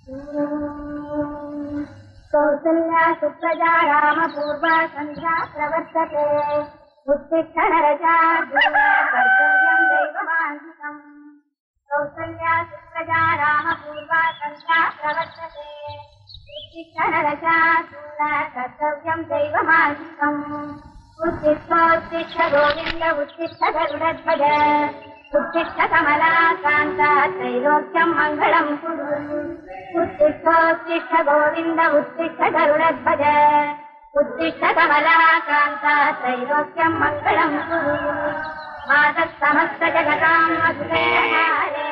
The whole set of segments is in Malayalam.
कौसल्या सुप्रजा रामपूर्वा सन्ध्या प्रवर्तते उत्तिष्ठनरजा कर्तव्यम् दैवमान्वितम् कौसल्या सुप्रजा रामपूर्वा सन्ध्या प्रवर्तते उत्तिष्ठनरजा कर्तव्यम् दैवमान्वितम् उत्तिष्ठोत्तिष्ठ गोविन्द उत्तिष्ठ गरुडध्वज उत्तिष्ठ कमलाकान्ता त्रैलोक्यम् मङ्गलम् कुरु उत्तिष्ठोत्तिष्ठ गोविन्द उत्तिष्ठ गरुडध्वज उत्तिष्ठ कमलाकान्ता त्रैलोक्यम् मङ्गलम् कुरु मातः समस्त जगताम् मधुरे हारे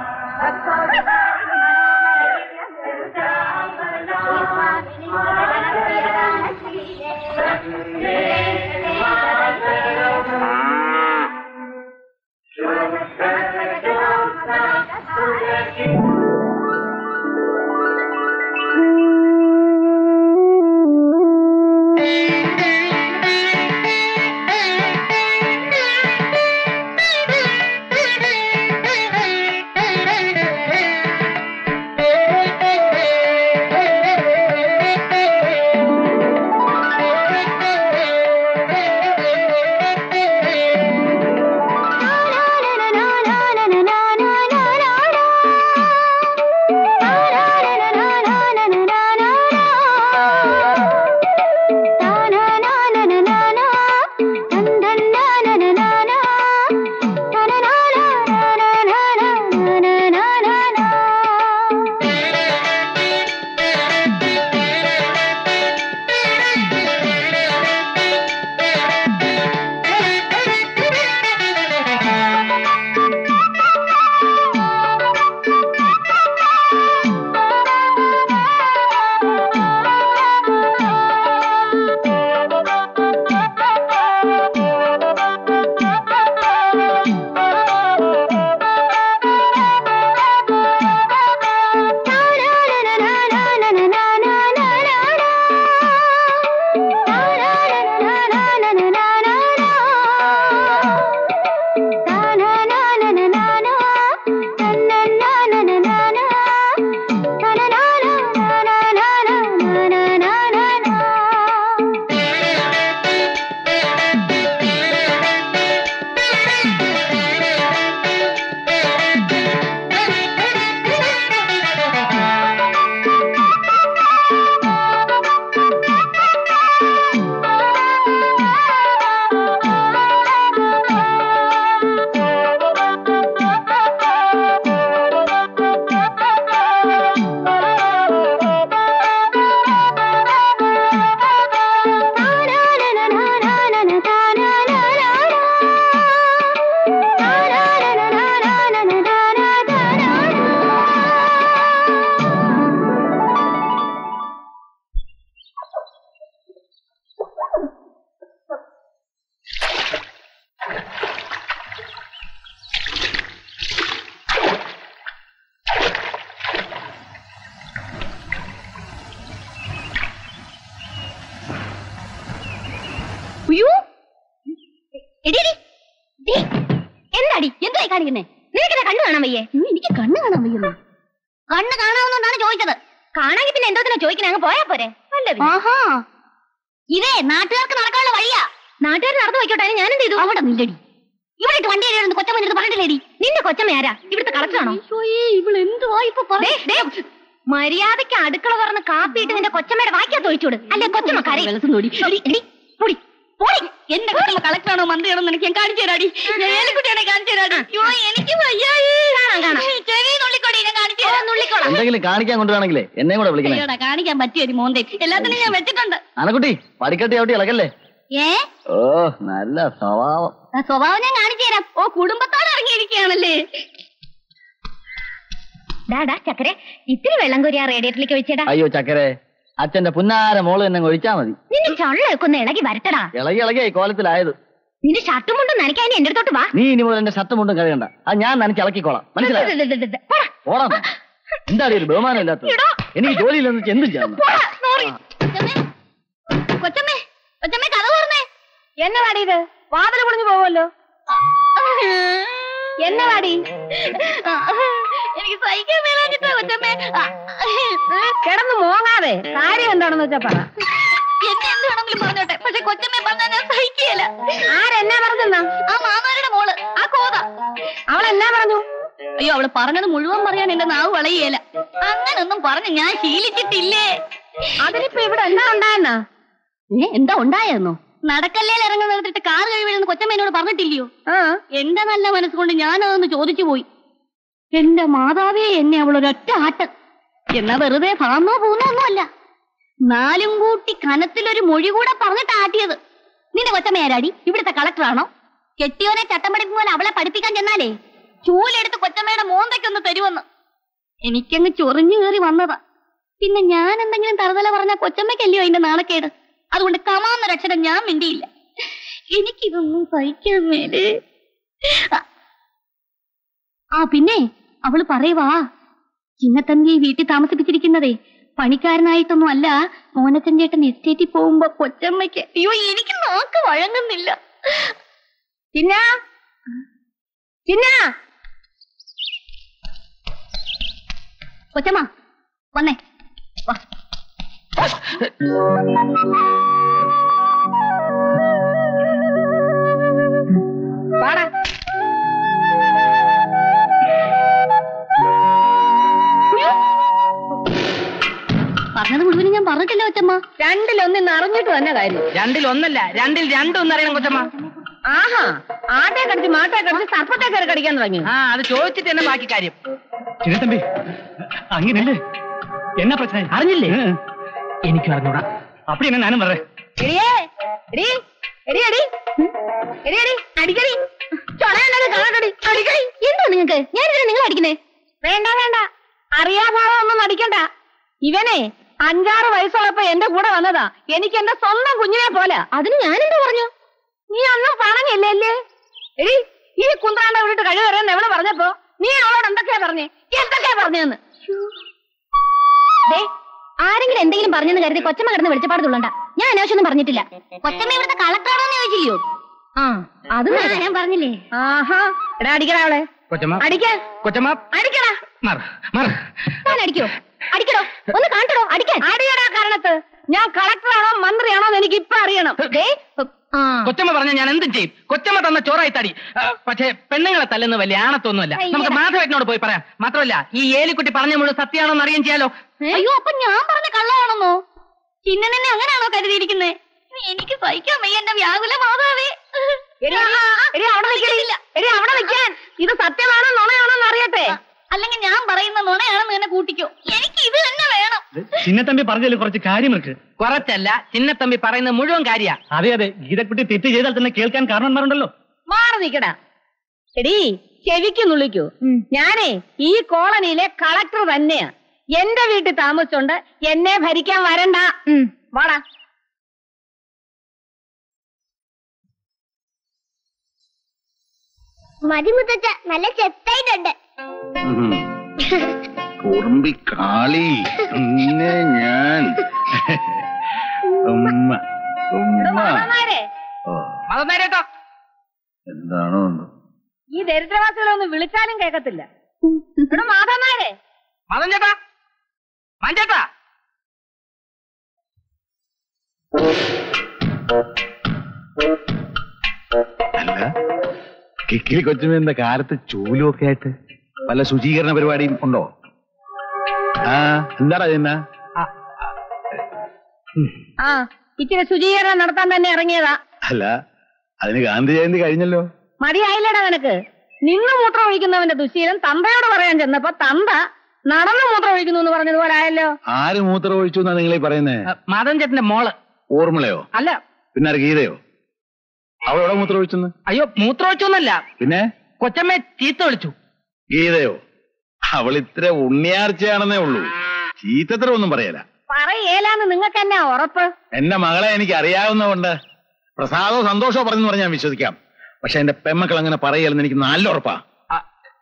അയ്യോ എടി എടി. ദേ, എന്താടി എന്തായി കാണിക്കുന്നേ നിനക്കെന്താ കണ്ണ് കാണാൻ വയ്യേ എനിക്ക് കണ്ണ് കാണാൻ വയ്യുന്നു കണ്ണ് കാണാവുന്നോണ്ടാണ് ചോദിച്ചത് കാണാമെങ്കിൽ പിന്നെ എന്തോത്തിനാ ചോദിക്കണേ അങ്ങ് പോയാ പോരെ ആഹാ ഇതേ നാട്ടുകാർക്ക് നടക്കാനുള്ള വഴിയാ നാട്ടുകാർ നടന്നു പോയിക്കോട്ടെ അതിന് ഞാൻ എന്ത് ചെയ്തു അവിടെ നില്ലടി ഇവിടെ ഇട്ട് വണ്ടി ഏരിയ കൊച്ചമ്മ എടുത്ത് പറഞ്ഞിട്ടില്ലേടി നിന്റെ കൊച്ചമ്മ ആരാ ഇവിടുത്തെ കളക്ടറാണോ ഇവിടെ എന്തുവാ ഇപ്പൊ മര്യാദയ്ക്ക് അടുക്കള തുറന്ന് കാപ്പിയിട്ട് നിന്റെ കൊച്ചമ്മയുടെ വായിക്കാത്ത ഒഴിച്ചോട് അല്ലെ കൊച്ചമ്മ കരയും എന്റെ കൊച്ചമ്മ കളക്ടറാണോ മന്ത്രിയാണോ എനിക്ക് ഞാൻ കാണിച്ചു തരാടി ഏലിക്കുട്ടിയാണെ കാണിച്ചു തരാടി അയ്യോ എനിക്ക് വയ്യായി കാണാം കാണാം ചെവി നുള്ളിക്കോടി ഞാൻ കാണിച്ചു തരാം നുള്ളിക്കോളാം എന്തെങ്കിലും കാണിക്കാൻ കൊണ്ടുവരാണെങ്കിലേ എന്നെ കൂടെ വിളിക്കണേ അയ്യോടാ കാണിക്കാൻ പറ്റിയൊരു മോന്തേ എല്ലാത്തിനും ഞാൻ വെച്ചിട്ടുണ്ട് അനക്കുട്ടി പടിക്കട്ടി ചവിട്ടി ഇളകല്ലേ ഏ ഓ നല്ല സ്വഭാവം ആ സ്വഭാവം ഞാൻ കാണിച്ചു തരാം ഓ കുടുംബത്തോടെ ഇറങ്ങിയിരിക്കുകയാണല്ലേ ഡാടാ ചക്കരെ ഇത്തിരി വെള്ളം കോരി ആ റേഡിയേറ്ററിലേക്ക് ഒഴിച്ചേടാ അയ്യോ ചക്കരെ അച്ഛന്റെ പുന്നാര മോള് തന്നെ ഒഴിച്ചാ മതി നിന്റെ ചൊള്ളയൊക്കെ ഒന്ന് ഇളകി വരട്ടടാ ഇളകി ഇളകിയായി കോലത്തിലായത് നിന്റെ ഷർട്ടും മുണ്ടും നനയ്ക്കാൻ എന്റെ അടുത്തോട്ട് വാ നീ ഇനി മുതൽ എന്റെ ഷർട്ട് മുണ്ടും കഴുകണ്ട അത് ഞാൻ നനച്ച് ഇളക്കിക്കോളാം മനസ്സിലായോ ദേ, ദേ, ദേ, ദേ, പോടാ, ഓടാം എന്താ ഒരു ബഹുമാനം ഇല്ലാത്തത് എടോ. എനിക്ക് ജോലിയില്ലെന്ന് വെച്ച് എന്തും ചെയ്യാം പോടാ, sorry. കൊച്ചമ്മേ, കൊച്ചമ്മേ കൊച്ചമ്മേ കഥ തുറന്നേ എന്നെ വാടി ഇത് വാതിൽ പൊളിഞ്ഞു പോവുമല്ലോ എന്നെ വാടി എനിക്ക് സഹിക്കാൻ മേലാഞ്ഞിട്ടാ കൊച്ചമ്മേ കിടന്ന് മോങ്ങാതെ കാര്യം എന്താണെന്ന് വെച്ചാ പറ എന്നെ എന്ത് വേണമെങ്കിലും പറഞ്ഞോട്ടെ പക്ഷെ കൊച്ചമ്മയെ പറഞ്ഞാൽ ഞാൻ സഹിക്കുകയില്ല ആരെന്നാ പറഞ്ഞെന്നാ ആ മാമാരുടെ മോള് ആ കോത അവൾ എന്നാ പറഞ്ഞു അയ്യോ അവള് പറഞ്ഞത് മുഴുവൻ പറയാൻ എന്റെ നാവ് വളയുകയില്ല അങ്ങനൊന്നും പറഞ്ഞ് ഞാൻ ശീലിച്ചിട്ടില്ലേ അതിനിപ്പോ ഇവിടെ എന്താ ഉണ്ടായെന്നാ ഏ എന്താ ഉണ്ടായെന്നോ നടക്കല്ലേൽ ഇറങ്ങുന്ന നിർത്തിട്ട് കാർ കഴിവിടുന്ന കൊച്ചമ്മ എന്നോട് പറഞ്ഞിട്ടില്ലയോ ആ എന്റെ നല്ല മനസ്സുകൊണ്ട് ഞാനതൊന്ന് ചോദിച്ചു പോയി എന്റെ മാതാവേ എന്നെ അവൾ ഒരൊറ്റ ആട്ട് എന്നാ വെറുതെ ഭാന്നോ പൂന്നോ ഒന്നുമല്ല നാലും കൂട്ടി കനത്തിലൊരു മൊഴി കൂടെ പറഞ്ഞിട്ട് ആട്ടിയത് നിന്റെ കൊച്ചമ്മയാരാടി ഇവിടുത്തെ കളക്ടറാണോ കെട്ടിയോനെ ചട്ടം പഠിപ്പിക്കുമ്പോൾ അവളെ പഠിപ്പിക്കാൻ ചെന്നാലേ ചൂലെടുത്ത് കൊച്ചമ്മയുടെ മോന്തയ്ക്കൊന്ന് തരുമെന്ന് എനിക്കങ്ങ് ചൊറിഞ്ഞു കയറി വന്നതാ പിന്നെ ഞാൻ എന്തെങ്കിലും തറുതല പറഞ്ഞ കൊച്ചമ്മയ്ക്കല്ലയോ അതിന്റെ നാണക്കേട് അതുകൊണ്ട് കമാന്നൊരക്ഷരം ഞാൻ മിണ്ടിയില്ല എനിക്കിതൊന്നും സഹിക്കാൻ മേലേ ആ, ആ പിന്നെ അവള് പറയുവാ ചിന്നത്തമ്പിയെ വീട്ടിൽ താമസിപ്പിച്ചിരിക്കുന്നതേ പണിക്കാരനായിട്ടൊന്നും അല്ല മോനച്ചൻ ചേട്ടൻ എസ്റ്റേറ്റിൽ പോകുമ്പോ കൊച്ചമ്മയ്ക്ക് അയ്യോ എനിക്ക് നോക്ക് വഴങ്ങുന്നില്ല ചിന്ന ചിന്ന കൊച്ചമ്മ വന്നേ വാ പാടാ പറഞ്ഞത് മുഴുവനും ഞാൻ പറഞ്ഞിട്ടില്ല കൊച്ചമ്മ രണ്ടിലൊന്നിന്ന് അറിഞ്ഞിട്ട് തന്നെ കാര്യം രണ്ടിൽ ഒന്നല്ല രണ്ടിൽ രണ്ടും ഒന്നറിയണം കൊച്ചമ്മ ആഹാ ആട്ടെ കടിച്ച് മാട്ടെ കടിച്ച് സർപ്പത്തെ കയറി കടിക്കാൻ തുടങ്ങി ആ അത് ചോദിച്ചിട്ട് തന്നെ ബാക്കി കാര്യം ചിന്നത്തമ്പി അങ്ങനല്ലേ എന്നാ പ്രശ്നം അറിഞ്ഞില്ലേ എനിക്ക് അറിഞ്ഞൂടാ அப்படி என்ன நானும் வர்றேன் എടിയേ എടി എടി എടി എടി എടി അടിക്കടി ചൊളയല്ലത് കാണട്ടടി അടിക്കടി എന്താ നിങ്ങക്ക് ഞാൻ ഇതിനെ നിങ്ങൾ അടിക്കുന്നേ വേണ്ട വേണ്ട അറിയാഭാവം ഒന്നും നടിക്കണ്ട ഇവനെ അഞ്ചാറ് വയസ്സുള്ളപ്പോ എന്റെ കൂടെ വന്നതാ എനിക്ക് എന്റെ സ്വന്തം കുഞ്ഞിനെ പോലെ അതിന് ഞാനെന്താ പറഞ്ഞു നീ ഒന്നും പറഞ്ഞില്ലേ അല്ലേ എടി ഈ കുന്ത്രാണ്ട വിട്ടിട്ട് കഴിവരെന്ന് എവിടെ പറഞ്ഞപ്പോ നീ അവളോട് എന്തൊക്കെയാ പറഞ്ഞേ എന്തൊക്കെയാ പറഞ്ഞെന്ന് ദേ, ആരെങ്കിലും എന്തെങ്കിലും പറഞ്ഞെന്ന് കരുതി കൊച്ചമ്മ കിടന്ന് വെളിച്ചപ്പാട് തുള്ളണ്ട ഞാൻ അനാവശ്യമൊന്നും പറഞ്ഞിട്ടില്ല കൊച്ചമ്മ ഇവിടുത്തെ കളക്ടറാണോന്ന് ചോദിച്ചില്ലയോ ആ അത് ഞാൻ പറഞ്ഞില്ലേ ആഹാ എടാ അടിക്കടാ അവളെ കൊച്ചമ്മ അടിക്കാൻ കൊച്ചമ്മ അടിക്കടാ മാറ് മാറ് ഞാൻ അടിക്കോ അടിക്കടോ ഒന്ന് കാണിക്കടോ അടിക്കാൻ അടിയടാ കാരണത്ത് ഞാൻ കളക്ടറാണോ മന്ത്രിയാണോ എന്ന് എനിക്ക് ഇപ്പൊ അറിയണം ദേ, ആ കൊച്ചമ്മ പറഞ്ഞ ഞാൻ എന്തും ചെയ്യും കൊച്ചമ്മ തന്ന ചോറായി തടി ആ, പക്ഷേ പെണ്ണുങ്ങളെ തല്ലുന്ന വലിയ ആണത്തൊന്നുമല്ല നമുക്ക് മാധവേട്ടനോട് പോയി പറയാം മാത്രമല്ല ഈ ഏലിക്കുട്ടി പറഞ്ഞ മുഴുവൻ സത്യമാണോന്ന് അറിയാൻ ചെയ്യാലോ അയ്യോ അപ്പൊ ഞാൻ പറഞ്ഞ കള്ളമാണെന്നോ ചിന്ന നിന്നെ അങ്ങനെയാണോ കരുതിയിരിക്കുന്നേ എനിക്ക് സഹിക്കാൻ വയ്യ എന്റെ വ്യാകുല മാതാവേ എടി, എടി അവിടെ നിൽക്കടി എടി അവിടെ നിൽക്കാൻ ഇത് സത്യമാണോ നുണയാണോ എന്ന് അറിയട്ടെ അല്ലെങ്കിൽ ഞാൻ പറയുന്ന നുണയാണെന്ന് തന്നെ കൂട്ടിക്കോ എനിക്ക് ഇത് തന്നെ വേണം ചിന്നത്തമ്പി പറഞ്ഞതിൽ കുറച്ച് കാര്യമുണ്ട് കുറച്ചല്ല ചിന്നത്തമ്പി പറയുന്ന മുഴുവൻ കാര്യ അതെ അതെ ഗീതക്കുട്ടി തെറ്റ് ചെയ്താൽ തന്നെ കേൾക്കാൻ കാരണന്മാരുണ്ടല്ലോ മാറി നിക്കടാ എടി ചെവിക്ക് നുള്ളിക്കൂ ഞാനേ ഈ കോളനിയിലെ കളക്ടർ തന്നെയാ എന്റെ വീട്ടിൽ താമസിച്ചോണ്ട് എന്നെ ഭരിക്കാൻ വരണ്ട വാടാ മതി മുത്തച്ഛ നല്ല ചെത്തായിട്ടുണ്ട് കുറുമ്പി കാളി പിന്നെ ഞാൻ ഉമ്മ ഇവിടെ ഉമ്മ മാമാരെ ഓ മതനേരട്ടോ എന്താണോ എന്തോ. ഈ ദരിദ്രവാസികളെ ഒന്ന് വിളിച്ചാലും കേൾക്കത്തില്ല ഇവിടെ മാതാമാരെ മതം ചേട്ടാ മഞ്ചേട്ടാ അല്ല കിക്കിലി കൊച്ചുമ എന്താ കാലത്ത് ചൂലും ഒക്കെ ആയിട്ട് വല്ല ശുചീകരണ പരിപാടിയും ഉണ്ടോ ആ എന്താടാ ചെയ്യുന്ന ആ ഇച്ചിരി ശുചീകരണം നടത്താൻ തന്നെ ഇറങ്ങിയതാ അല്ല അതിന് ഗാന്ധി ജയന്തി കഴിഞ്ഞല്ലോ മതിയായില്ലടാ നിനക്ക് നിന്ന് മൂത്രം ഒഴിക്കുന്നവന്റെ ദുശീലം തന്തയോട് പറയാൻ ചെന്നപ്പോ തന്ത നടന്ന് മൂത്രം ഒഴിക്കുന്നു എന്ന് പറഞ്ഞതുപോലെ ആയല്ലോ ആര് മൂത്രം ഒഴിച്ചു എന്നാ നിങ്ങളീ പറയുന്നേ മതം ചേട്ടന്റെ മോള് ഓർമ്മളയോ അല്ല പിന്നെ ആര് ഗീതയോ അവൾ എവിടെ മൂത്രം ഒഴിച്ചെന്ന് അയ്യോ മൂത്രമൊഴിച്ചൊന്നല്ല പിന്നെ കൊച്ചമ്മയെ ചീത്ത വിളിച്ചു ഗീതയോ അവൾ ഇത്ര ഉണ്ണിയാർച്ചയാണെന്നേ ഉള്ളൂ ചീത്തത്ര ഒന്നും പറയല പറയേലാന്ന് നിങ്ങൾക്ക് എന്നാ ഉറപ്പ് എന്റെ മകളെ എനിക്ക് അറിയാവുന്നതുകൊണ്ട് പ്രസാദോ സന്തോഷോ പറഞ്ഞു പറഞ്ഞാൽ ഞാൻ വിശ്വസിക്കാം പക്ഷെ എന്റെ പെമ്മക്കൾ അങ്ങനെ പറയലെന്ന് എനിക്ക് നല്ല ഉറപ്പാ ആ,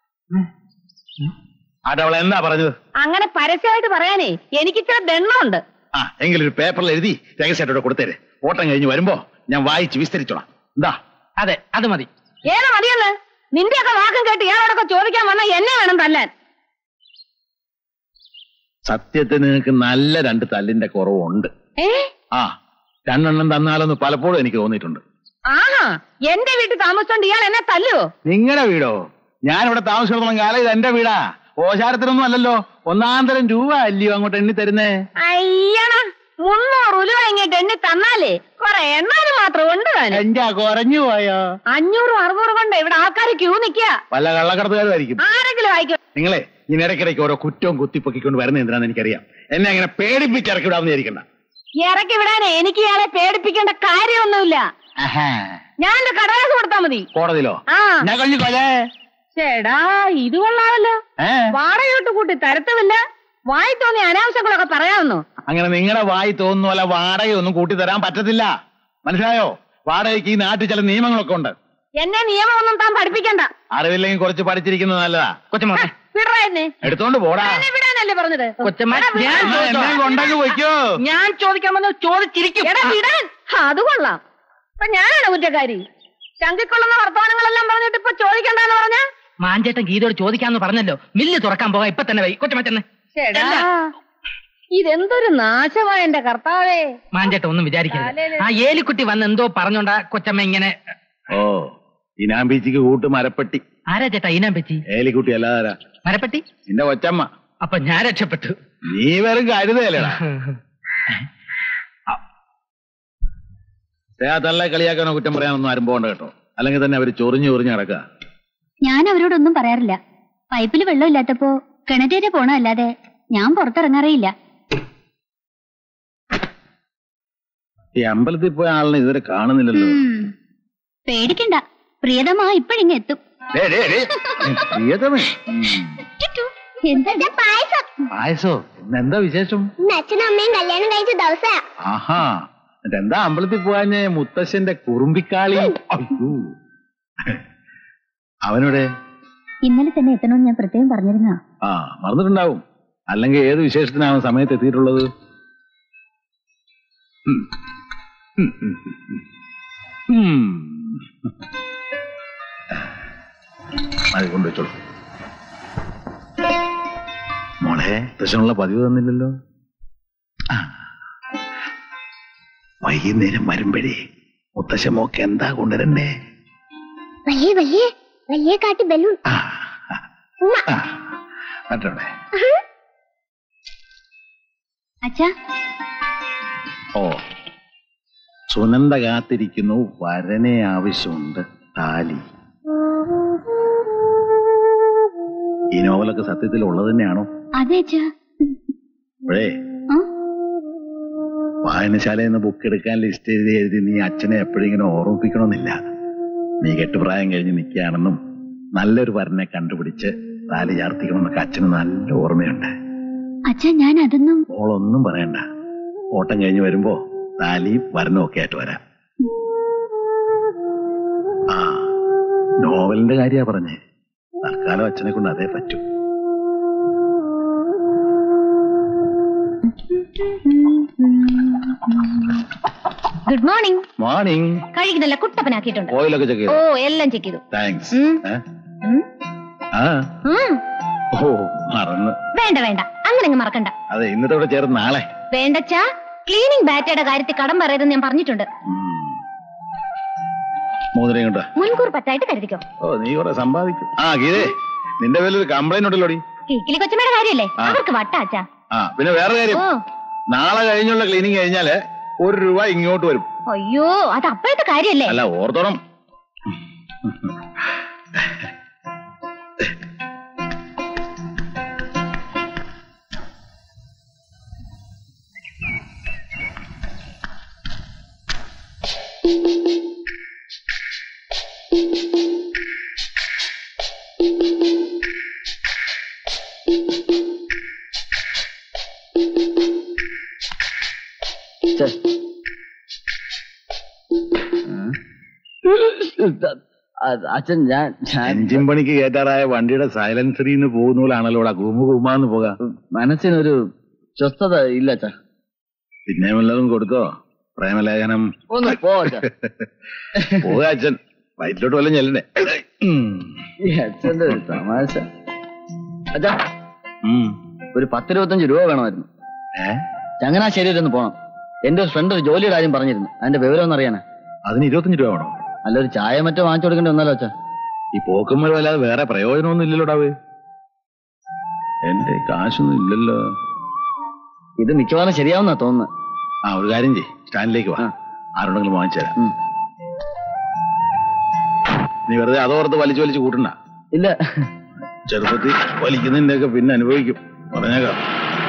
ആട്ടെ അവൾ എന്താ പറഞ്ഞത് അങ്ങനെ പരസ്യമായിട്ട് പറയാനേ എനിക്കിച്ചിരി ദണ്ണമുണ്ട് ആ എങ്കിലും ഒരു പേപ്പറിൽ എഴുതി രഹസ്യമായിട്ടോടെ കൊടുത്തേര് ഓട്ടം കഴിഞ്ഞ് വരുമ്പോ ഞാൻ വായിച്ച് വിസ്തരിച്ചോളാം എന്താ അതെ അത് മതി ഏതാ മതിയെന്ന് നിന്റെയൊക്കെ വാക്കും കേട്ട് ഇയാളോടൊക്കെ ചോദിക്കാൻ വന്ന എന്നെ വേണം തല്ലാൻ സത്യത്തിന് നിനക്ക് നല്ല രണ്ട് തല്ലിന്റെ കുറവുണ്ട് ഏ ആ രണ്ടെണ്ണം തന്നാലെന്ന് പലപ്പോഴും എനിക്ക് തോന്നിയിട്ടുണ്ട് ആഹാ എന്റെ വീട്ടിൽ താമസിച്ചോണ്ട് ഇയാൾ എന്നെ തല്ലുവോ നിങ്ങളുടെ വീടോ ഞാനിവിടെ താമസിച്ചിടത്തോളം കാലം ഇത് എന്റെ വീടാ ഓശാരത്തിനൊന്നും അല്ലല്ലോ ഒന്നാം തരം രൂപ അല്ലയോ അങ്ങോട്ട് എണ്ണി തരുന്നേ അയ്യണ മുന്നൂറ് ഉലുവ ഇങ്ങോട്ട് എണ്ണി തന്നാലേ കൊറേ എണ്ണാനും മാത്രം ഉണ്ട് താനും എന്റെ കുറഞ്ഞു പോയോ അഞ്ഞൂറും അറുന്നൂറും കൊണ്ട് ഇവിടെ ആൾക്കാർ ക്യൂ നിക്കുക വല്ല കള്ളക്കടത്തുകാരുമായിരിക്കും ആരെങ്കിലും വായിക്കും നിങ്ങളെ ഇനി ഇടയ്ക്കിടയ്ക്ക് ഓരോ കുറ്റവും കുത്തിപ്പൊക്കിക്കൊണ്ട് വരുന്ന എന്തിനാന്ന് എനിക്കറിയാം എന്നെ അങ്ങനെ പേടിപ്പിച്ച് ഇറക്കി വിടാമെന്ന് വിചാരിക്കണ്ട ഇറക്കി വിടാനേ എനിക്ക് ഇയാളെ പേടിപ്പിക്കേണ്ട കാര്യമൊന്നുമില്ല ഞാൻ എന്റെ കടലാസ് കൊടുത്താ മതി കോടതിയിലോ ആ ഞാൻ കഴിഞ്ഞു കൊലേ ചേടാ ഇത് കൊള്ളാമല്ലോ ഏ വാടകയോട്ട് കൂട്ടി തരത്തുമില്ല വായി തോന്നി അനാവശ്യങ്ങളൊക്കെ പറയാമെന്നോ അങ്ങനെ നിങ്ങളുടെ വായി തോന്നുന്നു അല്ല വാടകയൊന്നും കൂട്ടി തരാൻ പറ്റത്തില്ല മനസ്സിലായോ വാടകയ്ക്ക് ഈ നാട്ടിൽ ചില നിയമങ്ങളൊക്കെ ഉണ്ട് എന്നെ നിയമമൊന്നും താൻ പഠിപ്പിക്കണ്ട അറിവില്ലെങ്കിൽ കുറച്ച് പഠിച്ചിരിക്കുന്നത് നല്ലതാ കൊച്ചമ്മ വിടറാ എന്നെ എടുത്തോണ്ട് പോടാ എന്നെ വിടാനല്ലേ പറഞ്ഞത് കൊച്ചമ്മ എടാ, ഞാൻ വിടാൻ. എന്നാ എന്നെ കൊണ്ടങ്ങ് വയ്ക്കോ ഞാൻ ചോദിക്കാൻ വന്ന് ചോദിച്ചിരിക്കും എടാ വിടാൻ ആ, അത് കൊള്ളാം ഇപ്പൊ ഞാനാണ് കുറ്റക്കാരി ചങ്കിക്കൊള്ളുന്ന വർത്തമാനങ്ങളെല്ലാം പറഞ്ഞിട്ട് ഇപ്പൊ ചോദിക്കണ്ടെന്ന് പറഞ്ഞ മാഞ്ചേട്ടൻ ഗീതയോട് ചോദിക്കാന്ന് പറഞ്ഞല്ലോ മില്ല് തുറക്കാൻ പോകാം ഇപ്പൊ തന്നെ വൈ കൊച്ചമ്മ ചെന്ന് ചേടാ ഇതെന്തൊരു നാശമായ എന്റെ കർത്താവേ മാഞ്ചേട്ടൻ ഒന്നും വിചാരിക്കരുത് ആ ഏലിക്കുട്ടി വന്ന് എന്തോ പറഞ്ഞോണ്ടാ കൊച്ചമ്മ ഇങ്ങനെ ഓ ഇനാം ബീച്ചിക്ക് കൂട്ട് മരപ്പെട്ടി ആരാ ചേട്ടാ ഇനാൻ പറ്റി ഏലിക്കുട്ടി അല്ലാതാരാ മരപ്പെട്ടി നിന്റെ കൊച്ചമ്മ അപ്പൊ ഞാൻ രക്ഷപ്പെട്ടു നീ വെറും കരുതല്ലേടാ ആ തള്ള കളിയാക്കാനോ കുറ്റം പറയാനൊന്നും ആരും പോകണ്ട കേട്ടോ അല്ലെങ്കിൽ തന്നെ അവര് ചൊറിഞ്ഞു ചൊറിഞ്ഞ് നടക്കുക ഞാൻ അവരോടൊന്നും പറയാറില്ല പൈപ്പിൽ വെള്ളമില്ലാത്തപ്പോ കിണറ്റേരെ പോണല്ലാതെ ഞാൻ പുറത്തിറങ്ങാറേയില്ല ഈ അമ്പലത്തിൽ പോയ ആളിനെ ഇതുവരെ കാണുന്നില്ലല്ലോ ഉം. പേടിക്കണ്ട പ്രിയതമാ ഇപ്പഴിങ്ങ എത്തും ഡേ, ഡേ, ഡേ. പ്രിയതമേ ഉം. എന്താ പായസം പായസോ ഇന്ന് എന്താ വിശേഷം അച്ഛനും അമ്മയും കല്യാണം കഴിച്ച ദിവസാ ആഹാ എന്നിട്ട് എന്താ അമ്പലത്തിൽ പോകാഞ്ഞ മുത്തശ്ശന്റെ കുറുമ്പിക്കാളി അയ്യോ അവനോടെ ഇന്നലെ തന്നെ എത്തണമെന്ന് ഞാൻ പ്രത്യേകം പറഞ്ഞിരുന്ന ആ മറന്നിട്ടുണ്ടാവും അല്ലെങ്കിൽ ഏത് വിശേഷത്തിനാവും സമയത്ത് എത്തിയിട്ടുള്ളത് ഉം. ഉം, ഉം, ഉം, ഉം. ഉം. അത് കൊണ്ടുവച്ചോളൂ മോളെ മുത്തശ്ശനുള്ള പതിവ് തന്നില്ലല്ലോ ആ. വൈകുന്നേരം വരുമ്പഴേ മുത്തശ്ശ മോക്ക് എന്താ കൊണ്ടുവരണ്ടേ വലിയ വലിയ വലിയ കാട്ടി ബലൂൺ ആ ആ. മറ്റോടെ അച്ഛാ ഓ സുനന്ദ കാത്തിരിക്കുന്നു വരനെ ആവശ്യമുണ്ട് താലി ഈ നോവലൊക്കെ സത്യത്തിൽ ഉള്ളത് തന്നെയാണോ അതെ അച്ഛാ അപ്പോഴേ ആ? വായനശാലയിൽ നിന്ന് ബുക്ക് എടുക്കാൻ ലിസ്റ്റ് എഴുതി എഴുതി നീ അച്ഛനെ എപ്പോഴും ഇങ്ങനെ ഓർമ്മിപ്പിക്കണമെന്നില്ല നീ കെട്ടുപ്രായം കഴിഞ്ഞ് നിൽക്കുകയാണെന്നും നല്ലൊരു വരനെ കണ്ടുപിടിച്ച് താലി ചാർത്തിക്കണമെന്നൊക്കെ അച്ഛന് നല്ല ഓർമ്മയുണ്ട് അച്ഛാ ഞാൻ അതൊന്നും മോളൊന്നും പറയണ്ട ഓട്ടം കഴിഞ്ഞ് വരുമ്പോ താലി വരനും ഒക്കെ ആയിട്ട് വരാം ആ നോവലിന്റെ കാര്യാ പറഞ്ഞേ തൽക്കാലം അച്ഛനെ കൊണ്ട് അതേ പറ്റൂ ഗുഡ് മോർണിംഗ് മോർണിംഗ് കഴുകുന്നല്ല കുട്ടപ്പനാക്കിയിട്ടുണ്ട് ഓയിലൊക്കെ ചെക്ക് ഓ ചെയ്തു എല്ലാം ചെക്ക് ചെയ്തു താങ്ക്സ് ഉം. ഉം. ആ ഉം. ഓ മറന്ന് വേണ്ട വേണ്ട അങ്ങനെ അങ്ങ് മറക്കണ്ട അതെ ഇന്നത്തോടെ ചേർന്ന് നാളെ വേണ്ടച്ചാ ക്ലീനിങ് ബാറ്റയുടെ കാര്യത്തിൽ കടം പറയരുതെന്ന് ഞാൻ പറഞ്ഞിട്ടുണ്ട് ഉം. മോതിരം കൊണ്ടാ മുൻകൂർ പറ്റായിട്ട് കരുതിക്കോ ഓ നീ കുറെ സമ്പാദിക്കും ആ ഗീതേ നിന്റെ പേരിൽ ഒരു കംപ്ലൈന്റ് ഉണ്ടല്ലോടി കിക്കിലി കൊച്ചമ്മയുടെ കാര്യല്ലേ ആ. അവർക്ക് വട്ടാച്ചാ ആ പിന്നെ വേറെ കാര്യം ഓ നാളെ കഴിഞ്ഞുള്ള ക്ലീനിങ് കഴിഞ്ഞാല് ഒരു രൂപ ഇങ്ങോട്ട് വരും അയ്യോ അത് അപ്പോഴത്തെ കാര്യല്ലേ അല്ല ഓർത്തോണം അച്ഛൻ ഞാൻ ഞാൻ എഞ്ചിൻ പണിക്ക് കയറ്റാറായ വണ്ടിയുടെ സൈലൻസറിൽ നിന്ന് പോകുന്ന പോലാണല്ലോ ഇവിടെ കൂമ കൂമാന്ന് പോകാം മനസ്സിനൊരു സ്വസ്ഥത ഇല്ല അച്ഛാ പിന്നെ വല്ലതും കൊടുത്തോ പ്രേമലേഖനം ഒന്ന് പോ അച്ഛാ പോക അച്ഛൻ വയറ്റിലോട്ട് വല്ലതും ചെല്ലണ്ടേ ഉം. ഈ അച്ഛന്റെ ഒരു തമാശ അച്ഛാ ഉം. ഒരു പത്തിരുപത്തഞ്ച് രൂപ വേണമായിരുന്നു ഏ ചങ്ങനാശ്ശേരി വരെ ഒന്ന് പോണം എന്റെ ഒരു ഫ്രണ്ട് ഒരു ജോലിയുടെ കാര്യം പറഞ്ഞിരുന്നു അതിന്റെ വിവരം ഒന്ന് അറിയാനാ അതിന് ഇരുപത്തഞ്ച് രൂപ വേണോ അല്ല ഒരു ചായ മറ്റോ വാങ്ങിച്ചു കൊടുക്കേണ്ടി വന്നാലോ അച്ഛാ ഈ പോക്കുമ്പോൾ അല്ലാതെ വേറെ പ്രയോജനമൊന്നും ഇല്ലല്ലോടാവ് എന്റെ കാശൊന്നും ഇല്ലല്ലോ ഇത് മിക്കവാറും ശരിയാവുന്നാ തോന്നുന്നത് ആ ഒരു കാര്യം ചെയ് സ്റ്റാൻഡിലേക്ക് വാ ആരുണ്ടെങ്കിലും വാങ്ങിച്ചു തരാം ഉം. നീ വെറുതെ അതോർത്ത് വലിച്ചു വലിച്ചു കൂട്ടണ്ട ഇല്ല ചെറുപ്പത്തിൽ വലിക്കുന്നതിന്റെ ഒക്കെ പിന്നെ അനുഭവിക്കും പറഞ്ഞേക്കാം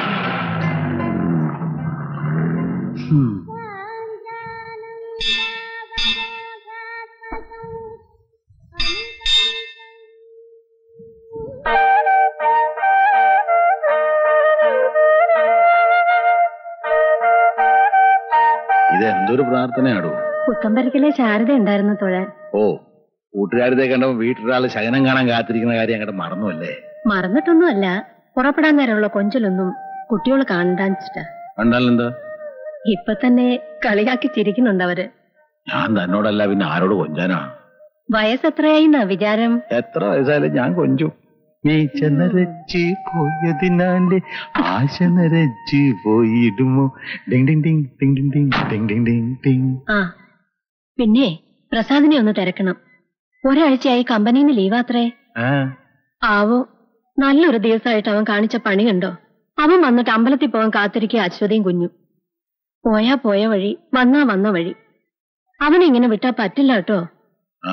ഇത് എന്തൊരു പ്രാർത്ഥനയാടോ പുത്തമ്പരക്കിലെ ശാരദ ഉണ്ടായിരുന്നു തൊഴാൻ ഓ കൂട്ടുകാരത്തെ കണ്ടപ്പോ വീട്ടിലൊരാള് ശകനം കാണാൻ കാത്തിരിക്കുന്ന കാര്യം അങ്ങോട്ട് മറന്നുവല്ലേ മറന്നിട്ടൊന്നുമല്ല പുറപ്പെടാൻ നേരമുള്ള കൊഞ്ചലൊന്നും കുട്ടികൾ കാണണ്ടാച്ചിട്ടാ കണ്ടാലെന്താ ഇപ്പൊ തന്നെ കളിയാക്കി ചിരിക്കുന്നുണ്ട് അവര് ഞാൻ തന്നോടല്ല പിന്നെ ആരോട് കൊഞ്ചാനാ വയസ്സെത്രയായിന്നാ വിചാരം എത്ര വയസ്സായാലും ഞാൻ കൊഞ്ചു വീഴ്ച നിറച്ച് പോയതിനാല് ആശ നിറച്ച് പോയിടുമോ ഡിങ് ഡിങ് ഡിങ് ഡിങ് ഡിങ് ഡിങ് ഡിങ് ഡിങ് ഡിങ് ഡിങ് ആ പിന്നെ പ്രസാദിനെ ഒന്ന് തിരക്കണം ഒരാഴ്ചയായി കമ്പനിയിൽ നിന്ന് ലീവാത്രേ ആ ആവോ നല്ലൊരു ദിവസമായിട്ട് അവൻ കാണിച്ച പണി കണ്ടോ അവൻ വന്നിട്ട് അമ്പലത്തിൽ പോകാൻ കാത്തിരിക്കുക അശ്വതിയും കുഞ്ഞു പോയാ പോയ വഴി വന്നാ വന്ന വഴി അവനെ ഇങ്ങനെ വിട്ടാ പറ്റില്ല കേട്ടോ ആ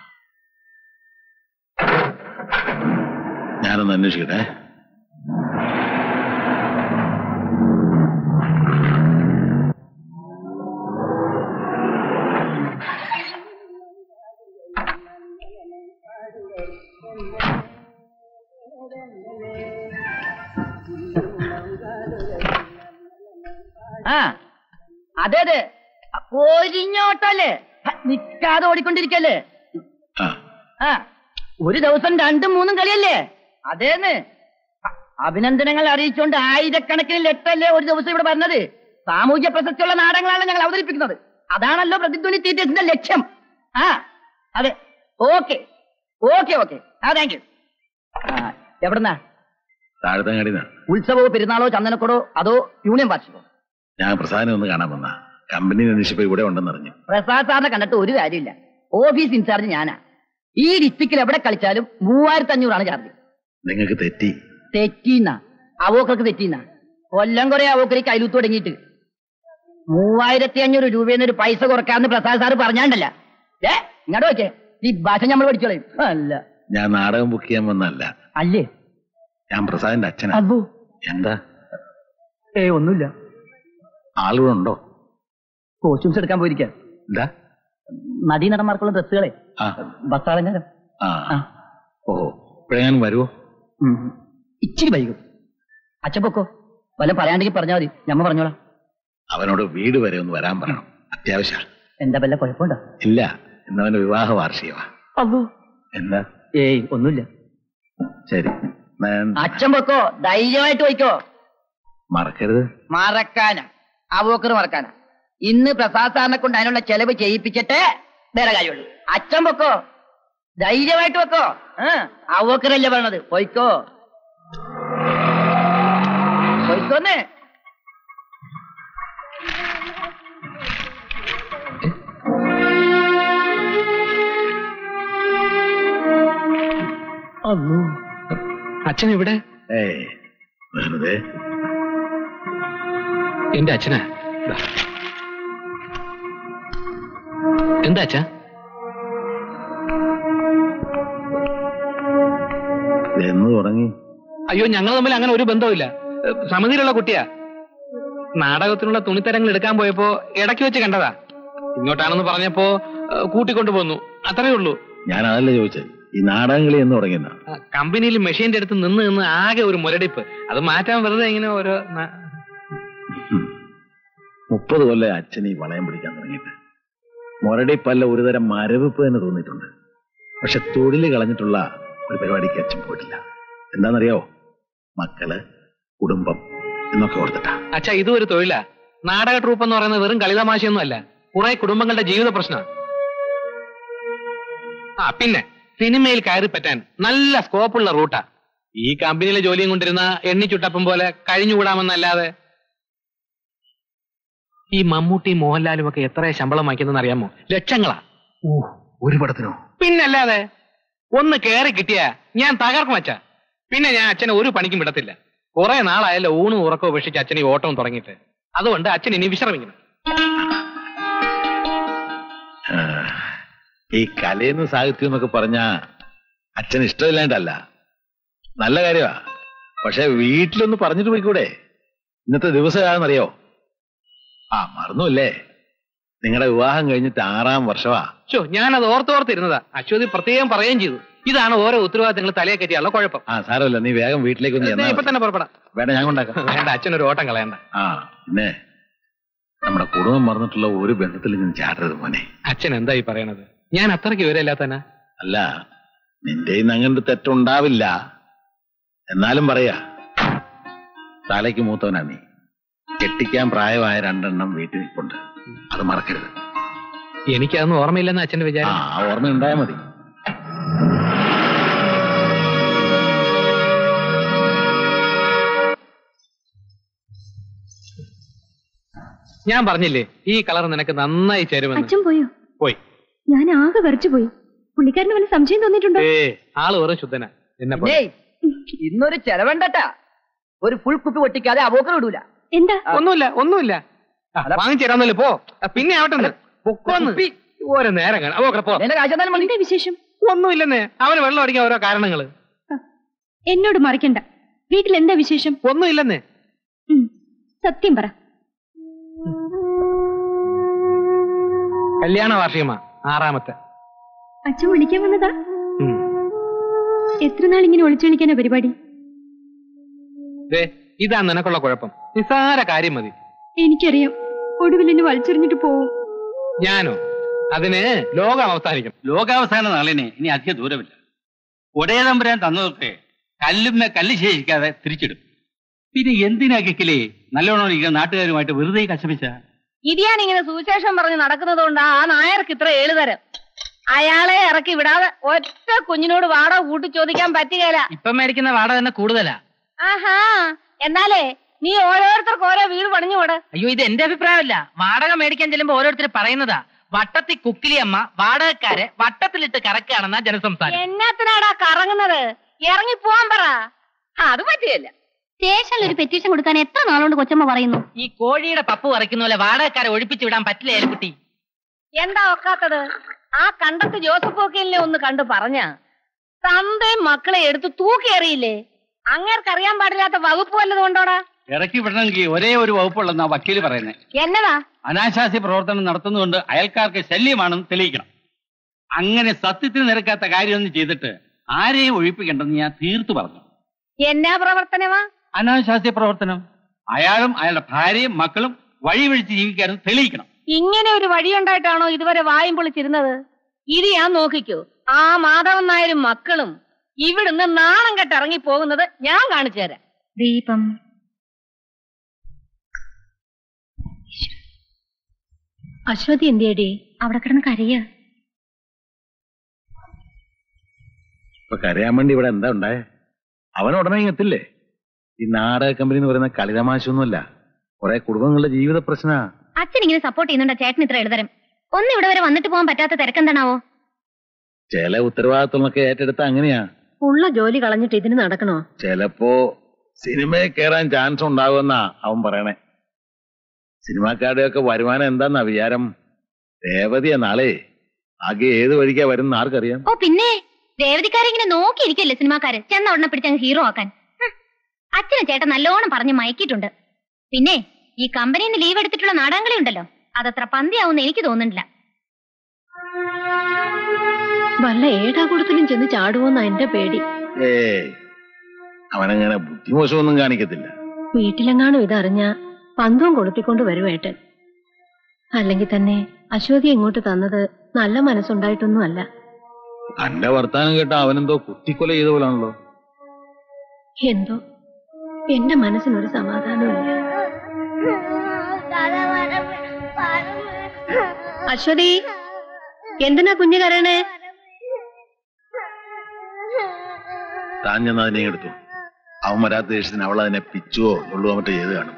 ഞാനൊന്ന് അന്വേഷിക്കട്ടെ ആ അതെ അതെ പോരിഞ്ഞോട്ടല്ലേ ഹ, നിക്കാതെ ഓടിക്കൊണ്ടിരിക്കല്ലേ ആ ആ ഒരു ദിവസം രണ്ടും മൂന്നും കളിയല്ലേ അതേന്ന് അ- അഭിനന്ദനങ്ങൾ അറിയിച്ചുകൊണ്ട് ആയിരക്കണക്കിന് ലെറ്ററല്ലേ ഒരു ദിവസം ഇവിടെ പറഞ്ഞത് സാമൂഹ്യ പ്രസക്തിയുള്ള നാടകങ്ങളാണ് ഞങ്ങൾ അവതരിപ്പിക്കുന്നത് അതാണല്ലോ പ്രതിധ്വനി തീറ്റേഴ്സിന്റെ ലക്ഷ്യം ആ അതെ ഓക്കെ ഓക്കെ ഓക്കെ ആ താങ്ക് യു എവിടുന്നാ താഴത്തങ്ങാടിന്നാ ഉത്സവമോ പെരുന്നാളോ ചന്ദനക്കുടോ അതോ യൂണിയൻ വാർഷികോ ഞാൻ പ്രസാദിനെ ഒന്ന് കാണാൻ വന്ന കമ്പനി അന്വേഷിച്ചപ്പോ ഇവിടെ ഉണ്ടെന്നറിഞ്ഞു പ്രസാദ് സാറിനെ കണ്ടിട്ട് ഒരു കാര്യമില്ല ഓഫീസ് ഇൻചാർജ് ഞാനാ ഈ ഡിസ്ട്രിക്റ്റിൽ എവിടെ കളിച്ചാലും മൂവായിരത്തി അഞ്ഞൂറാണ് ചാർജ് നിങ്ങൾക്ക് തെറ്റി തെറ്റീന്ന അവോക്കർക്ക് തെറ്റീന്ന കൊല്ലം കുറെ അവോക്കരി കയ്യിലൂത്ത് തുടങ്ങിയിട്ട് മൂവായിരത്തി അഞ്ഞൂറ് രൂപയിൽ ഒരു പൈസ കുറക്കാന്ന് പ്രസാദ് സാറ് പറഞ്ഞാണ്ടല്ല ഏ ഇങ്ങോട്ട് നോക്കേ ഈ ഭാഷ നമ്മൾ പഠിച്ചോളയും അല്ല ഞാൻ നാടകം ബുക്ക് ചെയ്യാൻ വന്നല്ല അല്ലേ ഞാൻ പ്രസാദിന്റെ അച്ഛനാ അബു എന്താ ഏ ഒന്നുമില്ല ആളുകൂടെ ഉണ്ടോ കോസ്റ്റ്യൂംസ് എടുക്കാൻ പോയിരിക്കാം എന്താ നദീ നടന്മാർക്കുള്ള ഡ്രസ്സുകളെ ആ ബസ്സാളങ്ങാരം ആ ആ. ഓഹോ ഇപ്പോഴെങ്ങാനും വരുമോ ഇച്ചിരി വൈകും അച്ഛൻ പൊക്കോ വല്ല പറയാണ്ടെങ്കിൽ പറഞ്ഞാൽ മതി ഞമ്മ പറഞ്ഞോളാം അവനോട് വീട് വരെ ഒന്ന് വരാൻ പറയണം അത്യാവശ്യ എന്താ വല്ല കുഴപ്പമുണ്ടോ ഇല്ല ഇന്നവന്റെ വിവാഹ വാർഷികമാ അബു എന്താ ഏയ് ഒന്നുമില്ല ശരി ഞാൻ അച്ഛൻ പൊക്കോ ധൈര്യമായിട്ട് പോയിക്കോ മറക്കരുത് മറക്കാനാ അവോക്കർ മറക്കാനാ ഇന്ന് പ്രസാദ് സാറിനെ കൊണ്ട് അതിനുള്ള ചെലവ് ചെയ്യിപ്പിച്ചിട്ട് വേറെ കാര്യമുള്ളൂ അച്ഛൻ പൊക്കോ ധൈര്യമായിട്ട് വെക്കോ അവോക്കറല്ലേ പറയണത് പോയിക്കോ പോയിക്കോന്ന് അച്ഛൻ ഇവിടെ ഏയ് വെറുതെ എന്റെ അച്ഛനാ ദാ. എന്താ അച്ഛാ എന്ന് തുടങ്ങി അയ്യോ ഞങ്ങൾ തമ്മിൽ അങ്ങനെ ഒരു ബന്ധവുമില്ല ഏ, സമിതിയിലുള്ള കുട്ടിയാ നാടകത്തിനുള്ള തുണിത്തരങ്ങൾ എടുക്കാൻ പോയപ്പോ ഇടയ്ക്ക് വെച്ച് കണ്ടതാ ഇങ്ങോട്ടാണെന്ന് പറഞ്ഞപ്പോ ഏ, കൂട്ടിക്കൊണ്ടു പോന്നു അത്രേ ഉള്ളൂ ഞാൻ അതല്ല ചോദിച്ചത് ഈ നാടകം കളി എന്ന് തുടങ്ങിയെന്നാ ആ, കമ്പനിയിൽ മെഷീന്റെ അടുത്ത് നിന്ന് നിന്ന് ആകെ ഒരു മുരടിപ്പ് അത് മാറ്റാൻ വെറുതെ ഇങ്ങനെ ഓരോ ന- മുപ്പത് കൊല്ലം അച്ഛൻ ഈ വളയം പിടിക്കാൻ തുടങ്ങിയിട്ട് മുരടിപ്പല്ല ഒരുതരം മരവിപ്പ് തന്നെ തോന്നിയിട്ടുണ്ട് പക്ഷെ തൊഴില് കളഞ്ഞിട്ടുള്ള ഒരു പരിപാടിക്ക് അച്ഛൻ പോയിട്ടില്ല എന്താണെന്നറിയാവോ മക്കള് കുടുംബം എന്നൊക്കെ ഓർത്തിട്ടാ അച്ഛാ ഇതും ഒരു തൊഴിലാ നാടക ട്രൂപ്പ് എന്ന് പറയുന്നത് വെറും കളിതമാശയൊന്നും അല്ല കുറെ കുടുംബങ്ങളുടെ ജീവിത പ്രശ്നം ആ പിന്നെ സിനിമയിൽ കയറി പറ്റാൻ നല്ല സ്കോപ്പുള്ള റൂട്ടാ ഈ കമ്പനിയിലെ ജോലിയും കൊണ്ടിരുന്ന എണ്ണിച്ചുട്ടപ്പം പോലെ കഴിഞ്ഞുകൂടാമെന്നല്ലാതെ ഈ മമ്മൂട്ടി മോഹൻലാലും ഒക്കെ എത്ര ശമ്പളം വാങ്ങിക്കുന്നതെന്ന് അറിയാമോ ലക്ഷങ്ങളാ ഓ ഒരു പടത്തിനോ പിന്നല്ലാതെ ഒന്ന് കയറി കിട്ടിയാ ഞാൻ തകർക്കും അച്ഛ പിന്നെ ഞാൻ അച്ഛനെ ഒരു പണിക്കും വിടത്തില്ല കുറെ നാളായല്ലോ ഊണും ഉറക്കവും ഉപേക്ഷിച്ച് അച്ഛൻ ഈ ഓട്ടവും തുടങ്ങിയിട്ട് അതുകൊണ്ട് അച്ഛൻ ഇനി വിശ്രമിക്കണം ആ, ഈ കലയെന്ന് സാഹിത്യം എന്നൊക്കെ പറഞ്ഞ അച്ഛൻ ഇഷ്ടമില്ലാണ്ടല്ല നല്ല കാര്യമാ പക്ഷെ വീട്ടിലൊന്ന് പറഞ്ഞിട്ട് പോയിക്കൂടെ ഇന്നത്തെ ദിവസം ഏതാണെന്നറിയോ ആ മറന്നുല്ലേ നിങ്ങളുടെ വിവാഹം കഴിഞ്ഞിട്ട് ആറാം വർഷമാ ചോ ഞാനത് ഓർത്തോർത്തിരുന്നതാ അശ്വതി പ്രത്യേകം പറയുകയും ചെയ്തു ഇതാണ് ഓരോ ഉത്തരവാദിത്തങ്ങൾ തലയെ കെട്ടിയുള്ള കുഴപ്പം ആ സാരമല്ല നീ വേഗം വീട്ടിലേക്ക് ഒന്ന് ദേ, ചെന്നാ ഇപ്പൊ മതി. തന്നെ പുറപ്പെടാം വേണ്ട ഞാൻ കൊണ്ടാക്കാം വേണ്ട അച്ഛനൊരു ഓട്ടം കളയണ്ട ആ പിന്നെ നമ്മുടെ കുടുംബം മറന്നിട്ടുള്ള ഒരു ബന്ധത്തിൽ ഞാൻ ചാടരുത് മോനെ അച്ഛൻ എന്താ ഈ പറയണത് ഞാൻ അത്രയ്ക്ക് വിവരമില്ലാത്തന്നെ അല്ല നിന്റെ ഇന്ന് അങ്ങനത്തെ തെറ്റുണ്ടാവില്ല എന്നാലും പറയാ തലയ്ക്ക് മൂത്തവനാ നീ കെട്ടിക്കാൻ പ്രായമായ രണ്ടെണ്ണം വീട്ടിൽ നിൽപ്പുണ്ട് അത് മറക്കരുത് എനിക്കതൊന്നും ഓർമ്മയില്ലെന്ന് അച്ഛന്റെ ആ വിചാരം ആ ഓർമ്മ ഉണ്ടായാൽ മതി ഞാൻ പറഞ്ഞില്ലേ ഈ കളർ നിനക്ക് നന്നായി ചേരുമെന്ന് അച്ഛൻ പോയോ പോയി ഞാൻ ആകെ വരച്ചു പോയി പുള്ളിക്കാരന് വല്ല സംശയം തോന്നിയിട്ടുണ്ടോ ഏ ആള് വെറും ശുദ്ധന എന്നെ പോലെ. ഏയ് ഇന്നൊരു ചെലവുണ്ടട്ടാ ഒരു ഫുൾ കുപ്പി പൊട്ടിക്കാതെ അപോക്കർ വിടൂല എന്താ ഒന്നുമില്ല ഒന്നുമില്ല ആ, വാങ്ങിച്ചു തരാന്നല്ലേ പോ ആ, പിന്നെ ആവട്ടെ പൊക്കോന്ന് കുപ്പി. ഓരോ നേരം കാണാം ഓക്കെ പോ എന്റെ കാശ് എന്നാലും മതി എന്താ വിശേഷം ഒന്നുമില്ലെന്നേ അവന് വെള്ളം അടിക്കാൻ ഓരോ കാരണങ്ങള് എന്നോട് മറിക്കണ്ട വീട്ടിൽ എന്താ വിശേഷം ഒന്നുമില്ലെന്നേ ഉം, സത്യം പറ കല്യാണ വാർഷികമാ ആറാമത്തെ അച്ഛൻ വിളിക്കാൻ വന്നതാ ഉം. എത്ര നാൾ ഇങ്ങനെ ഒളിച്ചു കളിക്കാനാ പരിപാടി ദേ ഇതാ നിനക്കുള്ള കുഴപ്പം നിസ്സാര കാര്യം മതി എനിക്കറിയാം ഒടുവിൽ എന്നെ വലിച്ചെറിഞ്ഞിട്ട് പോവും ഞാനോ അതിന് ലോകം അവസാനിക്കും ലോകാവസാന നാളിനെ ഇനി അധിക ദൂരമില്ല ഒടയതമ്പുരാൻ തന്നതൊക്കെ കല്ലുമ്മ കല്ല് ശേഷിക്കാതെ തിരിച്ചിടും പിന്നെ എന്തിനാ കിക്കിലേ നല്ലോണം ഇരിക്കുന്ന നാട്ടുകാരുമായിട്ട് വെറുതെ കശപിച്ച ഇതിയാൻ ഇങ്ങനെ സുവിശേഷം പറഞ്ഞ് നടക്കുന്നത് കൊണ്ട് ആ നായർക്ക് ഇത്ര ഏളുതരം അയാളെ ഇറക്കി വിടാതെ ഒറ്റ കുഞ്ഞിനോട് വാടക കൂട്ടി ചോദിക്കാൻ പറ്റുകയില്ല ഇപ്പം മേടിക്കുന്ന വാടക തന്നെ കൂടുതലാ ആഹാ എന്നാലേ നീ ഓരോരുത്തർക്ക് ഓരോ വീട് പണിഞ്ഞു വിട് അയ്യോ ഇത് എന്റെ അഭിപ്രായമല്ല വാടക മേടിക്കാൻ ചെല്ലുമ്പോ ഓരോരുത്തർ പറയുന്നതാ വട്ടത്തി കുക്കിലി അമ്മ വാടകക്കാരെ വട്ടത്തിലിട്ട് കറക്കുകയാണെന്നാ ജനസംസാരം എന്നത്തിനാടാ കറങ്ങുന്നത് ഇറങ്ങി പോവാൻ പറ അത് പറ്റുകയില്ല സ്റ്റേഷനിൽ ഒരു പെറ്റീഷൻ കൊടുക്കാൻ എത്ര നാളുകൊണ്ട് കൊച്ചമ്മ പറയുന്നു ഈ കോഴിയുടെ പപ്പ് പറിക്കുന്ന പോലെ വാടകക്കാരെ ഒഴിപ്പിച്ചു വിടാൻ പറ്റില്ല ഏലക്കുട്ടി എന്താ ഒക്കാത്തത് ആ കണ്ടത്ത് ജോസഫ് വക്കീലിനെ ഒന്ന് കണ്ടു പറഞ്ഞ തന്തയും മക്കളെ എടുത്ത് തൂക്കി എറിയില്ലേ അങ്ങേർക്കറിയാൻ പാടില്ലാത്ത വകുപ്പ് വല്ലതും കൊണ്ടോടാ ഇറക്കി വിടണമെങ്കിൽ ഒരേ ഒരു വകുപ്പുള്ളെന്നാ വക്കീല് പറയുന്നത് എന്നതാ അനാശാസ്യ പ്രവർത്തനം നടത്തുന്നതുകൊണ്ട് അയൽക്കാർക്ക് ശല്യമാണെന്ന് തെളിയിക്കണം അങ്ങനെ സത്യത്തിന് നിരക്കാത്ത കാര്യമൊന്നും ചെയ്തിട്ട് ആരെയും ഒഴിപ്പിക്കേണ്ടെന്ന് ഞാൻ തീർത്തു പറഞ്ഞു എന്നാ പ്രവർത്തനമാ അനാശാസ്യ പ്രവർത്തനം അയാളും അയാളുടെ ഭാര്യയും മക്കളും വഴി വിഴിച്ച് ജീവിക്കാനും തെളിയിക്കണം ഇങ്ങനെ ഒരു വഴിയുണ്ടായിട്ടാണോ ഇതുവരെ വായും പൊളിച്ചിരുന്നത് ഇത് ഞാൻ നോക്കിക്കോ ആ മാധവൻ നായരും മക്കളും ഇവിടുന്ന് നാണം കെട്ടിറങ്ങി പോകുന്നത് ഞാൻ കാണിച്ചു തരാം ദീപം അശ്വതി എന്തിയടി അവിടെ കിടന്ന് കരയ ഇപ്പൊ കരയാൻ വേണ്ടി ഇവിടെ എന്താ ഉണ്ടായേ അവൻ ഉടനെ ഇങ്ങ് എത്തില്ലേ ഈ നാടക കമ്പനി എന്ന് പറയുന്ന കളിതമാശൊന്നുമല്ല കുറെ കുടുംബങ്ങളുടെ ജീവിത പ്രശ്ന അച്ഛൻ ഇങ്ങനെ സപ്പോർട്ട് ചെയ്യുന്നുണ്ടോ ചേട്ടൻ ഇത്ര എഴുതരം ഒന്ന് ഇവിടെ വരെ വന്നിട്ട് പോകാൻ പറ്റാത്ത തിരക്കെന്താണാവോ ചില ഉത്തരവാദിത്വങ്ങളൊക്കെ ഏറ്റെടുത്ത അങ്ങനെയാ ഉള്ള ജോലി കളഞ്ഞിട്ട് ഇതിന് നടക്കണോ ചിലപ്പോ സിനിമയിൽ കയറാൻ ചാൻസ് ഉണ്ടാകുമെന്നാ അവൻ പറയണേ സിനിമാക്കാരുടെയൊക്കെ വരുമാനം എന്താന്നാ വിചാരം രേവതിയ നാളെ ആകെ ഏത് വഴിക്കാ വരുന്ന ആർക്കറിയാം ഓ പിന്നെ രേവതിക്കാരെ ഇങ്ങനെ നോക്കിയിരിക്കല്ലേ സിനിമാക്കാര് ചെന്ന ഉടനെ പിടിച്ചങ്ങ് ഹീറോ ആക്കാൻ ഹ്. അച്ഛനെ ചേട്ടൻ നല്ലോണം പറഞ്ഞ് മയക്കിയിട്ടുണ്ട് പിന്നെ ഈ കമ്പനിയിൽ നിന്ന് ലീവ് എടുത്തിട്ടുള്ള നാടകങ്ങളി ഉണ്ടല്ലോ അതത്ര പന്തിയാവുന്ന എനിക്ക് തോന്നുന്നില്ല വല്ല ഏടാകൂടത്തിലും ചെന്ന് ചാടുവോന്നാ എന്റെ പേടി ഏയ് അവനങ്ങനെ ബുദ്ധിമോശമൊന്നും കാണിക്കത്തില്ല വീട്ടിലെങ്ങാനും ഇതറിഞ്ഞ പന്തവും കൊളുത്തിക്കൊണ്ട് വരുവേട്ടൻ അല്ലെങ്കിൽ തന്നെ അശ്വതി ഇങ്ങോട്ട് തന്നത് നല്ല മനസ്സുണ്ടായിട്ടൊന്നും അല്ല തന്റെ വർത്താനം കേട്ട അവനെന്തോ കുത്തിക്കൊല ചെയ്ത പോലാണല്ലോ എന്തോ എന്റെ മനസ്സിനൊരു സമാധാനമില്ല അശ്വതി എന്തിനാ കുഞ്ഞു കരണേ താൻ ചെന്ന് അതിനെ എടുത്തു അവൻ വരാത്ത ദേഷ്യത്തിന് അവൾ അതിനെ പിച്ചുവോ നുള്ളുവോ മറ്റോ ചെയ്ത് കാണും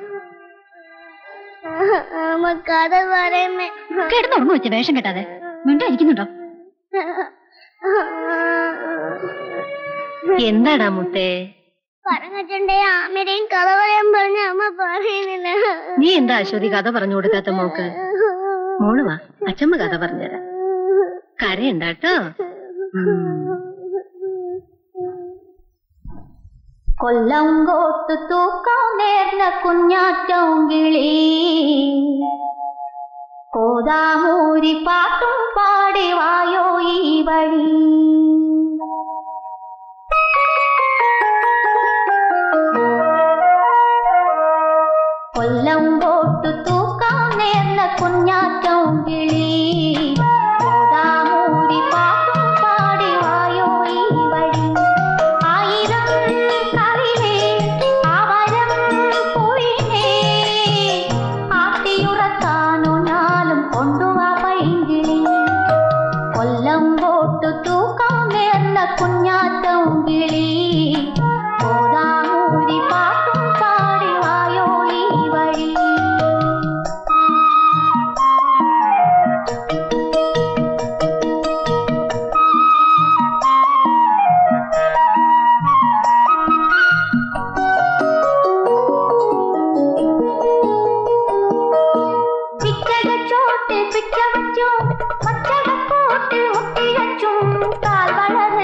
അമ്മ കഥ പറയുന്നേ കിടന്നുറങ്ങു വെച്ച വേഷം കെട്ടാതെ മിണ്ടായിരിക്കുന്നുണ്ടോ എന്താടാ മുത്തേ പറഞ്ഞിട്ടുണ്ടേ ആമയുടെയും കഥ പറയാൻ പറഞ്ഞ അമ്മ പറയുന്നില്ല നീ എന്താ അശ്വതി കഥ പറഞ്ഞു കൊടുക്കാത്ത മോക്ക് മോള് വാ അച്ഛമ്മ കഥ പറഞ്ഞുതരാം കരയണ്ടാട്ടോ കൊല്ലങ്കോട്ട് തൂക്കം നേർന്ന കുഞ്ഞാറ്റം കിളി കോതാമൂരി പാട്ടും പാടി വായോ ഈ വഴി കൊല്ലങ്കോട്ട് തൂക്കം നേർന്ന കുഞ്ഞാറ്റം കിളി കോതാമൂരി പാട്ടും പാടി വായോ ഈ വഴി ആയിരം കവിളേ അവരം കുയിലേ ആട്ടിയുറക്കാനു ഞാലും കൊണ്ടുവാ പൈങ്കിളി കൊല്ലം പോട്ടു തൂക്കം നേർന്ന കുഞ്ഞാറ്റം കിളി കോതാമൂരി പാട്ടും പാടി വായോ ഈ വഴി പിച്ചകച്ചോട്ടിൽ പിച്ച വച്ചും പച്ചകക്കോട്ടിൽ മുട്ടിയച്ചും കാൽ വളര്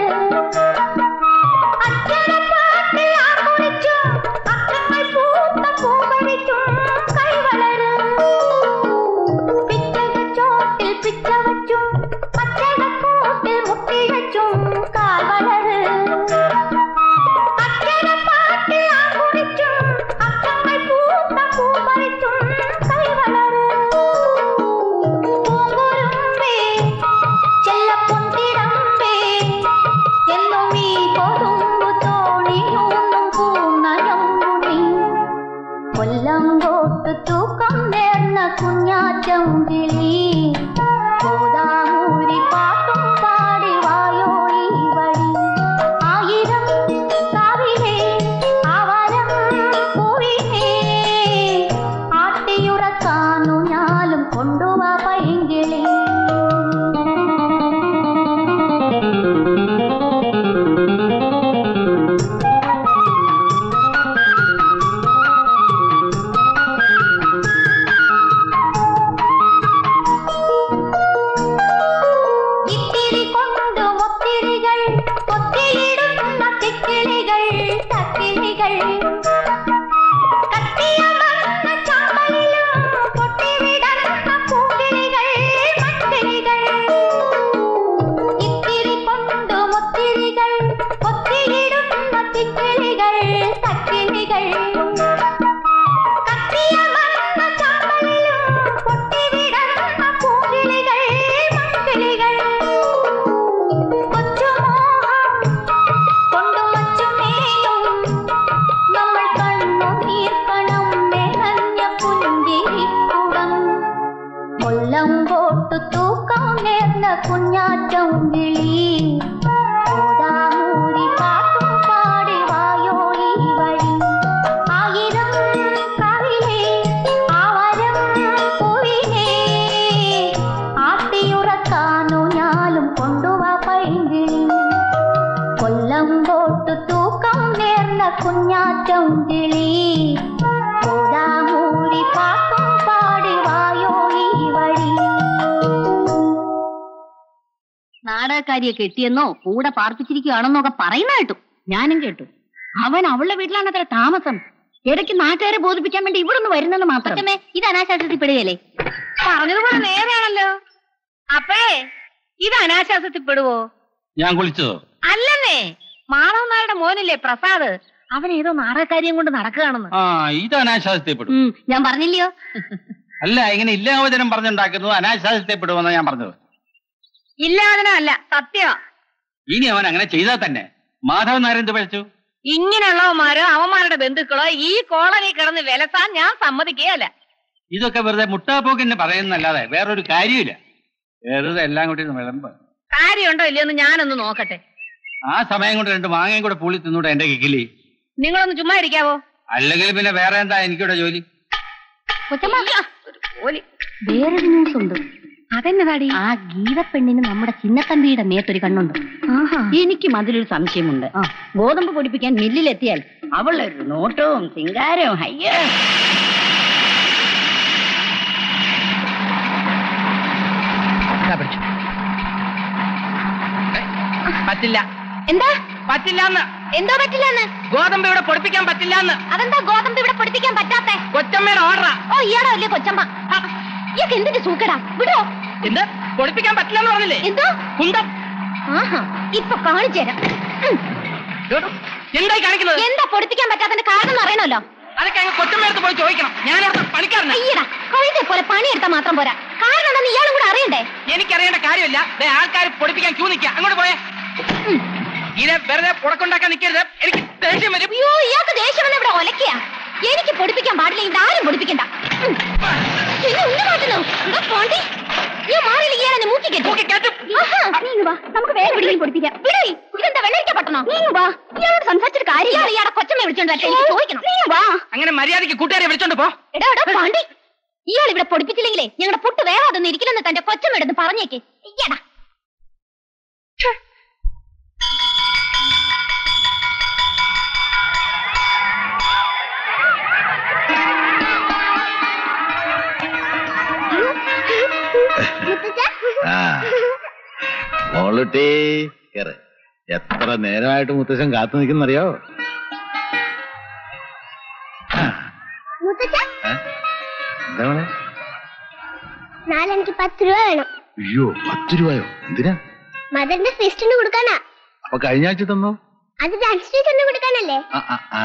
അക്ഷരപ്പാട്ടിൽ ആകുളിച്ചും അക്കങ്ങൾ പൂത്ത പൂവഴിച്ചും കൈ വളര് പിച്ചകച്ചോട്ടിൽ പിച്ച വച്ചും പച്ചകക്കോട്ടിൽ മുട്ടിയച്ചും കാൽ വളര് അക്ഷരപ്പാട്ടിൽ ആകുളിച്ചും അക്കങ്ങൾ പൂത്ത പൂവഴിച്ചും കൈ വളര് പൂങ്കുരുമ്പേ ചെല്ലപ്പൊന്തിടമ്പേ എന്നും ഈ കൊതുമ്പു തോണിയൂന്നും പൂന്നലമ്പുണി കൊല്ലം കോട്ട് തൂക്കം നേർന്ന കുഞ്ഞാറ്റം കിളി കോതാമൂരി പാട്ടും പാടി വായോ ഈ വഴി ആയിരം കാവിലേ അവരം പൂവിനേ ആട്ടിയുറക്കാനു ഞാലും കൊണ്ടുവാ പൈങ്കിളി ഇത്തിരി കൊണ്ടു ഒത്തിരികൾ ഒത്തിയിടുന്ന തിക്കിളികൾ തക്കിളികൾ കത്തിയമർന്ന ചാമ്പലിലും പൊട്ടിവിടർന്ന പൂക്കിളികൾ മക്കിളികൾ ഇത്തിരി കൊണ്ടു ഒത്തിരികൾ ഒത്തിയിടുന്ന തിക്കിളികൾ തക്കിളികൾ കത്തിയമർന്ന ചാമ്പലിലും പൊട്ടിവിടർന്ന പൂക്കിളികൾ മക്കിളികൾ കൊച്ചുമോഹം കൊണ്ടു മച്ചുമേയും നമ്മൾ കണ്ണു നീർക്കണം നിറഞ്ഞ പുഞ്ചിരിക്കുടം കൊല്ലം പോട്ടു തൂക്കം നേർന്ന കുഞ്ഞാറ്റം കിളി കോതാമൂരി പാട്ടും പാടി വായോ ഈ വഴി ആയിരം കവിലേ ആവരം കുയിലേ ആട്ടിയുറക്കാനു ഞാലും കൊണ്ടുവാ പൈങ്കിളി കൊല്ലം പോട്ടു തൂക്കം നേർന്ന കുഞ്ഞാറ്റം കിളി കോതാമൂരി പാട്ടും പാടി വായോ ഈ വഴി നാടകക്കാരിയെ കെട്ടിയെന്നോ കൂടെ പാർപ്പിച്ചിരിക്കുകയാണെന്നോ ഒക്കെ പറയുന്ന കേട്ടു ഞാനും കേട്ടു അവൻ അവളുടെ വീട്ടിലാണ് അത്ര താമസം ഇടയ്ക്ക് നാട്ടുകാരെ ബോധിപ്പിക്കാൻ വേണ്ടി ഇവിടെ ഒന്ന് വരുന്നെന്ന് മാത്രം അച്ഛമ്മേ ഇത് അനാശാസ്ത്രത്തിൽ പെടുകയല്ലേ പറഞ്ഞതുപോലെ നേരെയാണല്ലോ അപ്പേ ഇത് അനാശാസത്തിൽ പെടുവോ ഞാൻ കുളിച്ചതോ അല്ലെന്നേ മാളവനാരുടെ മോനില്ലേ പ്രസാദ് അവൻ ഏതോ നാടകക്കാരിയും കൊണ്ട് നടക്കുകയാണെന്ന് ആ ഇത് അനാശാസ്യത്തെപ്പെടും ഉം, ഞാൻ പറഞ്ഞില്ലയോ അല്ല ഇങ്ങനെ ഇല്ലാവചനം പറഞ്ഞുണ്ടാക്കുന്നത് അനാശാസ്യത്തെപ്പെടുമെന്നാ ഞാൻ പറഞ്ഞത് ഇല്ലാതിനല്ല സത്യം ഇനി അവൻ അങ്ങനെ ചെയ്താൽ തന്നെ മാധവൻ നായർ എന്ത് പഴിച്ചു ഇങ്ങനെയുള്ളവന്മാരോ അവന്മാരുടെ ബന്ധുക്കളോ ഈ കോളനി കിടന്ന് വിലസാൻ ഞാൻ സമ്മതിക്കുകയല്ല ഇതൊക്കെ വെറുതെ മുട്ടാപ്പോക്കിന് പറയുന്നല്ലാതെ വേറൊരു കാര്യമില്ല വെറുതെ എല്ലാം കൂടി വിളമ്പ് കാര്യമുണ്ടോ ഇല്ലയോ എന്ന് ഞാനൊന്ന് നോക്കട്ടെ ആ സമയം കൊണ്ട് രണ്ട് മാങ്ങയും കൂടെ പുളി തിന്നൂടെ എന്റെ കിക്കിലി നിങ്ങളൊന്ന് ചുമ്മാ ഇരിക്കാവോ അല്ലെങ്കിൽ പിന്നെ വേറെ എന്താ എനിക്കിവിടെ ജോലി വേറൊരു ന്യൂസ് ഉണ്ട് അതെന്നതാടി ആ ഗീതപ്പെണ്ണിന് നമ്മുടെ ചിന്നത്തമ്പിയുടെ മേത്തൊരു കണ്ണുണ്ട് എനിക്കും അതിലൊരു സംശയമുണ്ട് ഗോതമ്പ് പൊടിപ്പിക്കാൻ മില്ലിലെത്തിയാൽ അവളൊരു നോട്ടവും സിംഗാരവും അയ്യോ പറ്റില്ല എന്താ പറ്റില്ല എന്തോ പറ്റില്ലെന്ന് ഗോതമ്പ് ഇവിടെ പൊടിപ്പിക്കാൻ പറ്റില്ല അതെന്താ ഗോതമ്പ് ഇവിടെ പൊടിപ്പിക്കാൻ പറ്റാത്തെ കൊച്ചമ്മയുടെ ഓർഡറാ ഓ ഇയാളോ അല്ലേ കൊച്ചമ്മ ഇയാൾക്ക് എന്തിന്റെ സൂക്കടാ വിടോ എന്ത് പൊടിപ്പിക്കാൻ പറ്റില്ല എന്ന് പറഞ്ഞില്ലേ എന്തോ കുന്തം ആഹാ ഇപ്പൊ കാണിച്ചു തരാം ഉം. കേട്ടോ? എന്തായി കാണിക്കുന്നത് എന്താ പൊടിപ്പിക്കാൻ പറ്റാത്തതിന്റെ കാരണം എന്ന് അറിയണമല്ലോ അതൊക്കെ അങ്ങ് കൊച്ചമ്മയടുത്ത് പോയി ചോദിക്കണം ഞാൻ അവിടുത്തെ പണിക്കാരനാ അയ്യടാ കഴുതെ പോലെ പണിയെടുത്താൽ മാത്രം പോരാ കാരണം എന്താന്ന് ഇയാളും കൂടെ അറിയണ്ടേ എനിക്കറിയേണ്ട കാര്യമില്ല ആൾക്കാർ പൊടിപ്പിക്കാൻ ക്യൂ നിൽക്കുക അങ്ങോട്ട് പോയേ ഇത് വെറുതെ പുറക്കുണ്ടാക്കാൻ നിൽക്കരുത് എനിക്ക് ദേഷ്യം വരും അയ്യോ ഇയാൾക്ക് ദേഷ്യം വന്ന് ഇവിടെ ഒലക്കിയ എനിക്ക് പൊടിപ്പിക്കാൻ പാടില്ല ഇത് ആരും പൊടിപ്പിക്കണ്ട ഉം. എന്നെ ഉന്നം മാറ്റുന്നു. എന്താ പോണ്ടി? ഞാൻ മാറിയില്ല ഇയാൾ എന്നെ മൂക്കി കെട്ടും. ആഹാ, നീ ഇങ്ങ് വാ. നമുക്ക് വേറെ എവിടെയെങ്കിലും പൊടിപ്പിക്കാം. വിടേ. ഇതെന്താ വെള്ളരിക്ക പട്ടണോ? നീ ഇങ്ങ് വാ. ഇയാളോട് സംസാരിച്ചിട്ട് കാര്യമില്ല. ഇയാൾ ഇയാളെ കൊച്ചമ്മ വിളിച്ചോണ്ട് വരട്ടെ. എനിക്ക് ചോദിക്കണം. നീ ഇങ്ങ് വാ. അങ്ങനെ മര്യാദയ്ക്ക് കൂട്ടുകാരെ വിളിച്ചോണ്ട് പോ എടാ എടാ പാണ്ടി ഇയാൾ ഇവിടെ പൊടിപ്പിച്ചില്ലെങ്കിലേ ഞങ്ങളുടെ പുട്ട് വേവാതൊന്നും ഇരിക്കില്ലെന്ന് തന്റെ കൊച്ചമ്മ പറഞ്ഞേക്ക് ഇയ്യടാ ആ മോളുട്ടി കേറ് എത്ര നേരമായിട്ട് മുത്തശ്ശൻ കാത്തു നിൽക്കുന്നറിയോ ആ, ഏ? എന്താ മോളെ നാലെനിക്ക് പത്ത് രൂപ വേണം അയ്യോ പത്ത് രൂപയോ എന്തിനാ മദറിന്റെ സിസ്റ്ററിന് കൊടുക്കാനാ അപ്പൊ കഴിഞ്ഞ ആഴ്ച തന്നോ അത് ഡാൻസ് ടീച്ചറിന് കൊടുക്കാനല്ലേ ആ, ആ, ആ.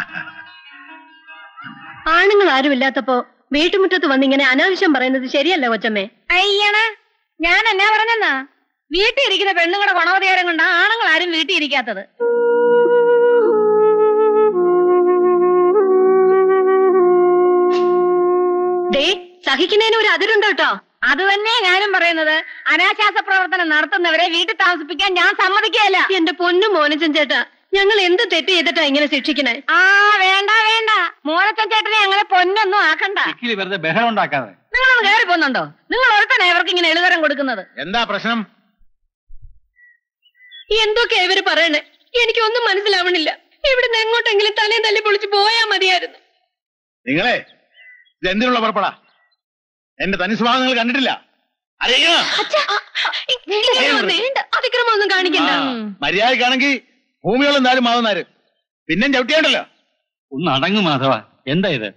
ആണുങ്ങൾ ആരും ഇല്ലാത്തപ്പോ വീട്ടുമുറ്റത്ത് വന്നിങ്ങനെ അനാവശ്യം പറയുന്നത് ശരിയല്ല കൊച്ചമ്മേ അയ്യണ ഞാൻ എന്നാ പറഞ്ഞെന്നാ വീട്ടിൽ ഇരിക്കുന്ന പെണ്ണുങ്ങളുടെ ഗുണവധികാരം കൊണ്ടാ ആണുങ്ങൾ ആരും വീട്ടിൽ ഇരിക്കാത്തത് ദേ സഹിക്കുന്നതിന് ഒരു അതിരുണ്ടോ കേട്ടോ അത് തന്നെ ഞാനും പറയുന്നത് അനാശാസ പ്രവർത്തനം നടത്തുന്നവരെ വീട്ടിൽ താമസിപ്പിക്കാൻ ഞാൻ സമ്മതിക്കുകയല്ല എന്റെ പൊന്നു മോനച്ചൻ ചേട്ടാ ഞങ്ങൾ എന്ത് തെറ്റ് ചെയ്തിട്ടാ ഇങ്ങനെ ശിക്ഷിക്കണേ ആ വേണ്ട വേണ്ട മോനച്ചൻ ചേട്ടനെ അങ്ങനെ പൊന്നൊന്നും ആക്കണ്ട ഇക്കിലി വെറുതെ ബഹളം ഉണ്ടാക്കാതെ നിങ്ങളൊന്ന് കയറി പോന്നുണ്ടോ നിങ്ങൾ ഒരുത്തനെ ഇവർക്ക് ഇങ്ങനെ എഴുതരം കൊടുക്കുന്നത് എന്താ പ്രശ്നം എന്തൊക്കെയാ ഇവര് പറയണേ എനിക്കൊന്നും മനസ്സിലാവണില്ല ഇവിടുന്ന് എങ്ങോട്ടെങ്കിലും തലയും തല്ലി പൊളിച്ച് പോയാ മതിയായിരുന്നു നിങ്ങളെ ഇത് എന്തിനുള്ള പുറപ്പെടാ എന്റെ തനി സ്വഭാവം നിങ്ങൾ കണ്ടിട്ടില്ല അറിയിക്കണോ ഇങ്ങനെ വന്നേ. അതിക്രമമൊന്നും കാണിക്കണ്ട മര്യാദക്കാണെങ്കിൽ ഭൂമിയോളം നാരും മാവുന്നാര് പിന്നെ ചവിട്ടിയാണ്ടല്ലോ ഒന്ന് അടങ്ങു മാധവ എന്താ ഇത്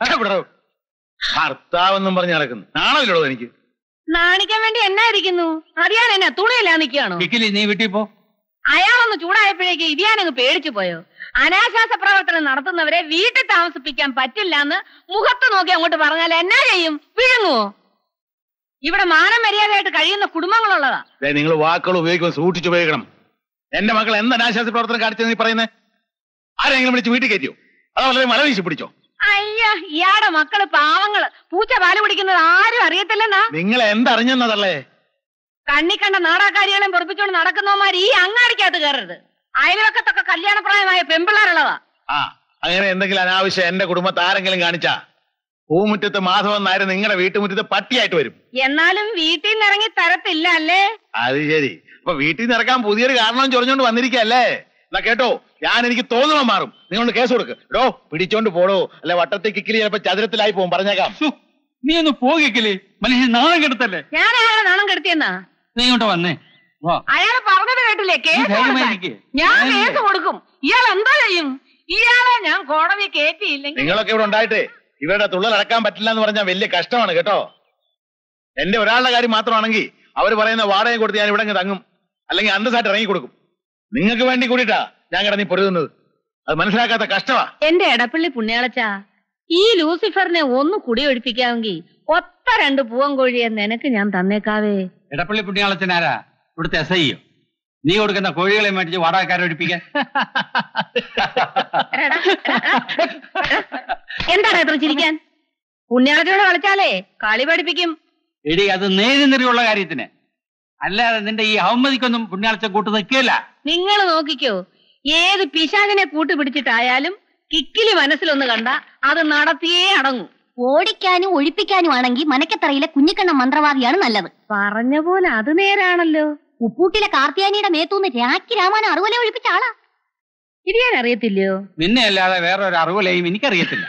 ഭർത്താവെന്നും പറഞ്ഞ് നടക്കുന്നു നാണമില്ലടോ എനിക്ക് നാണിക്കാൻ വേണ്ടി എന്നാ ഇരിക്കുന്നു അറിയാൻ എന്നാ തുണിയല്ല നിൽക്കുകയാണോ ഇക്കിലി നീ വീട്ടിൽ പോ അയാളൊന്ന് ചൂടായപ്പോഴേക്ക് ഇതിയാനങ്ങ് പേടിച്ചു പോയോ അനാശാസ പ്രവർത്തനം നടത്തുന്നവരെ വീട്ടിൽ താമസിപ്പിക്കാൻ പറ്റില്ല എന്ന് മുഖത്ത് നോക്കി അങ്ങോട്ട് പറഞ്ഞാൽ എന്നാ ചെയ്യും വിഴുങ്ങുവോ ഇവിടെ മാനം മര്യാദയായിട്ട് കഴിയുന്ന കുടുംബങ്ങളുള്ളതാ നിങ്ങൾ വാക്കുകൾ ഉപയോഗിക്കുമ്പോൾ സൂക്ഷിച്ചു ഉപയോഗിക്കണം എന്റെ മക്കൾ എന്ത് അനാശാസ പ്രവർത്തനം കാണിച്ചെന്ന് നീ പറയുന്നേ ആരെങ്കിലും വിളിച്ച് വീട്ടിൽ കയറ്റിയോ അതോ വളരെ മല വീശി പിടിച്ചോ അയ്യ ഇയാടെ മക്കള് പാവങ്ങള് പൂച്ച പാല് കുടിക്കുന്നത് ആരും അറിയത്തില്ലെന്നാ നിങ്ങൾ എന്തറിഞ്ഞെന്നതല്ലേ കണ്ണി കണ്ട നാടാക്കാരികളെയും പൊറപ്പിച്ചോണ്ട് നടക്കുന്നവന്മാർ ഈ അങ്ങാടിക്കകത്ത് കയറരുത് അയൽവക്കത്തൊക്കെ കല്യാണപ്രായമായ പെമ്പിള്ളാരുള്ളതാ ആ അങ്ങനെ എന്തെങ്കിലും അനാവശ്യം എന്റെ കുടുംബത്തെ ആരെങ്കിലും കാണിച്ചാ പൂമുറ്റത്ത് മാധവൻ നായർ നിങ്ങളുടെ വീട്ടുമുറ്റത്ത് പട്ടിയായിട്ട് വരും എന്നാലും വീട്ടിൽ നിന്ന് ഇറങ്ങി തരത്തില്ല അല്ലേ അത് ശരി അപ്പൊ വീട്ടിൽ നിന്ന് ഇറക്കാൻ പുതിയൊരു കാരണം ചൊറിഞ്ഞോണ്ട് വന്നിരിക്കല്ലേ എന്നാ കേട്ടോ ഞാൻ എനിക്ക് തോന്നുമ്പോ മാറും നിങ്ങളോട് കേസ് കൊടുക്ക് എടോ പിടിച്ചോണ്ട് പോടോ അല്ലെ വട്ടത്തിൽ കിക്കിലി ചിലപ്പോ ചതുരത്തിലായി പോകും പറഞ്ഞേക്കാം ശ്ശോ, നീ ഒന്ന് പോകിക്കില്ലേ മനുഷ്യൻ നാണം കെടുത്തല്ലേ ഞാൻ അയാളെ നാണം കെടുത്തിയെന്നാ നീ ഇങ്ങോട്ട് വന്നേ വാ അയാൾ പറഞ്ഞത് കേട്ടില്ലേ കേസ് നീ ധൈര്യമായി കൊടുക്കാൻ. ഇരിക്ക്. ഞാൻ ഞാൻ കേസ് കൊടുക്കും ഇയാൾ എന്താ ചെയ്യും ഇയാളെ ഞാൻ കോടതി കേറ്റിയില്ലെങ്കിൽ നിങ്ങളൊക്കെ ഇവിടെ ഉണ്ടായിട്ട് ഇവരുടെ തുള്ളൽ അടക്കാൻ പറ്റില്ല എന്ന് പറഞ്ഞാൽ വലിയ കഷ്ടമാണ് കേട്ടോ എന്റെ ഒരാളുടെ കാര്യം മാത്രമാണെങ്കിൽ അവർ പറയുന്ന വാടക കൊടുത്ത് ഞാൻ ഇവിടെ അങ്ങ് തങ്ങും അല്ലെങ്കിൽ അന്തസ്സായിട്ട് ഇറങ്ങി കൊടുക്കും നിങ്ങൾക്ക് വേണ്ടി കൂടിയിട്ടാ ഞാൻ കിടന്നീ പൊരുതുന്നത് അത് മനസ്സിലാക്കാത്ത കഷ്ടമാ എന്റെ എടപ്പള്ളി പുണ്യാളച്ച ഈ ലൂസിഫറിനെ ഒന്ന് കുടിയൊഴിപ്പിക്കാമെങ്കിൽ ഒത്ത രണ്ട് പൂവൻകോഴിയെ നിനക്ക് ഞാൻ തന്നേക്കാവേ ഇടപ്പള്ളി പുണ്യാളച്ചനാരാ ഇവിടുത്തെ എസ് ഐയോ നീ കൊടുക്കുന്ന കോഴികളെ മേടിച്ച് വാടകക്കാരെ ഒഴിപ്പിക്കാൻ എന്താണ് എത്ര ചിരിക്കാൻ പുണ്യാളത്തിനോട് കളിച്ചാലേ കളി പഠിപ്പിക്കും എടി അത് നേരിനെറിയുള്ള കാര്യത്തിന് അല്ലാതെ നിന്റെ ഈ അവമതിക്കൊന്നും പുണ്യാളച്ച കൂട്ട് നിൽക്കില്ല നിങ്ങൾ നോക്കിക്കോ ഏത് പിശാചിനെ കൂട്ടുപിടിച്ചിട്ടായാലും കിക്കിലി മനസ്സിലൊന്ന് കണ്ട അത് നടത്തിയേ അടങ്ങൂ ഓടിക്കാനും ഒഴിപ്പിക്കാനും ആണെങ്കിൽ മനക്കത്തറയിലെ കുഞ്ഞിക്കണ്ണ മന്ത്രവാദിയാണ് നല്ലത് പറഞ്ഞ പോലെ അത് നേരാണല്ലോ ഉപ്പൂട്ടിലെ കാർത്തിയാനിയുടെ മേത്തൂന്ന് രാഖി രാമാനം അറുവലെ ഒഴിപ്പിച്ച ആളാ ഇത് ഞാൻ അറിയത്തില്ലയോ നിന്നെ അല്ലാതെ വേറെ ഒരു അറിവുലയും എനിക്കറിയത്തില്ല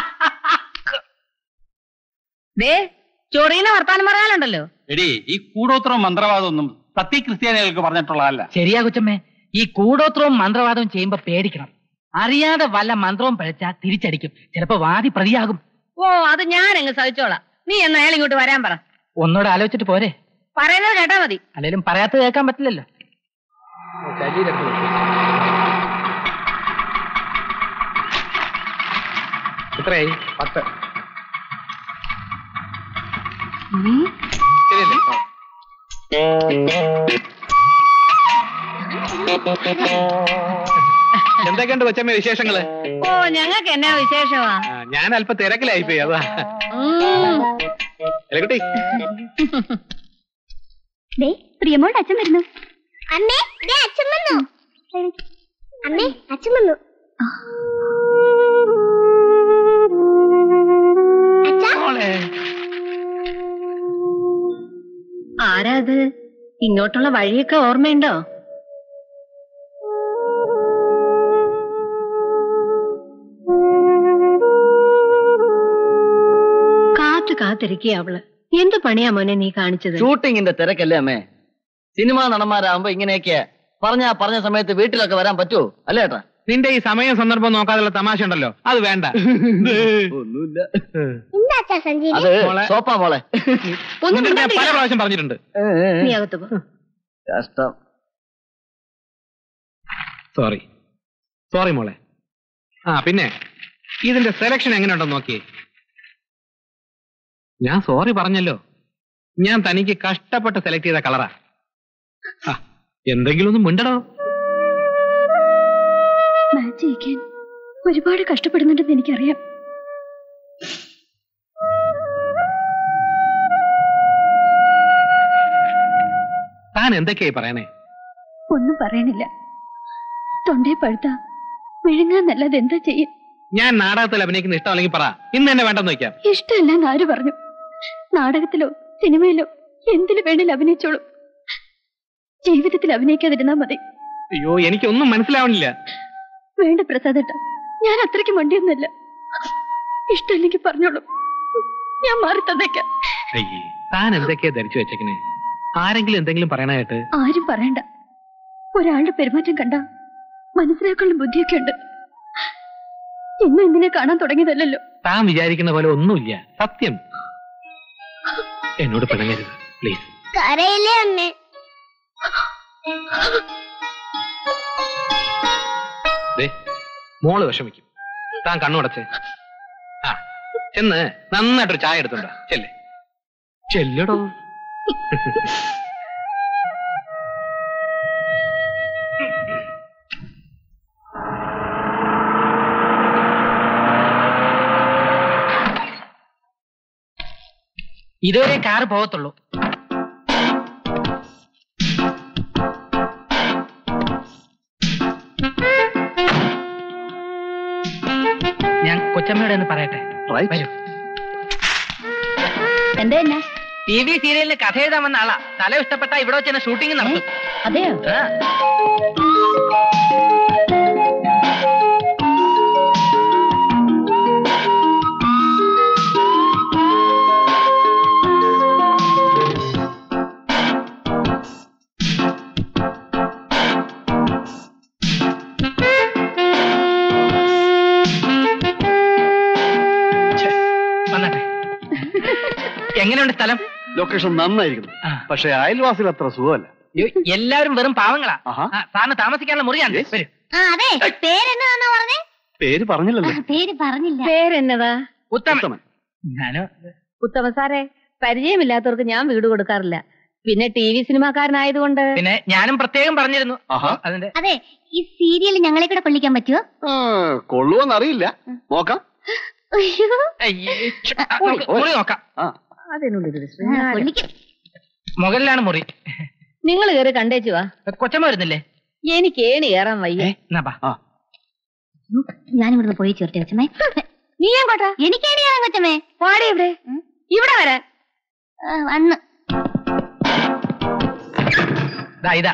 ദേ ചൊറിയുന്ന വർത്താനം പറയാനുണ്ടല്ലോ എടി ഈ കൂടോത്രം മന്ത്രവാദമൊന്നും സത്യക്രിസ്ത്യാനികൾക്ക് പറഞ്ഞിട്ടുള്ളതല്ല ശരിയാ കൊച്ചമ്മേ ഈ കൂടോത്രവും മന്ത്രവാദവും ചെയ്യുമ്പോ പേടിക്കണം അറിയാതെ വല്ല മന്ത്രവും പഴച്ചാ തിരിച്ചടിക്കും ചിലപ്പോ വാദി പ്രതിയാകും ഓ അത് ഞാൻ അങ്ങ് സഹിച്ചോളാം നീ എന്നാ അയാൾ ഇങ്ങോട്ട് വരാൻ പറ ഒന്നോട് ആലോചിച്ചിട്ട് പോരെ പറയുന്നത് കേട്ടാ മതി അല്ലേലും പറയാത്തത് കേൾക്കാൻ പറ്റില്ലല്ലോ എത്രയായി പത്ത് ശരിയല്ലേ ആ. എന്തൊക്കെയുണ്ട് കൊച്ചമ്മ വിശേഷങ്ങള് ഓ ഞങ്ങൾക്ക് എന്നാ വിശേഷമാ ആ, ഞാൻ അല്പം തിരക്കിലായിപ്പോയി അതാ ഉം. എലക്കുട്ടി ദേ പ്രിയമോളുടെ അച്ഛൻ വരുന്നു അമ്മേ ദേ അച്ഛൻ വന്നു അമ്മേ അച്ഛൻ വന്നു അച്ഛാ ആരാ അത് ഇങ്ങോട്ടുള്ള വഴിയൊക്കെ ഓർമ്മയുണ്ടോ കാത്തു കാത്തിരിക്കുക അവള് എന്ത് പണിയാ മോനെ നീ കാണിച്ചത് ഷൂട്ടിങ്ങിന്റെ തിരക്കല്ലേ അമ്മേ സിനിമാ നടന്മാരാകുമ്പോ ഇങ്ങനെയൊക്കെ പറഞ്ഞ പറഞ്ഞ സമയത്ത് വീട്ടിലൊക്കെ വരാൻ പറ്റുമോ അല്ലേ ഏട്ടാ നിന്റെ ഈ സമയം സന്ദർഭം നോക്കാതെയുള്ള തമാശ ഉണ്ടല്ലോ അത് വേണ്ട ഒന്നുമില്ല എന്താ അച്ഛാ സഞ്ജീവി അത് മോളെ. സോപ്പാ മോളെ ഒന്നും നിന്നോട് ഞാൻ പല മിണ്ടാതിരിക്ക. പ്രാവശ്യം പറഞ്ഞിട്ടുണ്ട് നീ അകത്ത് പോ കഷ്ടം സോറി സോറി മോളെ ആ പിന്നെ ഇതിന്റെ സെലക്ഷൻ എങ്ങനെയുണ്ടെന്ന് നോക്കിയേ ഞാൻ സോറി പറഞ്ഞല്ലോ ഞാൻ തനിക്ക് കഷ്ടപ്പെട്ട് സെലക്ട് ചെയ്ത കളറാ ആ, എന്തെങ്കിലും ഒന്ന് മിണ്ടടോ മാച്ച് ജയിക്കാൻ ഒരുപാട് കഷ്ടപ്പെടുന്നുണ്ടെന്ന് എനിക്കറിയാം താൻ എന്തൊക്കെയായി പറയണേ ഒന്നും പറയണില്ല തൊണ്ടയെ പഴുത്ത വിഴുങ്ങാന്നല്ലാതെ എന്താ ചെയ്യും ഞാൻ നാടകത്തിൽ അഭിനയിക്കുന്ന ഇഷ്ടമല്ലെങ്കിൽ പറ ഇന്ന് എന്നെ വേണ്ടെന്ന് വെക്കാം ഇഷ്ടമല്ലെന്ന് ആര് പറഞ്ഞു നാടകത്തിലോ സിനിമയിലോ എന്തിനു വേണേലും അഭിനയിച്ചോളൂ ജീവിതത്തിൽ അഭിനയിക്കാതിരുന്നാ മതി അയ്യോ എനിക്കൊന്നും മനസ്സിലാവണില്ല വേണ്ട പ്രസാദേട്ട ഞാൻ അത്രയ്ക്ക് മണ്ടിയൊന്നുമല്ല ഇഷ്ടമില്ലെങ്കിൽ പറഞ്ഞോളൂ ഞാൻ മാറി തന്നേക്കാം അയ്യേ താൻ എന്തൊക്കെയാ ധരിച്ചു വെച്ചേക്കണേ ആരെങ്കിലും എന്തെങ്കിലും പറയണായിട്ട് ആരും പറയണ്ട ഒരാളുടെ പെരുമാറ്റം കണ്ട മനസ്സിലാക്കാനുള്ള ബുദ്ധിയൊക്കെ ഉണ്ട് ഇന്നും എന്തിനെ കാണാൻ തുടങ്ങിയതല്ലല്ലോ താൻ വിചാരിക്കുന്ന പോലെ ഒന്നുമില്ല സത്യം എന്നോട് പിണങ്ങരുത് പ്ലീസ് കരയില്ലേ അമ്മേ ദേ മോള് വിഷമിക്കും താൻ കണ്ണുടച്ചേ ആ ചെന്ന് നന്നായിട്ടൊരു ചായ എടുത്തുണ്ടോ ചെല്ലേ ചെല്ലടോ ഇതുവരെ കാറ് പോകത്തുള്ളൂ ഞാൻ കൊച്ചമ്മയോട് ഒന്ന് പറയട്ടെ വരൂ എന്താ എന്നാ ടി വി സീരിയലിന് കഥ എഴുതാൻ വന്ന ആളാ സ്ഥലം ഇഷ്ടപ്പെട്ട ഇവിടെ വെച്ച് തന്നെ ഷൂട്ടിംഗ് നടത്തും അതെയോ ആ. ഛെ, വന്നാട്ടെ എങ്ങനെയുണ്ട് സ്ഥലം ലൊക്കേഷൻ നന്നായിരിക്കുന്നു ആ. പക്ഷെ അയൽവാസികൾ അത്ര സുഖമല്ല അയ്യോ, എല്ലാവരും വെറും പാവങ്ങളാ ആഹാ. ആ, സാറിന് താമസിക്കാനുള്ള മുറിയാണ് Yes. വരൂ ആ അതെ പേരെന്താന്നാ പറഞ്ഞേ പേര് പറഞ്ഞില്ലല്ലോ പേര് പറഞ്ഞില്ല പേരെന്നതാ ഉത്തമൻ ഉത്തമൻ. ഞാനോ ഉത്തമ സാറേ പരിചയമില്ലാത്തവർക്ക് ഞാൻ വീട് കൊടുക്കാറില്ല പിന്നെ ടി വി സിനിമാക്കാരനായതുകൊണ്ട് പിന്നെ ഞാനും പ്രത്യേകം പറഞ്ഞിരുന്നു ആഹാ. അതിന്റെ അതെ ഈ സീരിയൽ ഞങ്ങളെ കൂടെ കൊള്ളിക്കാൻ പറ്റുമോ ആ, കൊള്ളുവോന്നറിയില്ല നോക്കാം അയ്യോ അയ്യേ, ഛെ, ആ, നോക്ക്, മുറി നോക്കാം ആ അതിനുള്ളൊരു ആ, കൊള്ളിക്കും മുകളിലാണ് മുറി നിങ്ങൾ കയറി കണ്ടേച്ചു വാ കൊച്ചമ്മ വരുന്നില്ലേ എനിക്ക് ഏണി കയറാൻ വയ്യ ഏ, എന്നാ ബാ. ആ ഞാനിവിടുന്ന് പോയി ചേർത്തി അച്ഛമ്മേ നീ എങ്ങോട്ടാ എനിക്കേണ്ടി കൊച്ചമ്മേ പാടി ഇവിടെ ഇവിടെ വരാൻ വന്ന് ദാ ഇതാ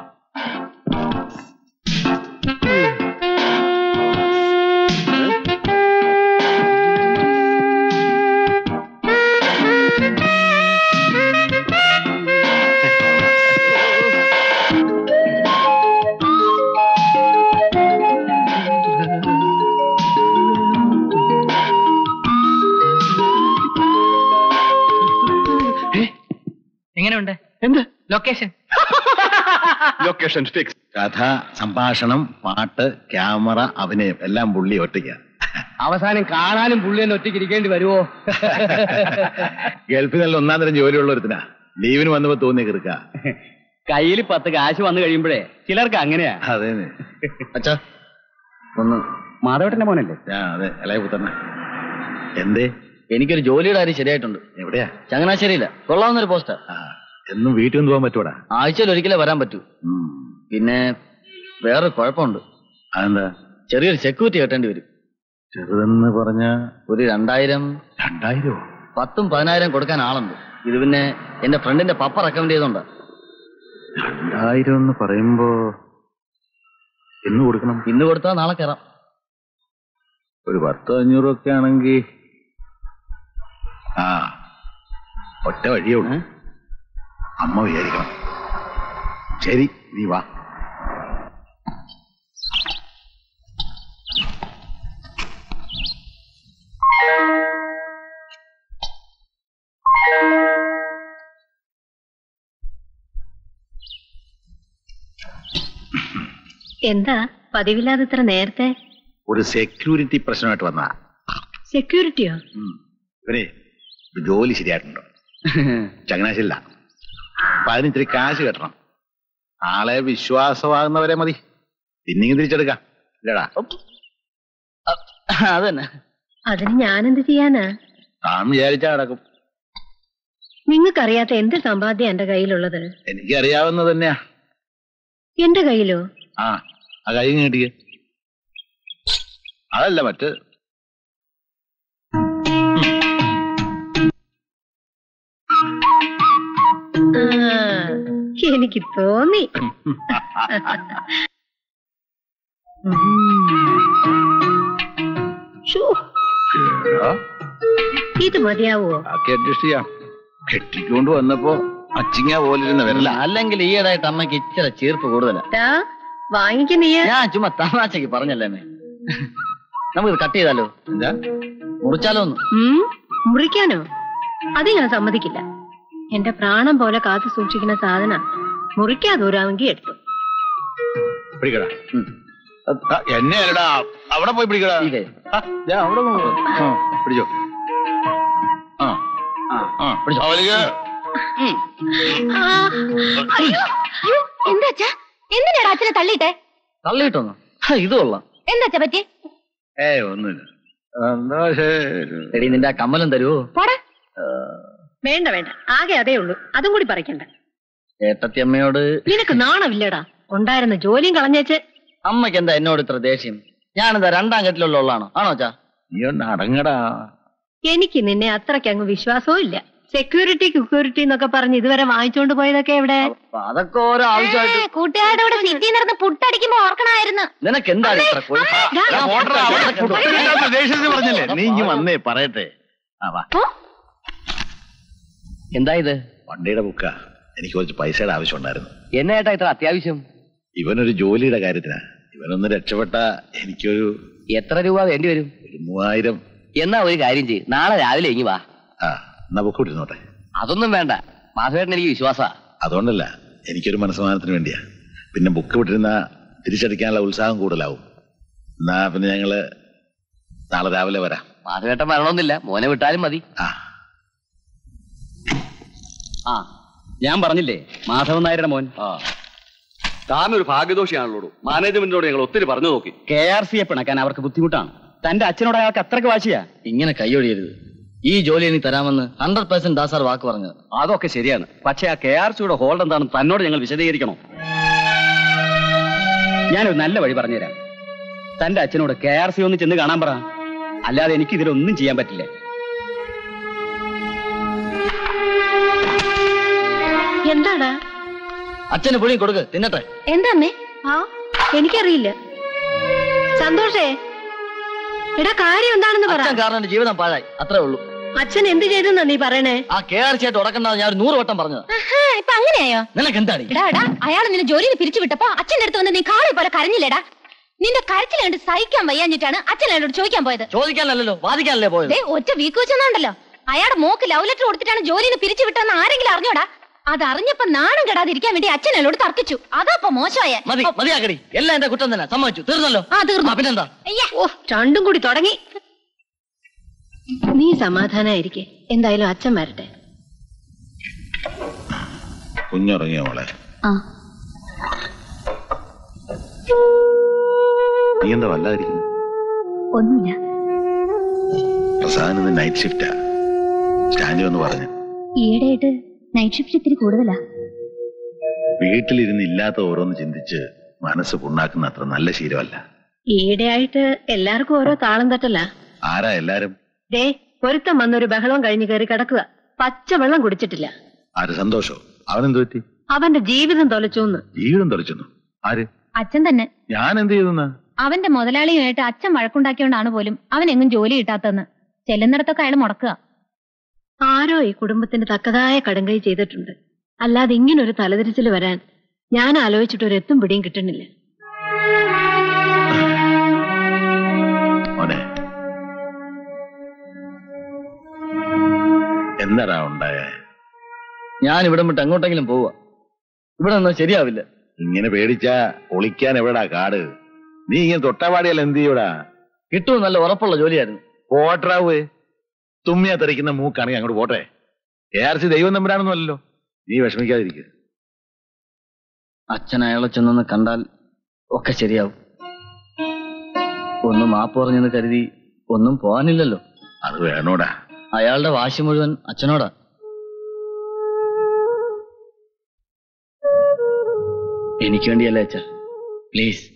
എങ്ങനെയുണ്ട് എന്ത് ലൊക്കേഷൻ ലൊക്കേഷൻ ഫിക്സ് കഥ സംഭാഷണം പാട്ട് ക്യാമറ അഭിനയം എല്ലാം പുള്ളി ഒറ്റയ്ക്ക അവസാനം കാണാനും പുള്ളി തന്നെ ഒറ്റയ്ക്ക് ഇരിക്കേണ്ടി വരുമോ ഗൾഫിൽ നല്ല ഒന്നാം തരം ജോലിയുള്ള ഒരുത്തിനാ ലീവിന് വന്നപ്പോ തോന്നിയ കിറുക്ക കയ്യിൽ പത്ത് കാശ് വന്നു കഴിയുമ്പോഴേ ചിലർക്ക് അങ്ങനെയാ അതെ അച്ഛാ ഒന്ന് മാധവേട്ടന്റെ മോനല്ലേ ഞാൻ അതെ ഇളയ പുത്തണ്ണ എന്തേ എനിക്കൊരു ജോലിയുടെ കാര്യം ശരിയായിട്ടുണ്ട് എവിടെയാ ചങ്ങനാശ്ശേരിയില്ല കൊള്ളാവുന്നൊരു പോസ്റ്റാ ആ എന്നും വീട്ടിൽ നിന്ന് പോകാൻ പറ്റൂടാ ആഴ്ചയിൽ ഒരിക്കലേ വരാൻ പറ്റൂ ഉം. പിന്നെ വേറെ കുഴപ്പമുണ്ട് അതെന്താ ചെറിയൊരു സെക്യൂരിറ്റി കെട്ടേണ്ടി വരും ചെറുതെന്ന് പറഞ്ഞ ഒരു രണ്ടായിരം രണ്ടായിരോ പത്തും പതിനായിരം കൊടുക്കാൻ ആളുണ്ട് ഇത് പിന്നെ എന്റെ ഫ്രണ്ടിന്റെ പപ്പ റെക്കമെൻഡ് ചെയ്തോണ്ടാ രണ്ടായിരം എന്ന് പറയുമ്പോ എന്ന് കൊടുക്കണം ഇന്ന് കൊടുത്താൽ നാളെ കയറാം ഒരു പത്തോ അഞ്ഞൂറോ ഒക്കെ ആണെങ്കിൽ ആ ഒറ്റ വഴിയേ ഉള്ളൂ അമ്മ വിചാരിക്കണം ശരി നീ വാ എന്താ പതിവില്ലാതെ ഇത്ര നേരത്തെ ഒരു സെക്യൂരിറ്റി പ്രശ്നമായിട്ട് വന്നാ സെക്യൂരിറ്റിയോ ഇവനെ ഒരു ജോലി ശരിയായിട്ടുണ്ടോ ചങ്ങനാശ്ശേരില്ല അപ്പൊ അതിന് ഇത്തിരി കാശ് കെട്ടണം ആളെ വിശ്വാസമാകുന്നവരെ മതി പിന്നെയും തിരിച്ചെടുക്കാം ഇല്ലടാ അതന്നെ അതിന് ഞാനെന്ത് ചെയ്യാനാ താൻ വിചാരിച്ചാ കിടക്കും നിങ്ങൾക്കറിയാത്ത എന്ത് സമ്പാദ്യം എന്റെ കയ്യിലുള്ളത് എനിക്കറിയാവുന്ന തന്നെയാ എന്റെ കയ്യിലോ ആ ആ കൈ നീട്ടിക്ക് അതല്ല മറ്റ് ആ, എനിക്ക് തോന്നി ശ്ശോ, എടാ, ഇത് മതിയാവോ ബാക്കി അഡ്ജസ്റ്റ് ചെയ്യാം കെട്ടിക്കൊണ്ട് വന്നപ്പോ അച്ചിങ്ങ പോലിരുന്ന അല്ല വരല അല്ലെങ്കിൽ ഈയിടായിട്ട് അമ്മയ്ക്ക് ഇച്ചിരി ചീർപ്പ് കൂടുതലാ ദാ, വാങ്ങിക്കുന്നീയ ഞാൻ ചുമ്മാ തമാശക്ക് പറഞ്ഞല്ലേ അമ്മേ നമുക്കിത് കട്ട് ചെയ്താലോ എന്താ മുറിച്ചാലോ ഒന്ന് ഉം, മുറിക്കാനോ അത് ഞാൻ സമ്മതിക്കില്ല എന്റെ പ്രാണം പോലെ കാത്തു സൂക്ഷിക്കുന്ന സാധന മുറിക്കാതൂരാമെങ്കിൽ എടുത്തു പിടിക്കടാ ആ, എന്നെ അല്ലടാ അവിടെ പോയി പിടിക്കടാ ഈ കൈ. ആ, ദേ അവിടെ പോ. ആ, പിടിച്ചോ ആ ആ, ആ പിടിച്ചോ അവലിക്ക് ആ, അയ്യോ, അയ്യോ, എന്താ അച്ഛാ എന്തിനാടാ അച്ഛനെ തള്ളിയിട്ടെ തള്ളിയിട്ടൊന്നു ഹാ, ഇത് കൊള്ളാം എന്താ അച്ഛാ പറ്റി ഏയ് ഒന്നുമില്ല എന്താ ശരി എടി നിന്റെ ആ കമ്മലും തരുവോ പോടാ വേണ്ട വേണ്ട ആകെ അതേ ഉള്ളൂ അതും കൂടി പറിക്കണ്ട ഏട്ടത്തി അമ്മയോട് നിനക്ക് നാണമില്ലടാ ഉണ്ടായിരുന്ന ജോലിയും കളഞ്ഞേച്ച് അമ്മയ്ക്ക് എന്താ എന്നോട് ഇത്ര ദേഷ്യം ഞാനെന്താ രണ്ടാം കെട്ടിലുള്ള ഉള്ളാണോ ആണോ ചാ നീ ഒന്ന് അടങ്ങടാ എനിക്ക് നിന്നെ അത്രയ്ക്ക് അങ്ങ് വിശ്വാസവും ഇല്ല സെക്യൂരിറ്റി സെക്യൂരിറ്റി എന്നൊക്കെ പറഞ്ഞ് ഇതുവരെ വാങ്ങിച്ചോണ്ട് പോയതൊക്കെ എവിടെ അപ്പൊ അതൊക്കെ ഓരോ ആവശ്യമായിട്ട് ഏ, കൂട്ടുകാരുടെ കൂടെ സിറ്റി നടന്ന് പുട്ടടിക്കുമ്പോ ഓർക്കണമായിരുന്നു നിനക്ക് എന്താണ് ഇത്ര കൊഴുപ്പ്? എടാ, പോട്ടെടാ, അവിടെ കുട്ടനില്ലാത്ത ദേഷ്യത്തിന് പറഞ്ഞില്ലേ നീ ഇനി വന്നേ പറയട്ടെ ആ വാ എന്താ ഇത് വണ്ടിയുടെ ബുക്കാ എനിക്ക് കുറച്ച് പൈസയുടെ ആവശ്യം ഉണ്ടായിരുന്നു എന്നാ ഏട്ടാ ഇത്ര അത്യാവശ്യം ഇവനൊരു ജോലിയുടെ കാര്യത്തിനാ ഇവനൊന്ന് രക്ഷപ്പെട്ട എനിക്കൊരു എത്ര രൂപ വേണ്ടി വരും ഒരു മൂവായിരം എന്നാ ഒരു കാര്യം ചെയ്യ് നാളെ രാവിലെ ഇങ്ങി വാ ആ എന്നാ ബുക്ക് വിട്ടിരുന്നോട്ടെ അതൊന്നും വേണ്ട മാധവേട്ടൻ എനിക്ക് വിശ്വാസ അതുകൊണ്ടല്ല എനിക്കൊരു മനസ്സമാനത്തിന് വേണ്ടിയാ പിന്നെ ബുക്ക് വിട്ടിരുന്ന തിരിച്ചടിക്കാനുള്ള ഉത്സാഹം കൂടുതലാവും എന്നാ പിന്നെ ഞങ്ങള് നാളെ രാവിലെ വരാം മാധവേട്ടൻ വരണമെന്നില്ല മോനെ വിട്ടാലും മതി ആ ആ ഞാൻ പറഞ്ഞില്ലേ മാധവൻ നായരുടെ മോൻ താനൊരു ഭാഗ്യദോഷിയാണല്ലോ മാനേജ്മെന്റിനോട് ഞങ്ങൾ ഒത്തിരി പറഞ്ഞു നോക്കി കെ ആർ സിയെ പിണക്കാൻ അവർക്ക് ബുദ്ധിമുട്ടാണ് തന്റെ അച്ഛനോട് അയാൾക്ക് അത്രക്ക് വാശിയാ ഇങ്ങനെ കൈയൊഴിയരുത് ഈ ജോലി എനിക്ക് തരാമെന്ന് ഹൺഡ്രഡ് പെർസെന്റ് ദാസാർ വാക്ക് പറഞ്ഞത് അതൊക്കെ ശരിയാണ് പക്ഷേ ആ കെ ആർ സിയുടെ ഹോൾഡ് എന്താണെന്ന് തന്നോട് ഞങ്ങൾ വിശദീകരിക്കണോ ഞാനൊരു നല്ല വഴി പറഞ്ഞുതരാം തന്റെ അച്ഛനോട് കെ ആർ സി ഒന്ന് ചെന്ന് കാണാൻ പറ അല്ലാതെ എനിക്ക് ഇതിലൊന്നും ചെയ്യാൻ പറ്റില്ല എന്താടാ അച്ഛന് പുളി കൊടുക്ക് തിന്നട്ടെ എന്താ അമ്മേ ആ എനിക്കറിയില്ല സന്തോഷേ എടാ കാര്യം എന്താണെന്ന് പറ അച്ഛൻ കാരണം എന്റെ ജീവിതം പാഴായി അത്രേ ഉള്ളൂ അച്ഛൻ എന്ത് ചെയ്തെന്നാ നീ പറയണേ ആ കെ ആർ സി ആയിട്ട് ഉടക്കണ്ടെന്ന് ഞാൻ ഒരു നൂറ് വട്ടം പറഞ്ഞത് ആഹാ, ഇപ്പൊ അങ്ങനെയായോ നിനക്ക് എന്താണ് എടാ എടാ അയാൾ നിന്നെ ജോലിയിൽ പിരിച്ചു വിട്ടപ്പോ അച്ഛന്റെ അടുത്ത് വന്ന് നീ കാളെ പോലെ കരഞ്ഞില്ലേടാ നിന്റെ കരച്ചിൽ കണ്ട് സഹിക്കാൻ വയ്യാഞ്ഞിട്ടാണ് അച്ഛൻ അയാളോട് ചോദിക്കാൻ പോയത് ചോദിക്കാനല്ലല്ലോ വാദിക്കാനല്ലേ പോയത് ദേ ഒറ്റ വീക്ക് വെച്ചെന്നുണ്ടല്ലോ അയാളുടെ മോക്ക് ലവ് ലെറ്റർ കൊടുത്തിട്ടാണ് ജോലിയിൽ നിന്ന് പിരിച്ചു വിട്ടെന്ന് ആരെങ്കിലും അറിഞ്ഞോടാ അത് അറിഞ്ഞപ്പോ നാണം കെടാതിരിക്കാൻ വേണ്ടി അച്ഛൻ അയാളോട് തർക്കിച്ചു അതാ ഇപ്പൊ മോശമായ മതി മതിയാക്കടി എല്ലാം എന്റെ കുറ്റം തന്നെ സമ്മതിച്ചു തീർന്നല്ലോ ആ തീർന്നു പിന്നെന്താ അയ്യാ ഓ രണ്ടും കൂടി തുടങ്ങി നീ സമാധാനായിരിക്കെ എന്തായാലും അച്ഛൻ വരട്ടെ കുഞ്ഞുറങ്ങിയോ മോളെ ആ നീ എന്താ വല്ലാതിരിക്കുന്നു ഒന്നുമില്ല പ്രസാദ് ഇന്ന് നൈറ്റ് ഷിഫ്റ്റാ സ്റ്റാൻഡിൽ വന്ന് പറഞ്ഞു ഈയിടെയായിട്ട് നൈറ്റ് ഷിഫ്റ്റ് ഇത്തിരി കൂടുതലാ വീട്ടിലിരുന്ന് ഇല്ലാത്ത ഓരോന്ന് ചിന്തിച്ച് മനസ്സ് പുണ്ണാക്കുന്ന അത്ര നല്ല ശീലമല്ല ഈയിടെയായിട്ട് എല്ലാവർക്കും ഓരോ താളം തട്ടല ആരാ എല്ലാരും ദേ പൊരുത്തം വന്നൊരു ബഹളവും കഴിഞ്ഞ് കയറി കിടക്കുക പച്ചവെള്ളം കുടിച്ചിട്ടില്ല ആര് സന്തോഷോ അവനെന്ത് പറ്റി അവന്റെ ജീവിതം തൊലച്ചൂന്ന് ജീവിതം തെളിച്ചെന്നു ആര് അച്ഛൻ തന്നെ ഞാൻ എന്ത് ചെയ്തെന്നാ അവന്റെ മുതലാളിയുമായിട്ട് അച്ഛൻ വഴക്കുണ്ടാക്കിയോണ്ടാണ് പോലും അവൻ എങ്ങും ജോലി കിട്ടാത്തെന്ന് ചെല്ലുന്നിടത്തൊക്കെ അയാൾ മുടക്കുക ആരോ ഈ കുടുംബത്തിന് തക്കതായ കടുങ്കൈ ചെയ്തിട്ടുണ്ട് അല്ലാതെ ഇങ്ങനൊരു തലതിരിച്ചിൽ വരാൻ ഞാൻ ആലോചിച്ചിട്ട് ഒരു എത്തും പിടിയും കിട്ടുന്നില്ല മോനെ എന്താടാ ഉണ്ടായേ ഞാൻ ഇവിടെ വിട്ട് എങ്ങോട്ടെങ്കിലും പോവുക ഇവിടെ നിന്നാ ശരിയാവില്ല ഇങ്ങനെ പേടിച്ചാ ഒളിക്കാൻ എവിടാ കാട് നീ ഇങ്ങനെ തൊട്ടപാടിയല്ല എന്ത് ചെയ്യൂടാ കിട്ടും നല്ല ഉറപ്പുള്ള ജോലിയായിരുന്നു പോട്ടറാവേ തുമ്മിയാ തെറിക്കുന്ന മൂക്കാണെങ്കിൽ അങ്ങോട്ട് പോട്ടെ കെ ആർ സി ദൈവം നമ്പരാണെന്നല്ലോ നീ വിഷമിക്കാതിരിക്കുക അച്ഛൻ അയാളെ ചെന്നൊന്ന് കണ്ടാൽ ഒക്കെ ശരിയാവും ഒന്നും മാപ്പ് പറഞ്ഞെന്ന് കരുതി ഒന്നും പോകാനില്ലല്ലോ അത് വേണോടാ അയാളുടെ വാശി മുഴുവൻ അച്ഛനോടാ എനിക്ക് വേണ്ടിയല്ല അച്ഛ പ്ലീസ്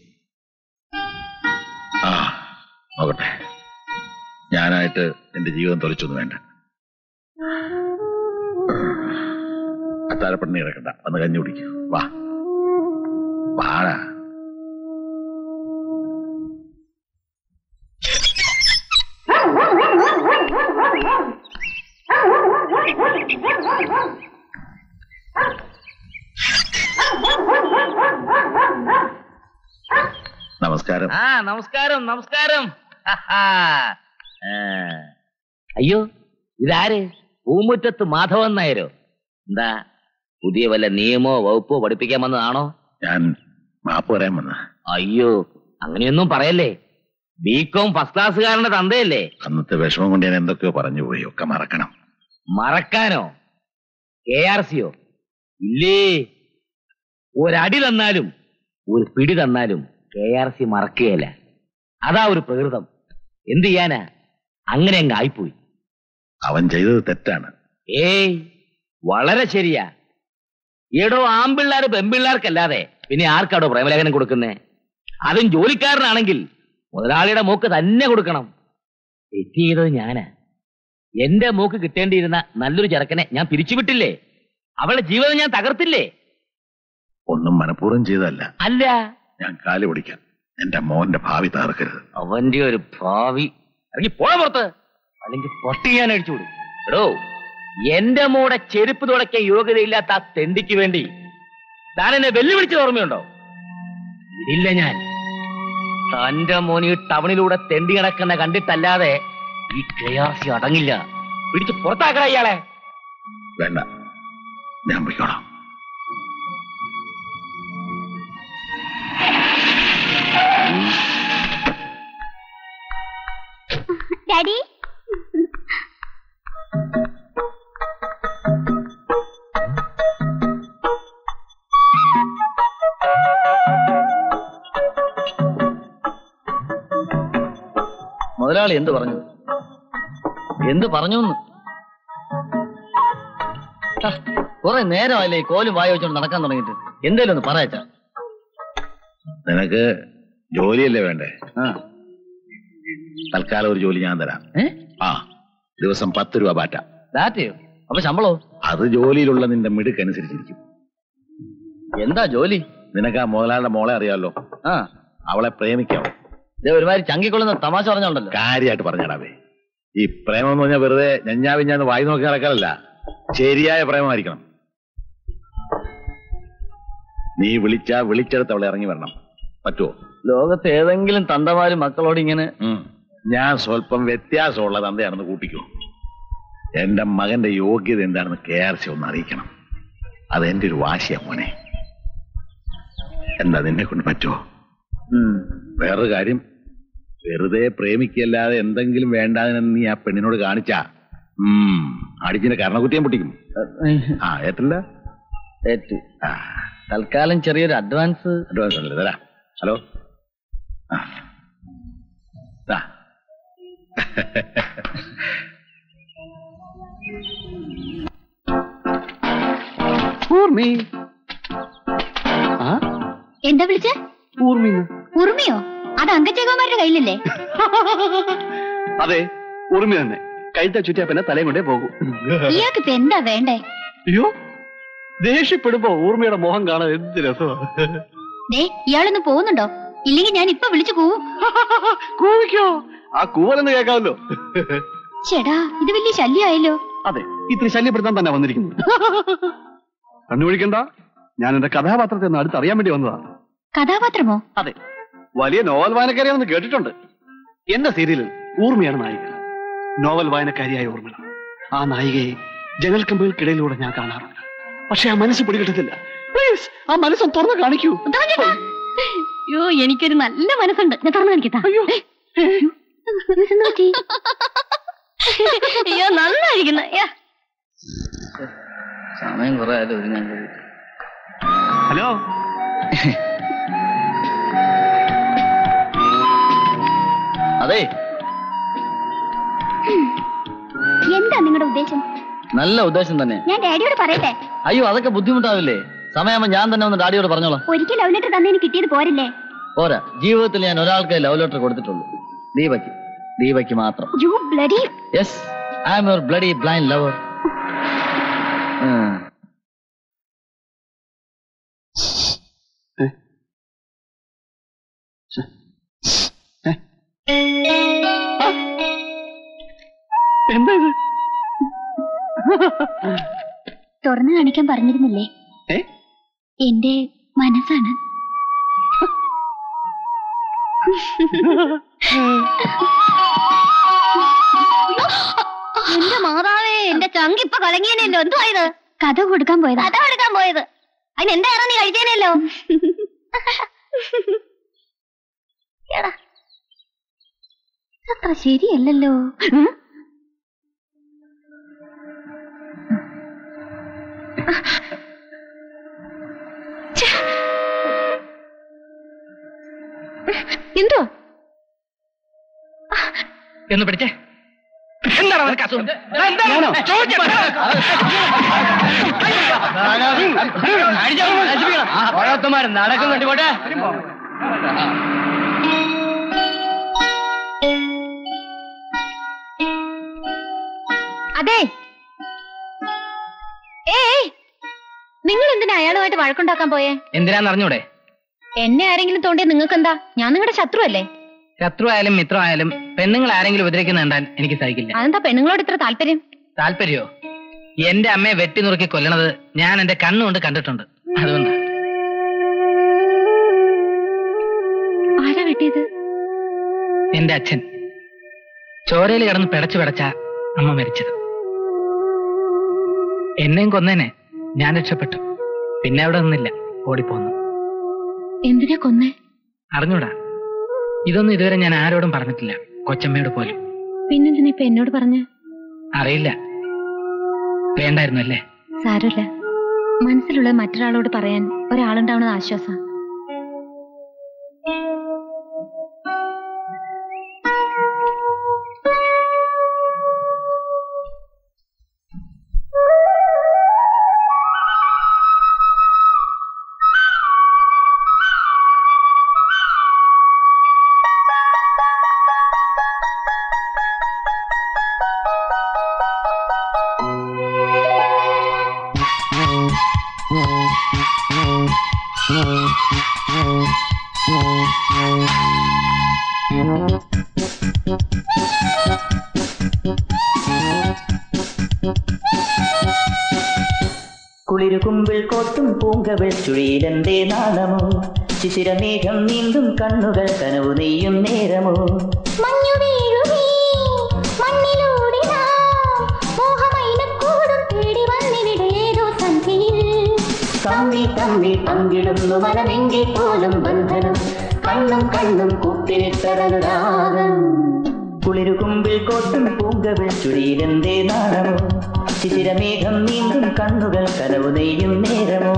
ആ നോക്കട്ടെ ഞാനായിട്ട് എന്റെ ജീവിതം തൊലിച്ചൊന്നും വേണ്ട അത്താഴപ്പെണ്ണി ഇറക്കണ്ട വന്ന് കഞ്ഞി കുടിക്കും വാ വാടാ നമസ്കാരം ആ നമസ്കാരം നമസ്കാരം ഹഹാ. ആ. അയ്യോ ഇതാര് പൂമുറ്റത്ത് മാധവൻ നായരോ എന്താ പുതിയ വല്ല നിയമോ വകുപ്പോ പഠിപ്പിക്കാൻ വന്നതാണോ ഞാൻ മാപ്പ് പറയാൻ വന്ന അയ്യോ അങ്ങനെയൊന്നും പറയല്ലേ ബികോം ഫസ്റ്റ് ക്ലാസ്സുകാരന്റെ തന്തയല്ലേ അന്നത്തെ വിഷമം കൊണ്ട് ഞാൻ എന്തൊക്കെയോ പറഞ്ഞു പോയി ഒക്കെ മറക്കണം മറക്കാനോ കെ ആർ സിയോ ഇല്ലേ ഒരടി തന്നാലും ഒരു പിടി തന്നാലും കെ ആർ സി മറക്കുകയല്ല അതാ ഒരു പ്രകൃതം എന്ത് ചെയ്യാനാ അങ്ങനെ അങ്ങ് ആയിപ്പോയി അവൻ ചെയ്തത് തെറ്റാണ് ഏയ് വളരെ ശരിയാ എടോ ആമ്പിള്ളാര് പെമ്പിള്ളാർക്കല്ലാതെ പിന്നെ ആർക്കാടോ പ്രേമലേഖനം കൊടുക്കുന്നേ അതും ജോലിക്കാരനാണെങ്കിൽ മുതലാളിയുടെ മൂക്ക് തന്നെ കൊടുക്കണം തെറ്റ് ചെയ്തത് ഞാനാ എന്റെ മൂക്ക് കിട്ടേണ്ടിയിരുന്ന നല്ലൊരു ചെറുക്കനെ ഞാൻ പിരിച്ചുവിട്ടില്ലേ അവളുടെ ജീവിതം ഞാൻ തകർത്തില്ലേ ഒന്നും മനഃപൂർവ്വം ചെയ്തതല്ല അല്ല ഞാൻ കാല് പിടിക്കാം എന്റെ മോന്റെ ഭാവി തകർക്കരുത് അവന്റെ ഒരു ഭാവി ഇറങ്ങി പോണ പുറത്ത് അല്ലെങ്കിൽ പൊട്ടി ഞാൻ അടിച്ചുവിടും എടോ എന്റെ മൂടെ ചെരുപ്പ് തുടയ്ക്കാൻ യോഗ്യതയില്ലാത്ത ആ തെണ്ടിക്ക് വേണ്ടി താൻ എന്നെ വെല്ലുവിളിച്ചത് ഓർമ്മയുണ്ടോ ഇല്ല ഞാൻ തന്റെ മോൻ ഈ ടൗണിലൂടെ തെണ്ടി കിടക്കുന്ന കണ്ടിട്ടല്ലാതെ ഈ കെയാർസി അടങ്ങില്ല പിടിച്ച് പുറത്താക്കണ ഇയാളെ വേണ്ട ഞാൻ പോയിക്കോളാം ഡാഡി മുതലാളി എന്ത് പറഞ്ഞു എന്ത് പറഞ്ഞു കുറെ നേരമല്ലേ ഈ കോലും വായ വെച്ചോണ്ട് നടക്കാൻ തുടങ്ങിയിട്ട് എന്തേലും ഒന്ന് പറയച്ചാ നിനക്ക് ജോലിയല്ലേ വേണ്ടേ ആ. തൽക്കാലം ഒരു ജോലി ഞാൻ തരാം ഏ? ആ ദിവസം പത്ത് രൂപ പാറ്റ ദാറ്റയോ അപ്പൊ ശമ്പളോ അത് ജോലിയിലുള്ള നിന്റെ മിടുക്കനുസരിച്ചിരിക്കും എന്താ ജോലി നിനക്ക് ആ മുതലാളിയുടെ മോളെ അറിയാമല്ലോ ആ അവളെ പ്രേമിക്കാവോ ദേ ഒരുമാതിരി ചങ്കിക്കൊള്ളുന്ന തമാശ പറഞ്ഞോണ്ടല്ലോ കാര്യമായിട്ട് പറഞ്ഞാടാവേ ഈ പ്രേമം എന്ന് പറഞ്ഞാൽ വെറുതെ ഞഞ്ഞാവിഞ്ഞാന്ന് വായി നോക്കി നടക്കാനല്ല ശരിയായ പ്രേമമായിരിക്കണം നീ വിളിച്ചാ വിളിച്ചെടുത്ത് അവളെ ഇറങ്ങി വരണം പറ്റുമോ ലോകത്ത് ഏതെങ്കിലും തന്തമാര് മക്കളോട് ഇങ്ങനെ ഉം. ഞാൻ സ്വല്പം വ്യത്യാസമുള്ള തന്തയാണെന്ന് കൂട്ടിക്കോ എന്റെ മകന്റെ യോഗ്യത എന്താണെന്ന് കെ ആർ സി ഒന്ന് അറിയിക്കണം അത് എന്റെ ഒരു വാശിയാ മോനെ എന്താ നിന്നെ കൊണ്ട് പറ്റുമോ ഉം. വേറൊരു കാര്യം വെറുതെ പ്രേമിക്കല്ലാതെ എന്തെങ്കിലും വേണ്ടാതിനെന്ന് നീ ആ പെണ്ണിനോട് കാണിച്ചാ ഉം അടിച്ചിന്റെ കർണക്കുറ്റിയും പൊട്ടിക്കും ആ ഏറ്റില്ല ഏറ്റു തൽക്കാലം ചെറിയൊരു അഡ്വാൻസ് അഡ്വാൻസ് അല്ലേ തരാ ഹലോ ആ. ദാ. ഊർമി ആ എന്താ വിളിച്ചേ ഊർമി ഉറുമിയോ അത് അങ്കച്ചേകന്മാരുടെ കയ്യിലല്ലേ അതെ ഊർമി തന്നെ കഴുത്ത ചുറ്റിയാ പിന്നെ തലയും കൊണ്ടേ പോകും ഇയാൾക്ക് ഇപ്പൊ എന്താ വേണ്ടേ അയ്യോ ദേഷ്യപ്പെടുമ്പോ ഊർമിയുടെ മുഖം കാണാൻ എന്ത് രസമാണ് ദേ ഇയാളൊന്ന് പോകുന്നുണ്ടോ ഇല്ലെങ്കിൽ ഞാൻ ഇപ്പൊ വിളിച്ചു പോവും കൂവിക്കോ ആ കൂവലെന്ന് കേൾക്കാമല്ലോ ചേടാ ഇത് വലിയ ശല്യമായല്ലോ അതെ ഇത്തിരി ശല്യപ്പെടുത്താൻ തന്നെ വന്നിരിക്കുന്നു കണ്ണുപിടിക്കണ്ട ഞാൻ എന്റെ കഥാപാത്രത്തെ ഒന്ന് അടുത്തറിയാൻ വേണ്ടി വന്നതാ കഥാപാത്രമോ അതെ വലിയ നോവൽ വായനക്കാരിയാണെന്ന് കേട്ടിട്ടുണ്ട് എന്റെ സീരിയലിൽ ഊർമ്മയാണ് നായിക നോവൽ വായനക്കാരിയായ ഊർമിള ആ നായികയെ ജനൽക്കമ്പുകൾക്കിടയിലൂടെ ഞാൻ കാണാറുണ്ട് പക്ഷെ ആ മനസ്സ് പിടികിട്ടത്തില്ല പ്ലീസ് ആ മനസ്സൊന്ന് തുറന്ന് കാണിക്കൂ അയ്യോ എനിക്കൊരു നല്ല മനസ്സുണ്ട് ഞാൻ തുറന്നു കാണിക്കട്ടാ അയ്യോ അയ്യോ നന്നായിരിക്കുന്നു യ്യ. സമയം കുറെ ആയാലും ഒരു ഞാൻ കഴിയും. ഹലോ അതെ എന്താ നിങ്ങളുടെ ഉദ്ദേശം നല്ല ഉദ്ദേശം തന്നെ ഞാൻ ഡാഡിയോട് പറയട്ടെ അയ്യോ അതൊക്കെ ബുദ്ധിമുട്ടാവില്ലേ സമയമാകുമ്പോ ഞാൻ തന്നെ ഒന്ന് ഡാഡിയോട് പറഞ്ഞോളാം ഒരിക്കൽ ലവ് ലെറ്റർ തന്നതിന് കിട്ടിയത് പോരല്ലേ പോരാ ജീവിതത്തിൽ ഞാൻ ഒരാൾക്ക് ലവ് ലെറ്റർ കൊടുത്തിട്ടുള്ളൂ ദീപയ്ക്ക് ദീപയ്ക്ക് മാത്രം you bloody yes I am your bloody blind lover എന്താ ഇത് തുറന്നു കാണിക്കാൻ പറഞ്ഞിരുന്നില്ലേ ഏ? എന്റെ മനസ്സാണ് എന്റെ മാതാവേ എന്റെ ചങ്ക് ഇപ്പൊ കലങ്ങിയനല്ലോ എന്തോ ഇത് കഥ കൊടുക്കാൻ പോയത് കഥ കൊടുക്കാൻ പോയത് അതിന് എന്താ നീ കഴിച്ചേനല്ലോ എടാ. അത്ര ശരിയല്ലല്ലോ ഉം? എന്തോ എന്ന് പിടിച്ചേ എന്താണ് അവർക്ക് അസുഖം ഞാനോ? ഓരോരുത്തന്മാർ നടക്കുന്നുണ്ട് പോട്ടെ അതെ ഏയ് നിങ്ങൾ എന്തിനാ അയാളുമായിട്ട് വഴക്കുണ്ടാക്കാൻ പോയേ എന്തിനാന്ന് അറിഞ്ഞൂടെ എന്നെ ആരെങ്കിലും തോണ്ടിയ നിങ്ങൾക്ക് എന്താ ഞാൻ നിങ്ങളുടെ ശത്രു അല്ലേ ശത്രു ആയാലും മിത്രം ആയാലും പെണ്ണുങ്ങൾ ആരെങ്കിലും ഉപദ്രവിക്കുന്ന കണ്ടാൽ എനിക്ക് സഹിക്കില്ല അതെന്താ പെണ്ണുങ്ങളോട് ഇത്ര താല്പര്യം താല്പര്യോ എന്റെ അമ്മയെ വെട്ടി നുറുക്കി കൊല്ലണത് ഞാൻ എന്റെ കണ്ണുകൊണ്ട് കണ്ടിട്ടുണ്ട് അതുകൊണ്ട് ആരാ വെട്ടിയത് എന്റെ അച്ഛൻ ചോരയിൽ കിടന്ന് പിടച്ചു പിടച്ച അമ്മ മരിച്ചത് എന്നെയും കൊന്നേനെ ഞാൻ രക്ഷപ്പെട്ടു പിന്നെ അവിടെ നിന്നില്ല ഓടിപ്പോന്നു എന്തിനാ കൊന്നേ അറിഞ്ഞൂടാ ഇതൊന്നും ഇതുവരെ ഞാൻ ആരോടും പറഞ്ഞിട്ടില്ല കൊച്ചമ്മയോട് പോലും പിന്നെന്തിനാ ഇപ്പൊ എന്നോട് പറഞ്ഞ അറിയില്ല വേണ്ടായിരുന്നു അല്ലേ സാരമില്ല മനസ്സിലുള്ള മറ്റൊരാളോട് പറയാൻ ഒരാളുണ്ടാവുന്നത് ആശ്വാസം കുളിരുകുമ്പിൾ കോട്ടും പൂങ്കവിൾ ചുഴിയിലെന്തേ നാണമോ ശിശിരമേഘം നീന്തും കണ്ണുകൾ കനവു നെയ്യും നേരമോ മഞ്ഞു വീഴുമീ മണ്ണിലൂടെ നാം മോഹമൈനക്കൂടും തേടി വന്നിവിടെ ഏതോ സന്ധ്യയിൽ തമ്മിൽ തമ്മിൽ പങ്കിടുന്നു മനമെങ്കിൽ പോലും ബന്ധനം കണ്ണും കണ്ണും കൂട്ടിരിട്ടരനുരാഗം കുളിരുകുമ്പിൾ കോട്ടും പൂങ്കവിൾ ചുഴിയിലെന്തേ നാണമോ ശിശിരമേഘം നീന്തും കണ്ണുകൾ കനവു നെയ്യും നേരമോ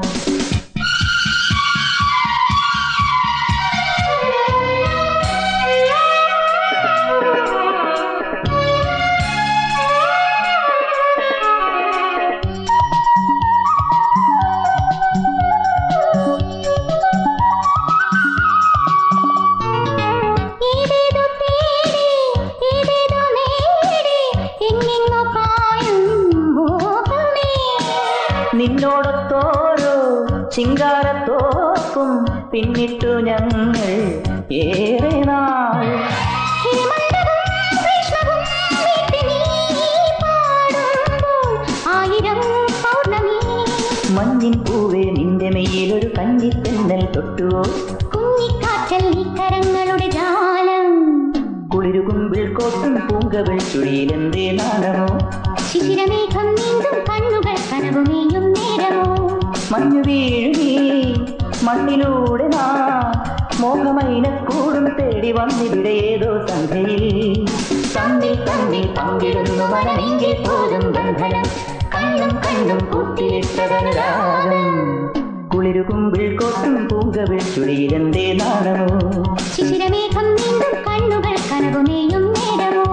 ഏതേതോ തേടി ഏതേതോ നേടി എങ്ങെങ്ങോ പായും മോഹമേ നിന്നോടൊത്തോരോ ചിങ്കാരത്തോക്കും പിന്നിട്ടു ഞങ്ങൾ ഏറെ നാൾ ഹേമന്തവും കൃഷ്ണവും നീട്ടി നീ പാടുമ്പോൾ ആയിരം പൗർണമി മഞ്ഞിൻ പൂവേ നിന്റെ മെയ്യിലൊരു കഞ്ഞിത്തെന്നൽ തൊട്ടുവോ കുഞ്ഞിക്കാറ്റൽ ഈ കരങ്ങളുടെ ജാലം കുളിരുകുമ്പിൾ കോട്ടും പൂങ്കവിൾ ചുഴിയിലെന്തേ നാണമോ ശിശിരമേഘം നീന്തും കണ്ണുകൾ കനവുമേയും നേരമോ മഞ്ഞു വീഴുകി മണ്ണിലൂടെ നാ മോഹമൈനക്കൂടും തേടി വന്നിവിടെ ഏതോ സന്ധ്യയിൽ തമ്മിൽ തമ്മിൽ പങ്കിടുന്നു മനമെങ്കിൽ പോലും ബന്ധനം കണ്ണും കണ്ണും കൂട്ടിലിട്ടതനുരാഗം കുളിരുകുമ്പിൾ കോട്ടും പൂങ്കവിൾ ചുഴിയിലെന്തേ നാണമോ ശിശിരമേഘം നീന്തും കണ്ണുകൾ കനവുമേയും നേരമോ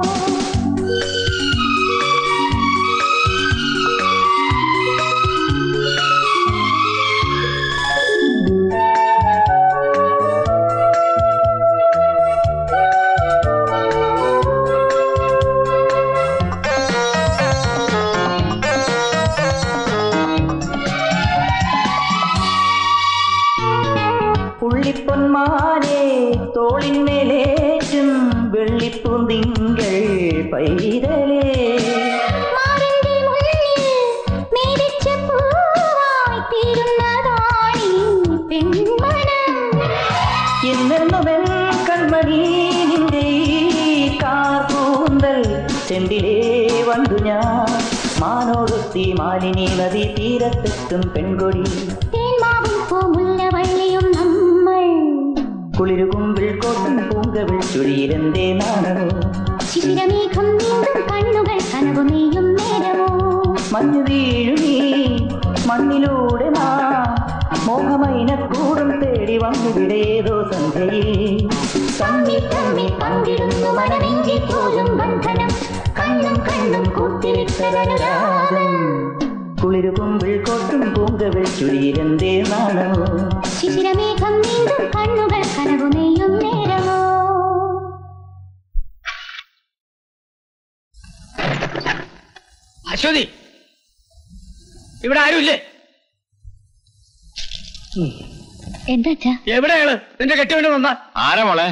പുള്ളിപ്പൊന്മാരെ തോളിന്മേലേറ്റും വെള്ളിപ്പൂന്തിങ്കൾ പൈതലേ മാറിന്റെ മുന്നിൽ മേടിച്ച പൂവായി തീരുന്നതാണീ പെൺമനം എന്നെന്നുമെൻ കൺമണി നിന്റെ ഈ കാർകൂന്തൽ ചെണ്ടിലേ വന്നു ഞാൻ മാനോടുത്തി മാലിനി നദി തീരത്തെത്തും പെൺകൊടി തേന്മാവും പൂമുല്ലവള്ളിയും നമ്മൾ കുളിരുകുമ്പിൾ കോട്ടും പൂങ്കവിൾ ചുഴിയിലെന്തേ നാണമോ ശിശിരമേഘം നീന്തും കണ്ണുകൾ കനവുമേയും നേരമോ മഞ്ഞു വീഴുകി മണ്ണിലൂടെ നാ മോഹമൈനക്കൂടും തേടി വന്നിവിടെ ഏതോ സന്ധ്യയിൽ തമ്മിൽ തമ്മിൽ പങ്കിടുന്നു മനമെങ്കിൽ പോലും ബന്ധനം കണ്ണും കണ്ണും കൂട്ടിരിട്ടതനുരാഗം കുളിരുകുമ്പിൾ കോട്ടും പൂങ്കവിൾ ചുഴിയിലെന്തേ നാണമോ ശിശിരമേഘം നീന്തും കണ്ണുകൾ കനവുമേയും നേരമോ അശ്വതി ഇവിടെ ആരുമില്ലേ എന്താ എവിടെയാണ് നിന്റെ കെട്ടിവേണ്ടി വന്ന ആരാ മോളെ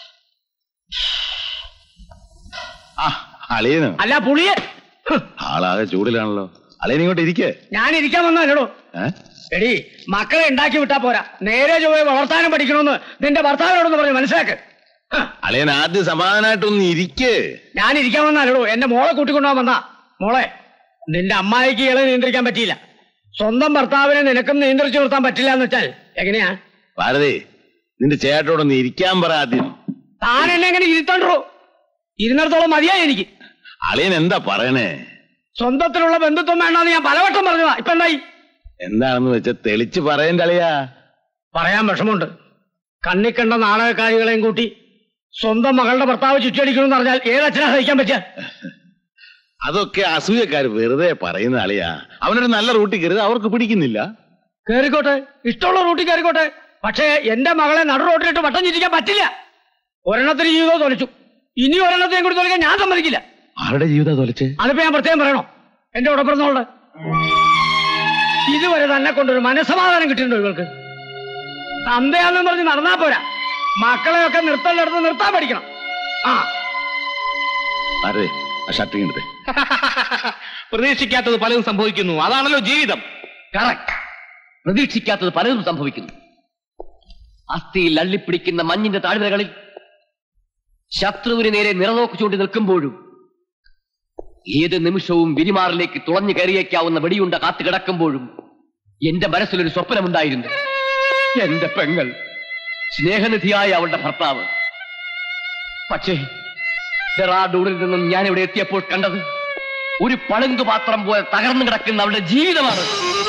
ആ അളിയനോ അല്ല പുളിയെ ആളാകെ ചൂടിലാണല്ലോ അളിയൻ ഇങ്ങോട്ട് ഇരിക്കേ ഞാൻ ഇരിക്കാൻ വന്നല്ലോ ഏ എടി മക്കളെ ഉണ്ടാക്കി വിട്ടാ പോരാ നേരെ ചൊവ്വേ വളർത്താനും പഠിക്കണമെന്ന് നിന്റെ ഭർത്താവിനോടൊന്ന് പറഞ്ഞു മനസ്സിലാക്ക് അളിയൻ ആദ്യം സമാധാനമായിട്ടൊന്ന് ഇരിക്കേ ഞാൻ ഇരിക്കാൻ വന്നാലോ എന്റെ മോളെ കൂട്ടിക്കൊണ്ടുപോകാൻ വന്നാ മോളെ നിന്റെ അമ്മായിക്ക് ഇളെ നിയന്ത്രിക്കാൻ പറ്റിയില്ല സ്വന്തം ഭർത്താവിനെ നിനക്കും നിയന്ത്രിച്ചു നിർത്താൻ പറ്റില്ല എന്ന് വെച്ചാൽ എങ്ങനെയാ ഭാരതി നിന്റെ ചേട്ടനോടൊന്ന് ഇരിക്കാൻ പറ ആദ്യം താൻ എന്നെ എങ്ങനെ ഇരുത്തണ്ടോ ഇരുന്നിടത്തോളം മതിയായി എനിക്ക് അളിയൻ എന്താ പറയണേ സ്വന്തത്തിലുള്ള ബന്ധുത്വം വേണ്ടെന്ന് ഞാൻ പലവട്ടം പറഞ്ഞതാ ഇപ്പൊ എന്തായി എന്താണെന്ന് വെച്ചാ തെളിച്ച് പറയണ്ട അളിയാ പറയാൻ വിഷമമുണ്ട് കണ്ണിക്കണ്ട നാടകക്കാരികളെയും കൂട്ടി സ്വന്തം മകളുടെ ഭർത്താവ് ചുറ്റടിക്കണമെന്ന് പറഞ്ഞാൽ ഏതച്ഛനാ സഹിക്കാൻ പറ്റുക അതൊക്കെ അസൂയക്കാർ വെറുതെ പറയുന്ന അളിയാ അവനൊരു നല്ല റൂട്ടിൽ കയറിയത് അവർക്ക് പിടിക്കുന്നില്ല കേറിക്കോട്ടെ ഇഷ്ടമുള്ള റൂട്ടിൽ കയറിക്കോട്ടെ പക്ഷേ എന്റെ മകളെ നടു റോട്ടിലിട്ട് വട്ടം ചിരിക്കാൻ പറ്റില്ല ഒരെണ്ണത്തിന് ജീവിതം തൊലച്ചു ഇനി ഒരെണ്ണത്തെയും കൂടി തൊലിക്കാൻ ഞാൻ സമ്മതിക്കില്ല ആരുടെ ജീവിതം തൊലച്ച് അതിപ്പോ ഞാൻ പ്രത്യേകം പറയണോ എന്റെ ഉടപ്പിറന്നോള് ഇതുവരെ തന്നെ കൊണ്ടൊരു മനസമാധാനം കിട്ടിയിട്ടുണ്ടോ ഇവൾക്ക് തന്തയാണെന്ന് പറഞ്ഞ് നടന്നാ പോരാ മക്കളെയൊക്കെ നിർത്തലിടത്ത് നിർത്താൻ പഠിക്കണം ആ ആരെ ആ ഷർട്ടിങ് എടുത്തേ പ്രതീക്ഷിക്കാത്തത് പലതും സംഭവിക്കുന്നു അതാണല്ലോ ജീവിതം കറക്റ്റ് പ്രതീക്ഷിക്കാത്തത് പലതും സംഭവിക്കുന്നു അസ്ഥിയിൽ അള്ളിപ്പിടിക്കുന്ന മഞ്ഞിന്റെ താഴ്വരകളിൽ ശത്രുവിന് നേരെ നിറനോക്ക് ചൂണ്ടി നിൽക്കുമ്പോഴും ഏത് നിമിഷവും വിരിമാറിലേക്ക് തുളഞ്ഞു കയറിയേക്കാവുന്ന വെടിയുണ്ട കാത്തു കിടക്കുമ്പോഴും എന്റെ മനസ്സിലൊരു സ്വപ്നമുണ്ടായിരുന്നു എന്റെ പെങ്ങൾ സ്നേഹനിധിയായ അവളുടെ ഭർത്താവ് പക്ഷേ ഡെറാഡൂണിൽ നിന്നും ഞാൻ ഇവിടെ എത്തിയപ്പോൾ കണ്ടത് ഒരു പളുങ്ക് പാത്രം പോലെ തകർന്നു കിടക്കുന്ന അവളുടെ ജീവിതമാണ്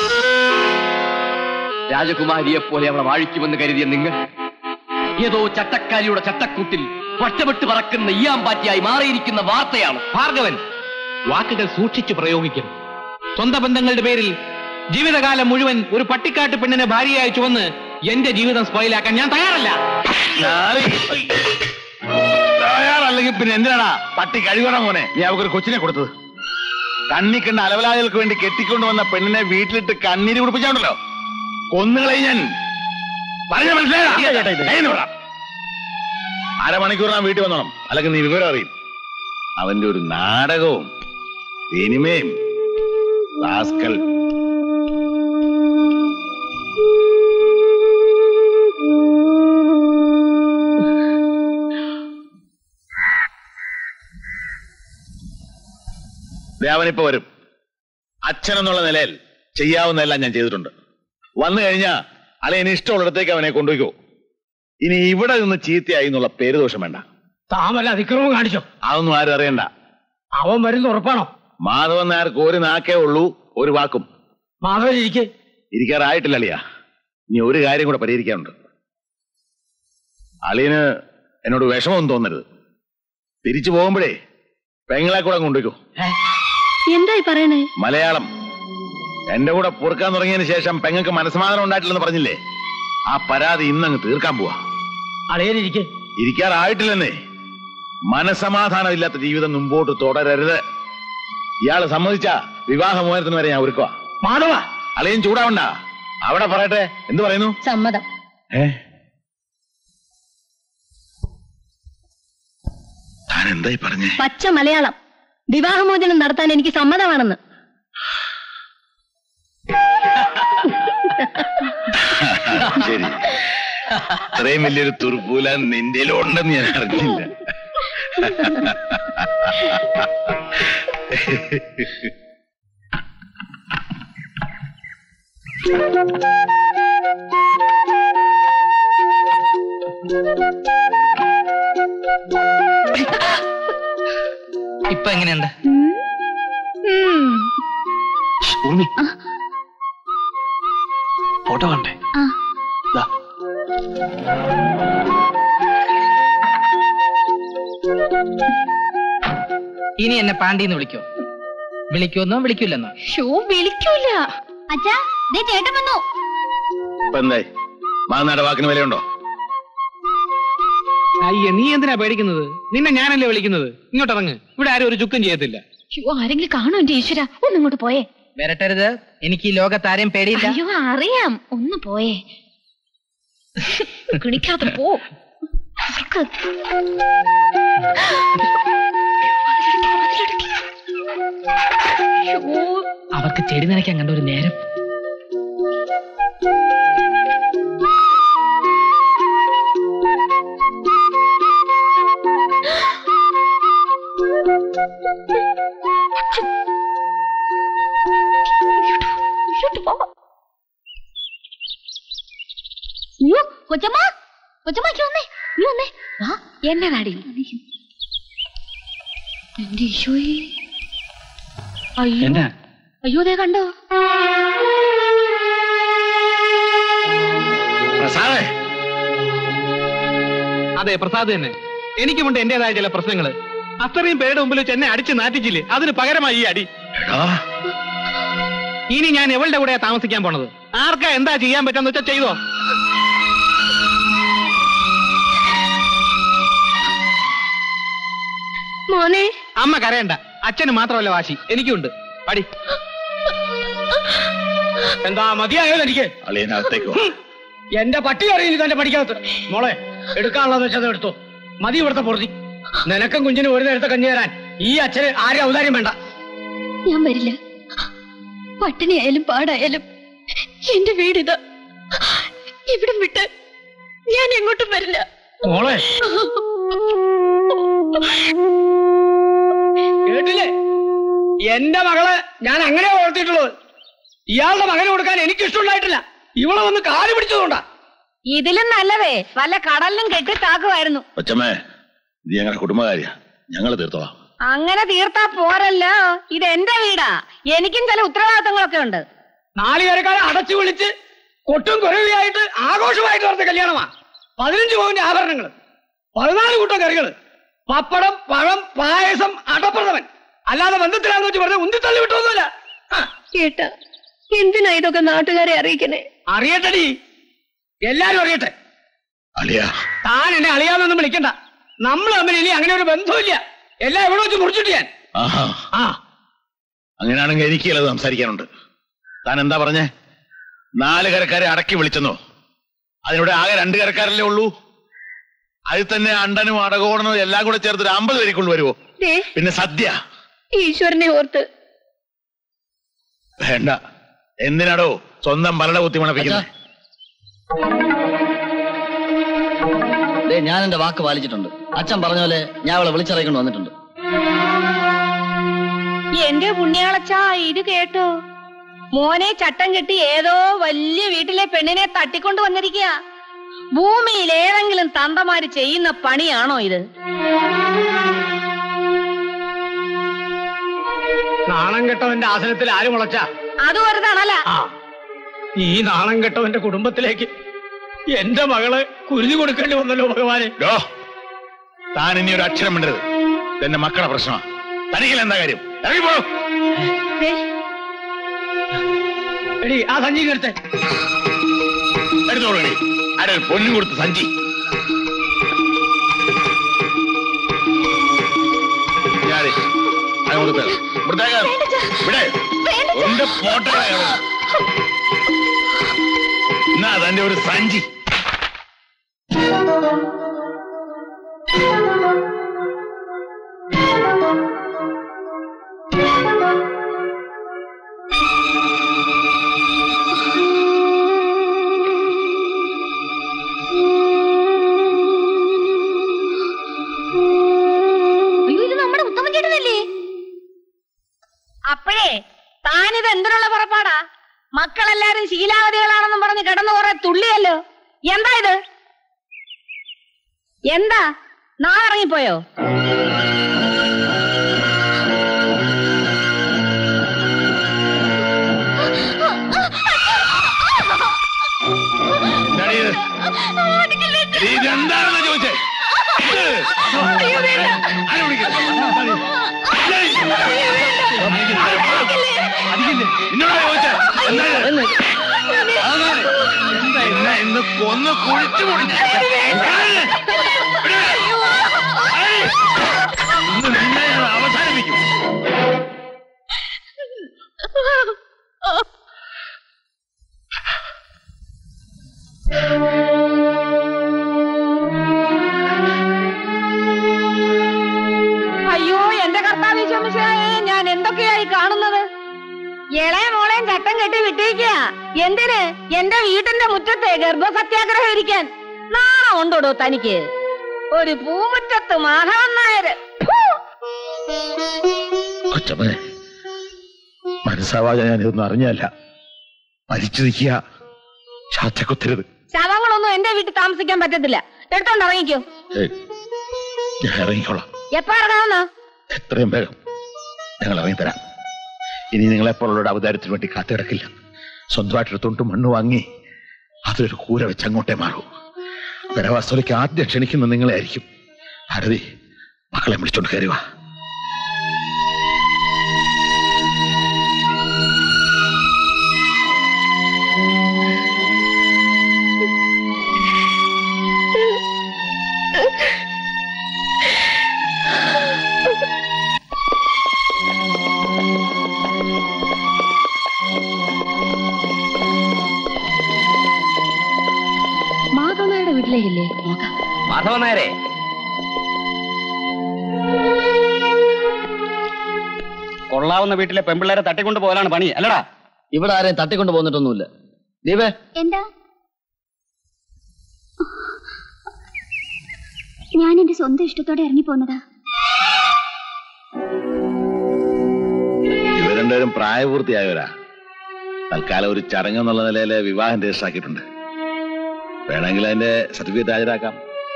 രാജകുമാരിയെ പോലെ അവളെ വാഴിക്കുമെന്ന് കരുതിയ നിങ്ങൾ ഏതോ ചട്ടക്കാരിയുടെ ചട്ടക്കൂട്ടിൽ വട്ടമിട്ട് പറക്കുന്ന ഈയാമ്പാറ്റിയായി മാറിയിരിക്കുന്ന വാർത്തയാണ് ഭാർഗവൻ വാക്കുകൾ സൂക്ഷിച്ചു പ്രയോഗിക്കും സ്വന്തം ബന്ധങ്ങളുടെ പേരിൽ ജീവിതകാലം മുഴുവൻ ഒരു പട്ടിക്കാട്ട് പെണ്ണിനെ ഭാര്യയായി ചുവന്ന് എന്റെ ജീവിതം സ്പോയിലാക്കാൻ ഞാൻ തയ്യാറല്ല തയ്യാറല്ലെങ്കിൽ പിന്നെ എന്തിനാടാ പട്ടി കഴിവണം മോനെ നീ അവർക്കൊരു കൊച്ചിനെ കൊടുത്തത് കണ്ണി കണ്ട അലവലാദികൾക്ക് വേണ്ടി കെട്ടിക്കൊണ്ടുവന്ന പെണ്ണിനെ വീട്ടിലിട്ട് കണ്ണീര് കുടിപ്പിച്ചാണ്ടല്ലോ കൊന്നുകളെ ഞാൻ പറഞ്ഞ മനസ്സിലായ അരമണിക്കൂർ ഞാൻ വീട്ടിൽ വന്നോണം അല്ലെങ്കിൽ നീ വിവരം അറിയും അവന്റെ ഒരു നാടകവും സിനിമയും റാസ്കൽ ദേ അവനിപ്പോ വരും അച്ഛൻ എന്നുള്ള നിലയിൽ ചെയ്യാവുന്നതെല്ലാം ഞാൻ ചെയ്തിട്ടുണ്ട് വന്നു കഴിഞ്ഞാ അളിയന് ഇഷ്ടമുള്ളിടത്തേക്ക് അവനെ കൊണ്ടുപോയിക്കോ ഇനി ഇവിടെ നിന്ന് ചീത്തയായി എന്നുള്ള പേര് ദോഷം വേണ്ട താമല്ല അതിക്രമം കാണിച്ചോ അതൊന്നും ആരും അറിയണ്ട അവൻ വരുന്ന ഉറപ്പാണോ മാധവൻ നായർക്ക് ഒരു നാക്കേ ഉള്ളൂ ഒരു വാക്കും മാധവൻ ഇരിക്കെ ഇരിക്കാറായിട്ടില്ല അളിയ ഇനി ഒരു കാര്യം കൂടെ പരിഹരിക്കാനുണ്ട് അളിയന് എന്നോട് വിഷമമൊന്നും തോന്നരുത് തിരിച്ചു പോകുമ്പോഴേ പെങ്ങളെ കൂടെ അങ്ങ് കൊണ്ടുപോയിക്കോ എന്തായി പറയണേ മലയാളം എന്റെ കൂടെ പൊറുക്കാൻ തുടങ്ങിയതിന് ശേഷം പെങ്ങൾക്ക് മനസ്സമാധാനം ഉണ്ടായിട്ടില്ലെന്ന് പറഞ്ഞില്ലേ ആ പരാതി ഇന്നങ്ങ് തീർക്കാൻ പോവാ അളയനിരിക്കെ ഇരിക്കാറായിട്ടില്ലെന്നേ മനസമാധാനം ഇല്ലാത്ത ജീവിതം മുമ്പോട്ട് തുടരരുത് ഇയാള് സമ്മതിച്ച വിവാഹമോചനത്തിന് വരെ ഞാൻ ഒരുക്കുക മാധവ അളിയൻ ചൂടാവണ്ട അവിടെ പറയട്ടെ എന്ത് പറയുന്നു സമ്മതം ഏ താൻ എന്തായി പറഞ്ഞേ പച്ച മലയാളം വിവാഹമോചനം നടത്താൻ എനിക്ക് സമ്മതമാണെന്ന് ശരി ഇത്രയും വലിയൊരു തുറുപ്പൂല നിന്റെ ഉണ്ടെന്ന് ഞാൻ അറിഞ്ഞില്ല ഇപ്പൊ എങ്ങനെയുണ്ട് ഊർമി ഫോട്ടോ കണ്ടേ ദാ. ഇനി എന്നെ പാണ്ടിന്ന് വിളിക്കോ വിളിക്കുമെന്നോ വിളിക്കില്ലെന്നോ ഷോ വിളിക്കൂല അച്ഛാ ദേ ചേട്ടൻ വന്നു ഇപ്പൊ എന്തായി മാന്നാടെ വാക്കിന് വിലയുണ്ടോ അയ്യ നീ എന്തിനാ പേടിക്കുന്നത് നിന്നെ ഞാനല്ലേ വിളിക്കുന്നത് ഇങ്ങോട്ട് ഇറങ്ങ് ഇവിടെ ആരും ഒരു ചുക്കും ചെയ്യത്തില്ല ഷോ ആരെങ്കിലും കാണോ എന്റെ ഈശ്വര ഒന്ന് ഇങ്ങോട്ട് പോയേ വരട്ടരുത് എനിക്ക് ഈ ലോകത്ത് ആരെയും പേടിയില്ല അയ്യോ അറിയാം ഒന്ന് പോയേ കിണിക്കാതെ പോ നിക്ക്. ഷോ, അവർക്ക് ചെടി നനയ്ക്കാൻ കണ്ട ഒരു നേരം ഇങ്ങോട്ട് പോ. അയ്യോ കൊച്ചമ്മ കൊച്ചമ്മ ഇങ്ങ് വന്നേ നീ വന്നേ ആ എന്നതാടി എന്റെ ഈശോയെ അയ്യോ എന്നാ അയ്യോ ദേ കണ്ടോ പ്രസാദേ അതെ പ്രസാദ് തന്നെ എനിക്കുമുണ്ട് എന്റേതായ ചില പ്രശ്നങ്ങള് അത്രയും പേരുടെ മുമ്പിൽ വെച്ച് എന്നെ അടിച്ച് നാറ്റിച്ചില്ലേ അതിന് പകരമായി ഈ അടി ഇനി ഞാൻ എവളുടെ കൂടെ താമസിക്കാൻ പോണത് ആർക്കാ എന്താ ചെയ്യാൻ പറ്റാന്ന് വെച്ചാ ചെയ്തോ മോനെ അമ്മ കരയണ്ട അച്ഛന് മാത്രമല്ല വാശി എനിക്കുണ്ട് പടി എന്താ മതിയായോ എനിക്ക് അളിയനകത്തേക്ക് വാ. എന്റെ പട്ടി അറിയില്ല തന്റെ പഠിക്കാത്ത മോളെ എടുക്കാനുള്ളത് വെച്ചത് എടുത്തു മതി ഇവിടുത്തെ പൊറുതി നിനക്കും കുഞ്ഞിനും ഒരു നേരത്തെ കഞ്ഞി തരാൻ ഈ അച്ഛന് ആരും ഔദാര്യം വേണ്ട ഞാൻ വരില്ല പട്ടിണിയായാലും പാടായാലും എന്റെ വീടിതാ ഇവിടം വിട്ട് ഞാൻ എങ്ങോട്ടും വരില്ല മോളെ കേട്ടില്ലേ എന്റെ മകളെ ഞാൻ അങ്ങനെ വളർത്തിയിട്ടുള്ളത് ഇയാളുടെ മകന് കൊടുക്കാൻ എനിക്ക് ഇഷ്ടമുണ്ടായിട്ടില്ല ഇവളെ വന്ന് കാല് പിടിച്ചതുകൊണ്ടാ ഇതിലും നല്ലതേ വല്ല കടലിലും കെട്ടി താക്കുമായിരുന്നു കൊച്ചമ്മേ ഇത് ഞങ്ങളുടെ കുടുംബകാര്യ ഞങ്ങൾ തീർത്തോളാം അങ്ങനെ തീർത്താ പോരല്ലോ ഇത് എന്റെ വീടാ എനിക്കും ചില ഉത്തരവാദിത്തങ്ങളൊക്കെ ഉണ്ട് നാലുപേരെക്കാരെ അടച്ചു വിളിച്ച് കൊട്ടും കുരവിയായിട്ട് ആഘോഷമായിട്ട് നടന്ന കല്യാണമാ പതിനഞ്ച് പവന്റെ ആഭരണങ്ങൾ പതിനാല് കൂട്ടം കറികൾ പപ്പടം പഴം പായസം അടപ്രഥമൻ അല്ലാതെ ബന്ധത്തിലാന്ന് വെച്ച് പറഞ്ഞ ഉന്തിത്തള്ളി വിട്ടൊന്നുമില്ല കേട്ടാ എന്തിനാ ഇതൊക്കെ നാട്ടുകാരെ അറിയിക്കണേ അറിയട്ടടി എല്ലാരും അറിയട്ടെ അളിയാ താൻ എന്നെ അളിയാന്നൊന്നും വിളിക്കണ്ട നമ്മൾ തമ്മിൽ ഇനി അങ്ങനെ ഒരു ബന്ധമില്ല എല്ലാം എവിടെ വെച്ച് മുറിച്ചിട്ട് ഞാൻ ആഹാ ആ അങ്ങനെയാണെങ്കിൽ എനിക്ക് ചിലത് സംസാരിക്കാനുണ്ട് താൻ എന്താ പറഞ്ഞേ നാല് കരക്കാരെ അടക്കി വിളിച്ചെന്നോ അതിനിവിടെ ആകെ രണ്ട് കരക്കാരല്ലേ ഉള്ളൂ അതിൽ തന്നെ അണ്ടനും അടകോടനും എല്ലാം കൂടെ ചേർത്ത് ഒരു അമ്പത് പേരെ കൊണ്ടുവരുമോ ദേ, പിന്നെ സദ്യ ഈശ്വരനെ ഓർത്ത് വേണ്ട എന്തിനാടോ സ്വന്തം പലട കുത്തി മണപ്പിക്കുന്നത് ദേ, ഞാൻ എന്റെ വാക്ക് പാലിച്ചിട്ടുണ്ട് അച്ഛൻ പറഞ്ഞ പോലെ ഞാൻ അവളെ വിളിച്ചിറക്കൊണ്ട് വന്നിട്ടുണ്ട് എന്റെ പുണ്യാളച്ചാ ഇത് കേട്ടോ മോനെ ചട്ടം കെട്ടി ഏതോ വലിയ വീട്ടിലെ പെണ്ണിനെ തട്ടിക്കൊണ്ട് വന്നിരിക്കുക ഭൂമിയിൽ ഏതെങ്കിലും തന്തമാര് ചെയ്യുന്ന പണിയാണോ ഇത് നാണം കെട്ടവന്റെ ആസനത്തിൽ ആര് മുളച്ച അത് വെറുതാണല്ല ആ ഈ നാണം കെട്ടവന്റെ കുടുംബത്തിലേക്ക് എന്റെ മകള് കുരുതി കൊടുക്കേണ്ടി വന്നല്ലോ ഭഗവാനെ ഡോ താൻ ഇനി ഒരു അക്ഷരം മിണ്ടരുത് എന്റെ മക്കളുടെ പ്രശ്നമാണ് തനിക്കിൽ എന്താ കാര്യം ഇറങ്ങിപ്പോ എടി ആ സഞ്ചി എടുത്തേ എടുത്തോളൂ എടി. ആരെ ഒരു പൊന്നും കൊടുത്ത് സഞ്ചി ഞാനേ, അത് കൊടുത്തേ. ഇവിടുത്തേക്ക് ഇവിടെ ഉണ്ട് പോട്ടെ എന്നാ തന്റെ ഒരു സഞ്ചി അയ്യോ ഇത് നമ്മുടെ ഉത്തമൻ ചേട്ടനല്ലേ അപ്പോഴേ താനിത് എന്തിനുള്ള പുറപ്പാടാ മക്കളെല്ലാരും ശീലാവതികളാണെന്നും പറഞ്ഞ് കിടന്നു കുറെ തുള്ളിയല്ലോ എന്താ ഇത് എന്താ നാ ഇറങ്ങിപ്പോയോ എന്താടി ഇത്? എടി, ഇതെന്താണെന്ന് ചോദിച്ചേ ഇത്? ആരെ വിളിക്കുന്നു? ഏയ്! നിന്നോടാ ചോദിച്ചേ? എന്താ ഇത്? അതാണ്. എന്താ ഇന്ന് ഇന്ന് കൊന്ന് കുഴിച്ചു മുടിഞ്ഞ ഇന്ന് നിന്നെ ഞാൻ അവസാനിപ്പിക്കും അയ്യോ എന്റെ കർത്താവ് ശമിശായെ ഞാൻ എന്തൊക്കെയായി കാണുന്നത് ഇളയ മോളെയും ചട്ടം കെട്ടി വിട്ടേക്കുക എന്തിന് എന്റെ വീട്ടിന്റെ മുറ്റത്തെ ഗർഭസത്യാഗ്രഹം ഇരിക്കാൻ നാണം ഉണ്ടോടോ തനിക്ക് ഒരു പൂമുറ്റത്ത് മാധവൻ നായര് ഫു! കൊച്ചമ്മനെ മനസ്സാവാതെ ഞാൻ ഇതൊന്നും അറിഞ്ഞല്ല മരിച്ചു നിൽക്കുക ശാസ്ത്രക്കുത്തരുത് ശവങ്ങളൊന്നും എന്റെ വീട്ടിൽ താമസിക്കാൻ പറ്റത്തില്ല എടുത്തോണ്ട് ഇറങ്ങിക്കോ ഏയ്, ഞാൻ ഇറങ്ങിക്കോളാം എപ്പോ ഇറങ്ങാവുന്ന എത്രയും വേഗം ഞങ്ങൾ ഇറങ്ങിത്തരാം ഇനി നിങ്ങളെപ്പോലുള്ള അവതാരത്തിന് വേണ്ടി കാത്തിടക്കില്ല സ്വന്തമായിട്ടൊരു തൊണ്ട് മണ്ണ് വാങ്ങി അതൊരു കൂര വെച്ച് അങ്ങോട്ടേ മാറൂ വരവാസ്തോലിക്ക് ആദ്യം ക്ഷണിക്കുന്ന നിങ്ങളെ ആയിരിക്കും ഭാരതി മക്കളെ വിളിച്ചോണ്ട് കയറുക മാധവനായുടെ വീട്ടിലേക്കില്ലേ നോക്കാം മാധവൻ നായരെ കൊള്ള കൊള്ളാവുന്ന വീട്ടിലെ പെമ്പിള്ളേരെ തട്ടിക്കൊണ്ട് പോകലാണ് പണി അല്ലടാ ഇവിടെ ആരെയും തട്ടിക്കൊണ്ട് പോന്നിട്ടൊന്നുമില്ല ദീപേ എന്താ ഞാൻ എന്റെ സ്വന്തം ഇഷ്ടത്തോടെ ഇറങ്ങി പോന്നതാ ഇവർ രണ്ടുപേരും പ്രായപൂർത്തിയായവരാ തൽക്കാലം ഒരു ചടങ്ങ് എന്നുള്ള നിലയിൽ വിവാഹം രജിസ്റ്റർ ആക്കിയിട്ടുണ്ട് വേണമെങ്കിൽ അതിന്റെ സർട്ടിഫിക്കറ്റ് ഹാജരാക്കാം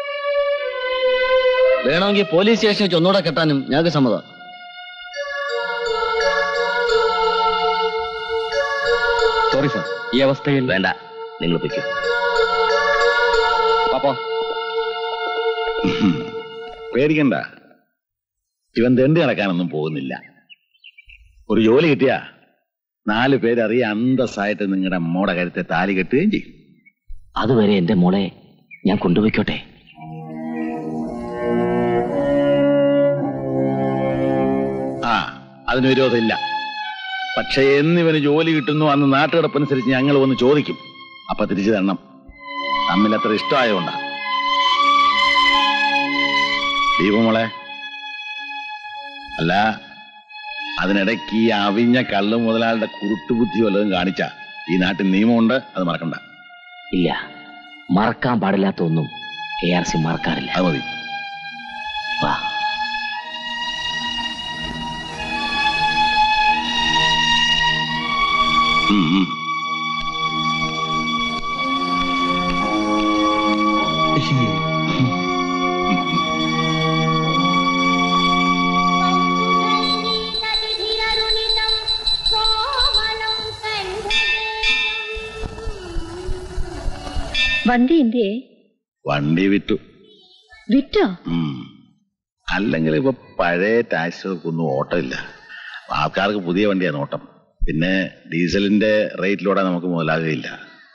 വേണമെങ്കിൽ പോലീസ് സ്റ്റേഷൻ വെച്ച് ഒന്നുകൂടെ കെട്ടാനും ഞങ്ങൾക്ക് സമ്മതം സോറി സാർ ഈ അവസ്ഥയിൽ വേണ്ട നിങ്ങൾ പൊയ്ക്കോ പാപ്പോ പേടിക്കണ്ട ഇവൻ തെണ്ടി നടക്കാനൊന്നും പോകുന്നില്ല ഒരു ജോലി കിട്ടിയാ നാല് പേരറിയ അന്തസ്സായിട്ട് നിങ്ങളുടെ മോടെ കരുത്തെ താലി കെട്ടുകയും ചെയ്യും അതുവരെ എന്റെ മോളെ ഞാൻ കൊണ്ടുപോയിക്കോട്ടെ ആ അതിന് വിരോധമില്ല പക്ഷെ എന്നിവന് ജോലി കിട്ടുന്നു അന്ന് നാട്ടുകിടപ്പനുസരിച്ച് ഞങ്ങൾ വന്ന് ചോദിക്കും അപ്പൊ തിരിച്ചു തരണം തമ്മിൽ അത്ര ഇഷ്ടമായതുകൊണ്ടാ ദീപമോളെ അല്ല അതിനിടയ്ക്ക് ഈ അവിഞ്ഞ കള്ളു മുതലാളുടെ കുരുട്ടുബുദ്ധി വല്ലതും കാണിച്ച ഈ നാട്ടിൽ നിയമമുണ്ട് അത് മറക്കണ്ട ഇല്ല മറക്കാൻ പാടില്ലാത്ത ഒന്നും കെ ആർ സി മറക്കാറില്ല അത് മതി വാ ഉം, ഉം. വണ്ടി എന്തിയേ വണ്ടി വിറ്റു വിറ്റോ ഉം. അല്ലെങ്കിൽ ഇപ്പൊ പഴയ ടാക്സികൾക്കൊന്നും ഓട്ടമില്ല ആൾക്കാർക്ക് പുതിയ വണ്ടിയാണ് ഓട്ടം പിന്നെ ഡീസലിന്റെ റേറ്റിലൂടെ നമുക്ക് മുതലാകുകയില്ല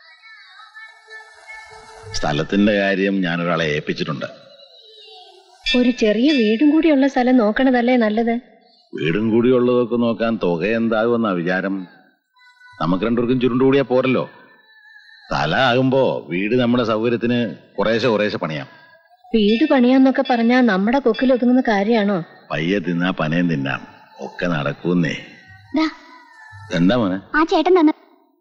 സ്ഥലത്തിന്റെ കാര്യം ഞാനൊരാളെ ഏൽപ്പിച്ചിട്ടുണ്ട് ഒരു ചെറിയ വീടും കൂടിയുള്ള സ്ഥലം നോക്കണതല്ലേ നല്ലത് വീടും കൂടി ഉള്ളതൊക്കെ നോക്കാൻ തുക എന്താകുമെന്നാ വിചാരം നമുക്ക് രണ്ടുപേർക്കും ചുരുണ്ടുകൂടിയാ പോരല്ലോ സ്ഥലം ആകുമ്പോ വീട് നമ്മുടെ സൗകര്യത്തിന് കുറേശ്ശെ കുറേശ്ശെ പണിയാം വീട് പണിയാന്നൊക്കെ പറഞ്ഞാ നമ്മുടെ കൊക്കിൽ ഒതുങ്ങുന്ന കാര്യമാണോ പയ്യെ തിന്നാ പനയും തിന്നാം ഒക്കെ നടക്കൂന്നേ ദാ, എന്താ മോനെ ആ ചേട്ടൻ തന്ന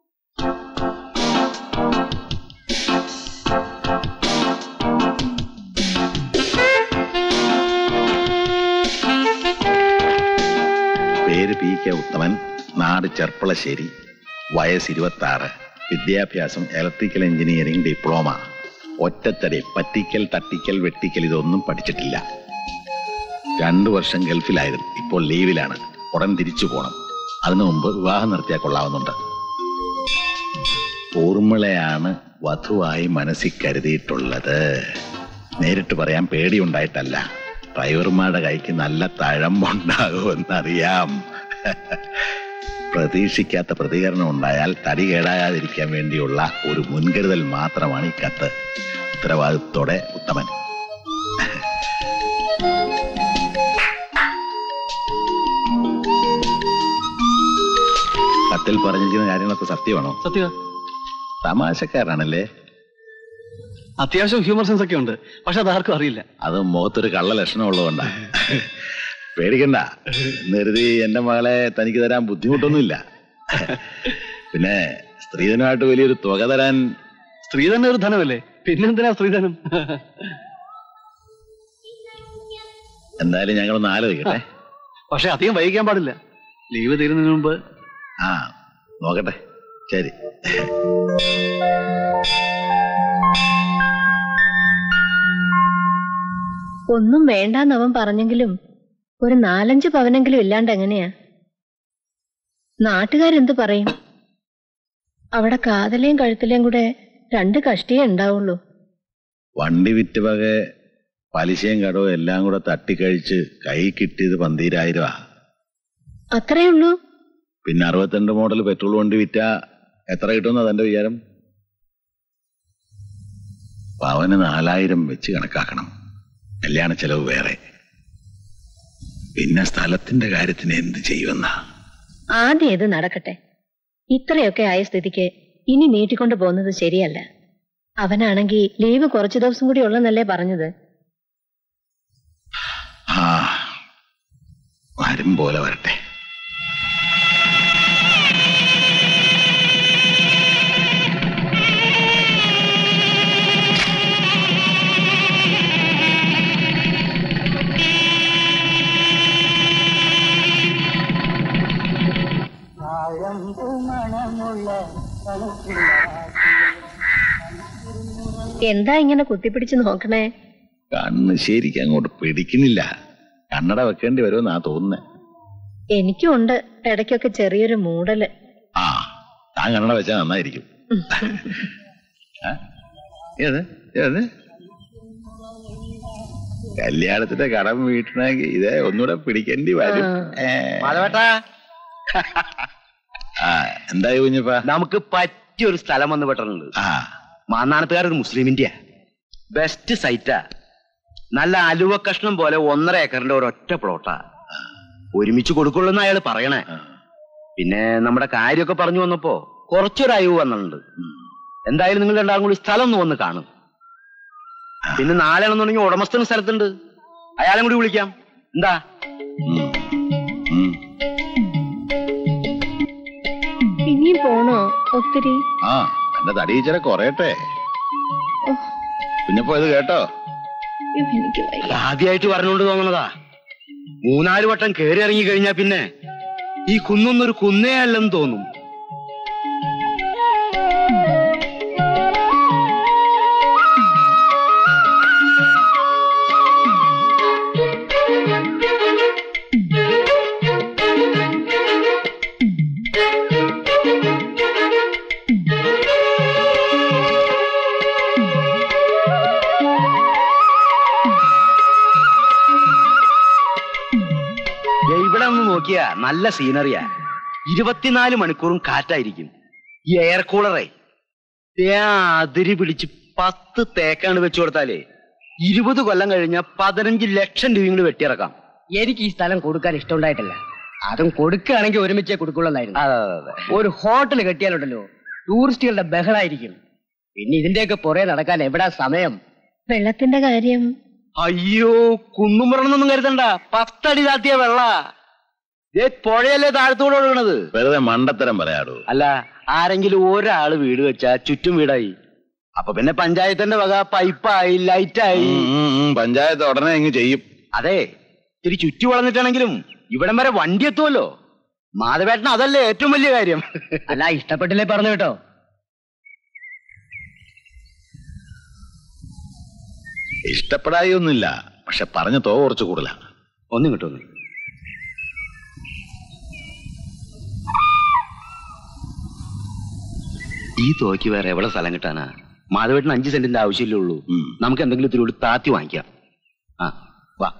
പേര് പി കെ ഉത്തമൻ നാട് ചെർപ്പളശ്ശേരി വയസ്സ് ഇരുപത്തി ആറ് വിദ്യാഭ്യാസം ഇലക്ട്രിക്കൽ എഞ്ചിനീയറിംഗ് ഡിപ്ലോമ ഒറ്റത്തടി പറ്റിക്കൽ തട്ടിക്കൽ വെട്ടിക്കൽ ഇതൊന്നും പഠിച്ചിട്ടില്ല രണ്ടു വർഷം ഗൾഫിലായിരുന്നു ഇപ്പോൾ ലീവിലാണ് ഉടൻ തിരിച്ചു പോണം അതിനു മുമ്പ് വിവാഹം നിർത്തിയാൽ കൊള്ളാവുന്നുണ്ട് ഊർമിളയാണ് വധുവായി മനസ്സിൽ കരുതിയിട്ടുള്ളത് നേരിട്ട് പറയാൻ പേടിയുണ്ടായിട്ടല്ല ഡ്രൈവർമാരുടെ കൈക്ക് നല്ല തഴമ്പുണ്ടാകുമെന്നറിയാം പ്രതീക്ഷിക്കാത്ത പ്രതികരണം ഉണ്ടായാൽ തടി കേടാകാതിരിക്കാൻ വേണ്ടിയുള്ള ഒരു മുൻകരുതൽ മാത്രമാണ് ഈ കത്ത് ഉത്തരവാദിത്തോടെ ഉത്തമൻ കത്തിൽ പറഞ്ഞിരിക്കുന്ന കാര്യങ്ങളൊക്കെ സത്യമാണോ സത്യ തമാശക്കാരാണല്ലേ അത്യാവശ്യം ഹ്യൂമർ സെൻസ് ഒക്കെ ഉണ്ട് പക്ഷെ അതാർക്കും അറിയില്ല അത് മുഖത്തൊരു കള്ള ലക്ഷണം ഉള്ളതുകൊണ്ടാ പേടിക്കണ്ട എന്ന് കരുതി എന്റെ മകളെ തനിക്ക് തരാൻ ബുദ്ധിമുട്ടൊന്നുമില്ല പിന്നെ സ്ത്രീധനമായിട്ട് വലിയൊരു തുക തരാൻ സ്ത്രീ തന്നെ ഒരു ധനമല്ലേ പിന്നെന്തിനാ സ്ത്രീധനം എന്തായാലും ഞങ്ങളൊന്ന് ആലോചിക്കട്ടെ പക്ഷെ അധികം വൈകിക്കാൻ പാടില്ല ലീവ് തീരുന്നതിന് മുമ്പ് ആ നോക്കട്ടെ ശരി ഒന്നും വേണ്ടാന്ന് അവൻ പറഞ്ഞെങ്കിലും ഒരു നാലഞ്ച് പവനെങ്കിലും ഇല്ലാണ്ട് എങ്ങനെയാ നാട്ടുകാരെന്ത് പറയും അവിടെ കാതലയും കഴുത്തലയും കൂടെ രണ്ട് കഷ്ടിയേ ഉണ്ടാവുള്ളൂ വണ്ടി വിറ്റ് വക പലിശയും കടവും എല്ലാം കൂടെ തട്ടിക്കഴിച്ച് കൈ കിട്ടിയത് പന്തീരായിരമാ അത്രേ ഉള്ളൂ പിന്നെ അറുപത്തിരണ്ട് മോഡൽ പെട്രോൾ വണ്ടി വിറ്റ എത്ര കിട്ടുമെന്ന് അതെന്റെ വിചാരം പവന് നാലായിരം വെച്ച് കണക്കാക്കണം കല്യാണ ചെലവ് വേറെ പിന്നെ സ്ഥലത്തിന്റെ കാര്യത്തിന് എന്ത് ചെയ്യുമെന്നാ ആദ്യം ഇത് നടക്കട്ടെ ഇത്രയൊക്കെ ആയ സ്ഥിതിക്ക് ഇനി നീട്ടിക്കൊണ്ട് പോകുന്നത് ശരിയല്ല അവനാണെങ്കിൽ ലീവ് കുറച്ചു ദിവസം കൂടി ഉള്ളെന്നല്ലേ പറഞ്ഞത് ആ വരും പോലെ വരട്ടെ എന്താ ഇങ്ങനെ കുത്തിപ്പിടിച്ച് നോക്കണേ കണ്ണ് ശരിക്കും അങ്ങോട്ട് പിടിക്കുന്നില്ല കണ്ണട വെക്കേണ്ടി വരുമെന്നാ തോന്നുന്നേ എനിക്കും ഉണ്ട് ഇടയ്ക്കൊക്കെ ചെറിയൊരു മൂടല് ആ താൻ കണ്ണട വെച്ചാൽ നന്നായിരിക്കും ആ? ഏത് ഏത് കല്യാണത്തിന്റെ കടം വീട്ടണമെങ്കിൽ ഇതേ ഒന്നുകൂടെ പിടിക്കേണ്ടി വരും ഏ. മാധവേട്ടാ ആ എന്തായി കുഞ്ഞപ്പ നമുക്ക് പറ്റിയ ഒരു സ്ഥലം വന്ന് പെട്ടിട്ടുണ്ട് മാന്നാനത്തുകാരൊരു മുസ്ലിമിന്റെയാ ബെസ്റ്റ് സൈറ്റാ നല്ല അലുവ കഷ്ണം പോലെ ഒന്നര ഏക്കറിന്റെ ഒരൊറ്റ പ്ലോട്ടാ ഒരുമിച്ച് കൊടുക്കുള്ളൂ എന്ന് അയാള് പറയണേ പിന്നെ നമ്മുടെ കാര്യമൊക്കെ പറഞ്ഞു വന്നപ്പോ കുറച്ചൊരു അയവ് വന്നിട്ടുണ്ട് എന്തായാലും നിങ്ങൾ രണ്ടാളും കൂടി സ്ഥലം ഒന്ന് വന്ന് കാണും പിന്നെ നാളെ ആണെന്നുണ്ടെങ്കിൽ ഉടമസ്ഥൻ സ്ഥലത്തുണ്ട് അയാളെ കൂടി വിളിക്കാം എന്താ ഇനിയും പോണോ ഒത്തിരി ആ എന്റെ തടിയിച്ചിര കുറയട്ടെ കുഞ്ഞപ്പോ ഇത് കേട്ടോ എനിക്ക് വയ്യ. അത് ആദ്യമായിട്ട് പറഞ്ഞുകൊണ്ട് തോന്നണതാ മൂന്നാല് വട്ടം കയറി ഇറങ്ങി കഴിഞ്ഞാ പിന്നെ ഈ കുന്നൊന്നൊരു കുന്നേ അല്ലെന്ന് തോന്നും ദേ ഇവിടെ ഒന്ന് നോക്കിയാ നല്ല സീനറിയാ ഇരുപത്തിനാല് മണിക്കൂറും കാറ്റായിരിക്കും ഈ എയർ കൂളറേ ദേ ആ അതിരി പിടിച്ച് പത്ത് തേക്കാണ് വെച്ചു കൊടുത്താലേ ഇരുപത് കൊല്ലം കഴിഞ്ഞ പതിനഞ്ച് ലക്ഷം രൂപ ഇങ്ങോട്ട് വെട്ടിയിറക്കാം എനിക്ക് ഈ സ്ഥലം കൊടുക്കാൻ ഇഷ്ടമുണ്ടായിട്ടില്ല അതും കൊടുക്കുകയാണെങ്കിൽ ഒരുമിച്ചേ കൊടുക്കുള്ളായിരുന്നു ഒരു ഹോട്ടൽ കെട്ടിയാലുണ്ടല്ലോ ടൂറിസ്റ്റുകളുടെ ബഹളായിരിക്കും പിന്നെ ഇതിന്റെയൊക്കെ പുറകെ നടക്കാൻ എവിടാ സമയം വെള്ളത്തിന്റെ കാര്യം അയ്യോ കുന്നും പറയണമെന്നൊന്നും കരുതണ്ട പത്തടി താത്തിയ വെള്ള ദേ പുഴയല്ലേ താഴത്തൂടെ ഒഴുകണത് വെറുതെ മണ്ടത്തരം പറയാടൂ അല്ല ആരെങ്കിലും ഒരാള് വീട് വെച്ചാ ചുറ്റും വീടായി അപ്പൊ പിന്നെ പഞ്ചായത്തിന്റെ വക പൈപ്പായി ലൈറ്റായി പഞ്ചായത്ത് ഉടനെ ഇങ്ങ് ചെയ്യും അതെ ഇത്തിരി ചുറ്റി വളർന്നിട്ടാണെങ്കിലും ഇവിടം വരെ വണ്ടി എത്തുമല്ലോ മാധവേട്ടൻ അതല്ലേ ഏറ്റവും വലിയ കാര്യം അല്ല ഇഷ്ടപ്പെട്ടില്ലേ പറഞ്ഞു കേട്ടോ ഇഷ്ടപ്പെടായി ഒന്നുമില്ല പക്ഷെ പറഞ്ഞ തോ കുറച്ച് കൂടുതലാ ഒന്നും കിട്ടുന്നു ഈ തോക്ക് വേറെ എവിടെ സ്ഥലം കിട്ടാനാ മാധവേട്ടന് അഞ്ച് സെന്റിന്റെ ആവശ്യമില്ലേ ഉള്ളൂ നമുക്ക് എന്തെങ്കിലും ഇത്തിരി താത്തി വാങ്ങിക്കാം ആ വാ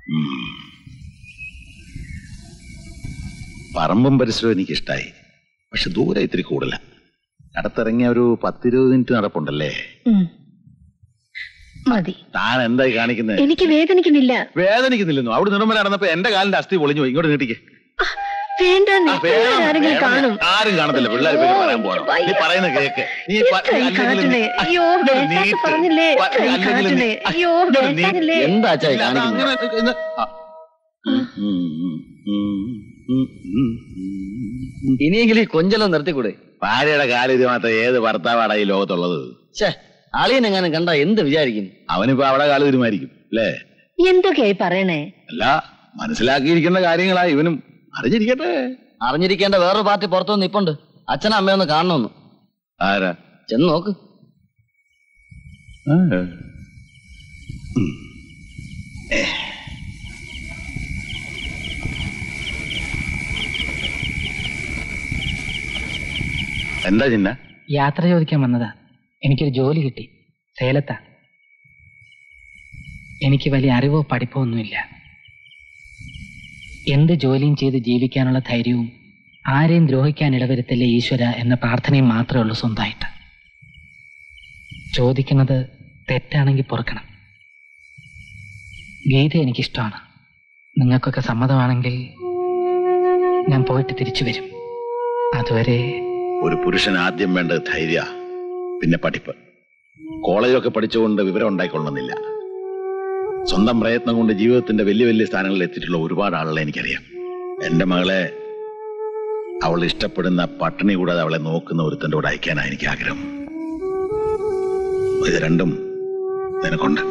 പറമ്പും പരിസരവും എനിക്ക് ഇഷ്ടായി പക്ഷെ ദൂരെ ഇത്തിരി കൂടുതലാ അടുത്തിറങ്ങിയ ഒരു പത്തിരുപത് മിനിറ്റ് നടപ്പുണ്ടല്ലേ ഉം. മതി താൻ എന്തായി കാണിക്കുന്നത് എനിക്ക് വേദനിക്കുന്നില്ല വേദനിക്കുന്നില്ലെന്നോ അവിടെ നിർമ്മല നടന്നപ്പോ എന്റെ കാലിന്റെ അസ്ഥി പൊളിഞ്ഞു പോയി ഇങ്ങോട്ട് നീട്ടിക്ക് വേണ്ട നീ ആ, വേണം, ആരെങ്കിലും വേണം. കാണും ആരും കാണത്തില്ല പിള്ളേർ പേര് പറയാൻ പോകണം നീ പറയുന്ന കേക്ക് നീ പ- കൈ അല്ലെങ്കിൽ കാട്ടണേ നീ- ആ, അയ്യോ ഇങ്ങോട്ട് വേണ്ടാന്ന് നീട്ട്. പറഞ്ഞില്ലേ പ- കൈ അല്ലെങ്കിൽ കാട്ടണേ നീ- ആ, അയ്യോ ഇങ്ങോട്ട് നീ- വേണ്ടാന്നില്ലേ എന്താ അച്ചായി ഇല്ല, അത് കാണിക്കുന്നത് അങ്ങനെ ഇന്ന്- ആ. ഉം, ഉം, ഉം, ഉം, ഉം, ഉം. ഇനിയെങ്കിലും ഈ കൊഞ്ചലം നിർത്തിക്കൂടെ ഭാര്യയുടെ കാലിത് മാത്രം ഏത് ഭർത്താവാടാ ഈ ലോകത്തുള്ളത് ഛേ അളിയനെങ്ങാനും കണ്ട എന്ത് വിചാരിക്കും അവനിപ്പോ അവിടെ കാല് തീരുമാനിക്കും അല്ലേ എന്തൊക്കെയായി പറയണേ അല്ല മനസ്സിലാക്കിയിരിക്കേണ്ട കാര്യങ്ങളാ ഇവനും അറിഞ്ഞിരിക്കട്ടെ അറിഞ്ഞിരിക്കേണ്ട വേറൊരു പാർട്ടി പുറത്തുനിന്ന് നിപ്പുണ്ട് അച്ഛനും അമ്മയൊന്ന് കാണണമെന്ന് ആരാ ചെന്ന് നോക്ക് ആ. ഉം. ഏ. എന്താ ചിന്ന യാത്ര ചോദിക്കാൻ വന്നതാ എനിക്കൊരു ജോലി കിട്ടി സേലത്താ എനിക്ക് വലിയ അറിവോ പഠിപ്പോ ഒന്നുമില്ല എന്ത് ജോലിയും ചെയ്ത് ജീവിക്കാനുള്ള ധൈര്യവും ആരെയും ദ്രോഹിക്കാൻ ഇടവരുത്തില്ല ഈശ്വര എന്ന പ്രാർത്ഥനയും മാത്രമേ ഉള്ളൂ സ്വന്തമായിട്ട് ചോദിക്കുന്നത് തെറ്റാണെങ്കിൽ പൊറുക്കണം ഗീത എനിക്കിഷ്ടമാണ് നിങ്ങൾക്കൊക്കെ സമ്മതമാണെങ്കിൽ ഞാൻ പോയിട്ട് തിരിച്ചു വരും അതുവരെ ഒരു പുരുഷൻ ആദ്യം വേണ്ടത് ധൈര്യ പിന്നെ പഠിപ്പ് കോളേജൊക്കെ പഠിച്ചുകൊണ്ട് വിവരം ഉണ്ടായിക്കൊള്ളണമെന്നില്ല സ്വന്തം പ്രയത്നം കൊണ്ട് ജീവിതത്തിന്റെ വലിയ വലിയ സ്ഥാനങ്ങളിൽ എത്തിയിട്ടുള്ള ഒരുപാട് ആളുകളെ എനിക്കറിയാം എന്റെ മകളെ അവൾ ഇഷ്ടപ്പെടുന്ന പട്ടിണി കൂടാതെ അവളെ നോക്കുന്ന ഒരുത്തന്റെ കൂടെ അയക്കാനാണ് എനിക്ക് ആഗ്രഹം ഇത് രണ്ടും നിനക്കുണ്ട്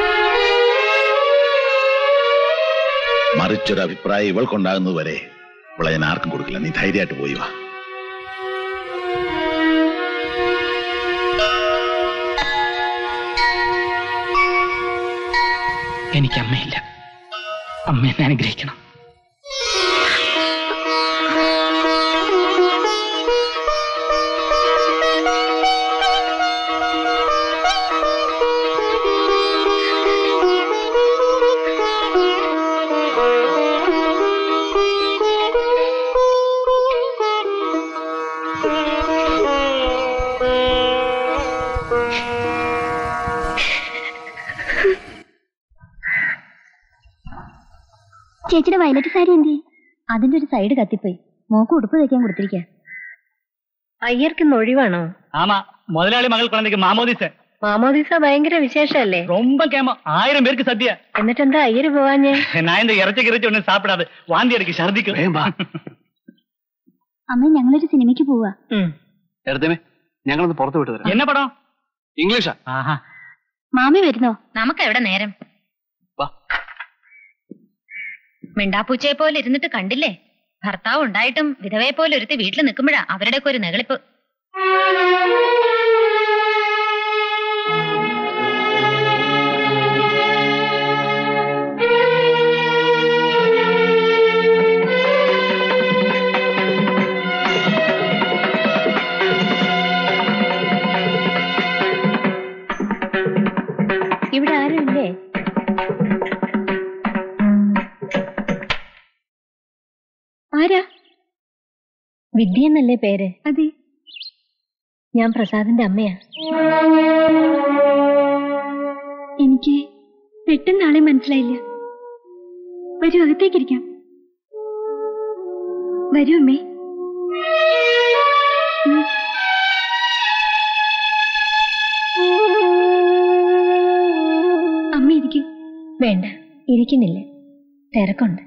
മറിച്ചൊരു അഭിപ്രായം ഇവൾക്കുണ്ടാകുന്നത് വരെ അവളെ ഞാൻ ആർക്കും കൊടുക്കില്ല നീ ധൈര്യമായിട്ട് പോയി വാ എനിക്ക് അമ്മയില്ല അമ്മ എന്നെ അനുഗ്രഹിക്കണം ചേച്ചിയുടെ വയലറ്റ് സാരി എന്തി അതിന്റെ ഒരു സൈഡ് കത്തിപ്പോയി മോക്ക് ഉടുപ്പ് തയ്ക്കാൻ കൊടുത്തിരിക്കുക അയ്യർക്ക് ഒഴിവാണോ ஆமா முதலாளி மகள் குழந்தைக்கு மாமோதிச മാമോദിസ ഭയങ്കര വിശേഷല്ലേ ரொம்ப கேமம் ஆயிரம் பேருக்கு சத்திய എന്നിട്ടെന്താ അയ്യര് പോവാഞ്ഞേ நான் இந்த இறைச்சி கிறைச்சி ஒண்ணு சாப்பிடாது வாந்தி அடிக்கு ഛർദിക്കും അമ്മ ഞങ്ങളൊരു സിനിമയ്ക്ക് പോവാ എടുത്തേമേ ഞങ്ങളൊന്ന് പുറത്ത് വിട്ട് തരാം என்ன படம் ഇംഗ്ലീഷാ മാമി വരുന്നോ നമുക്ക് എവിടെ നേരം മിണ്ടാപ്പൂച്ചയെ പോലെ ഇരുന്നിട്ട് കണ്ടില്ലേ ഭർത്താവ് ഉണ്ടായിട്ടും വിധവയെ പോലെ ഒരുത്തി വീട്ടിൽ നിൽക്കുമ്പോഴാ അവരുടെയൊക്കെ ഒരു നെകളിപ്പ് ഇവിടെ ആരും ഇല്ലേ ആരാ വിദ്യ എന്നല്ലേ പേര് അതെ ഞാൻ പ്രസാദിന്റെ അമ്മയാ എനിക്ക് പെട്ടെന്ന് ആളെ മനസ്സിലായില്ല വരൂ അകത്തേക്കിരിക്കാം വരൂ അമ്മേ ഉം. അമ്മ ഇരിക്കൂ വേണ്ട ഇരിക്കുന്നില്ല തിരക്കുണ്ട്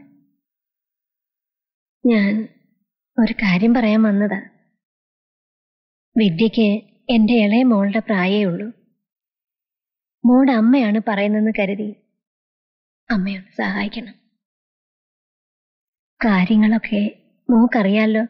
ഞാൻ ഒരു കാര്യം പറയാൻ വന്നതാ വിദ്യക്ക് എന്റെ ഇളയ മോളുടെ പ്രായേ ഉള്ളൂ മോളുടെ അമ്മയാണ് പറയുന്നതെന്ന് കരുതി അമ്മയൊന്ന് സഹായിക്കണം കാര്യങ്ങളൊക്കെ മോക്കറിയാലോ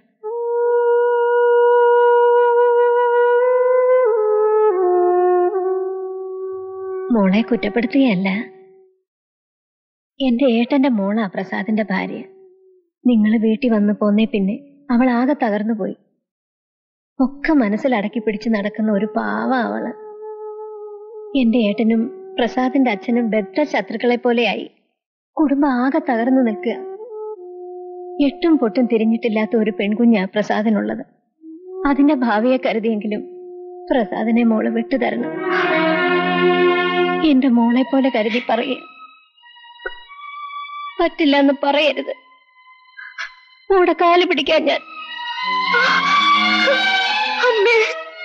മോളെ കുറ്റപ്പെടുത്തുകയല്ല എന്റെ ഏട്ടന്റെ മോളാ പ്രസാദിന്റെ ഭാര്യ നിങ്ങൾ വീട്ടിൽ വന്നു പോന്നേ പിന്നെ അവൾ ആകെ തകർന്നു പോയി ഒക്കെ മനസ്സിലടക്കി പിടിച്ച് നടക്കുന്ന ഒരു പാവ അവള് എന്റെ ഏട്ടനും പ്രസാദിന്റെ അച്ഛനും ബദ്ധ ശത്രുക്കളെ പോലെയായി കുടുംബം ആകെ തകർന്നു നിൽക്കുക എട്ടും പൊട്ടും തിരിഞ്ഞിട്ടില്ലാത്ത ഒരു പെൺകുഞ്ഞാ പ്രസാദിനുള്ളത് അതിന്റെ ഭാവിയെ കരുതിയെങ്കിലും പ്രസാദിനെ മോള് വിട്ടുതരണം എന്റെ മോളെ പോലെ കരുതി പറയ പറ്റില്ല എന്ന് പറയരുത് മോടെ കാല് പിടിക്കാൻ ഞാൻ അമ്മേ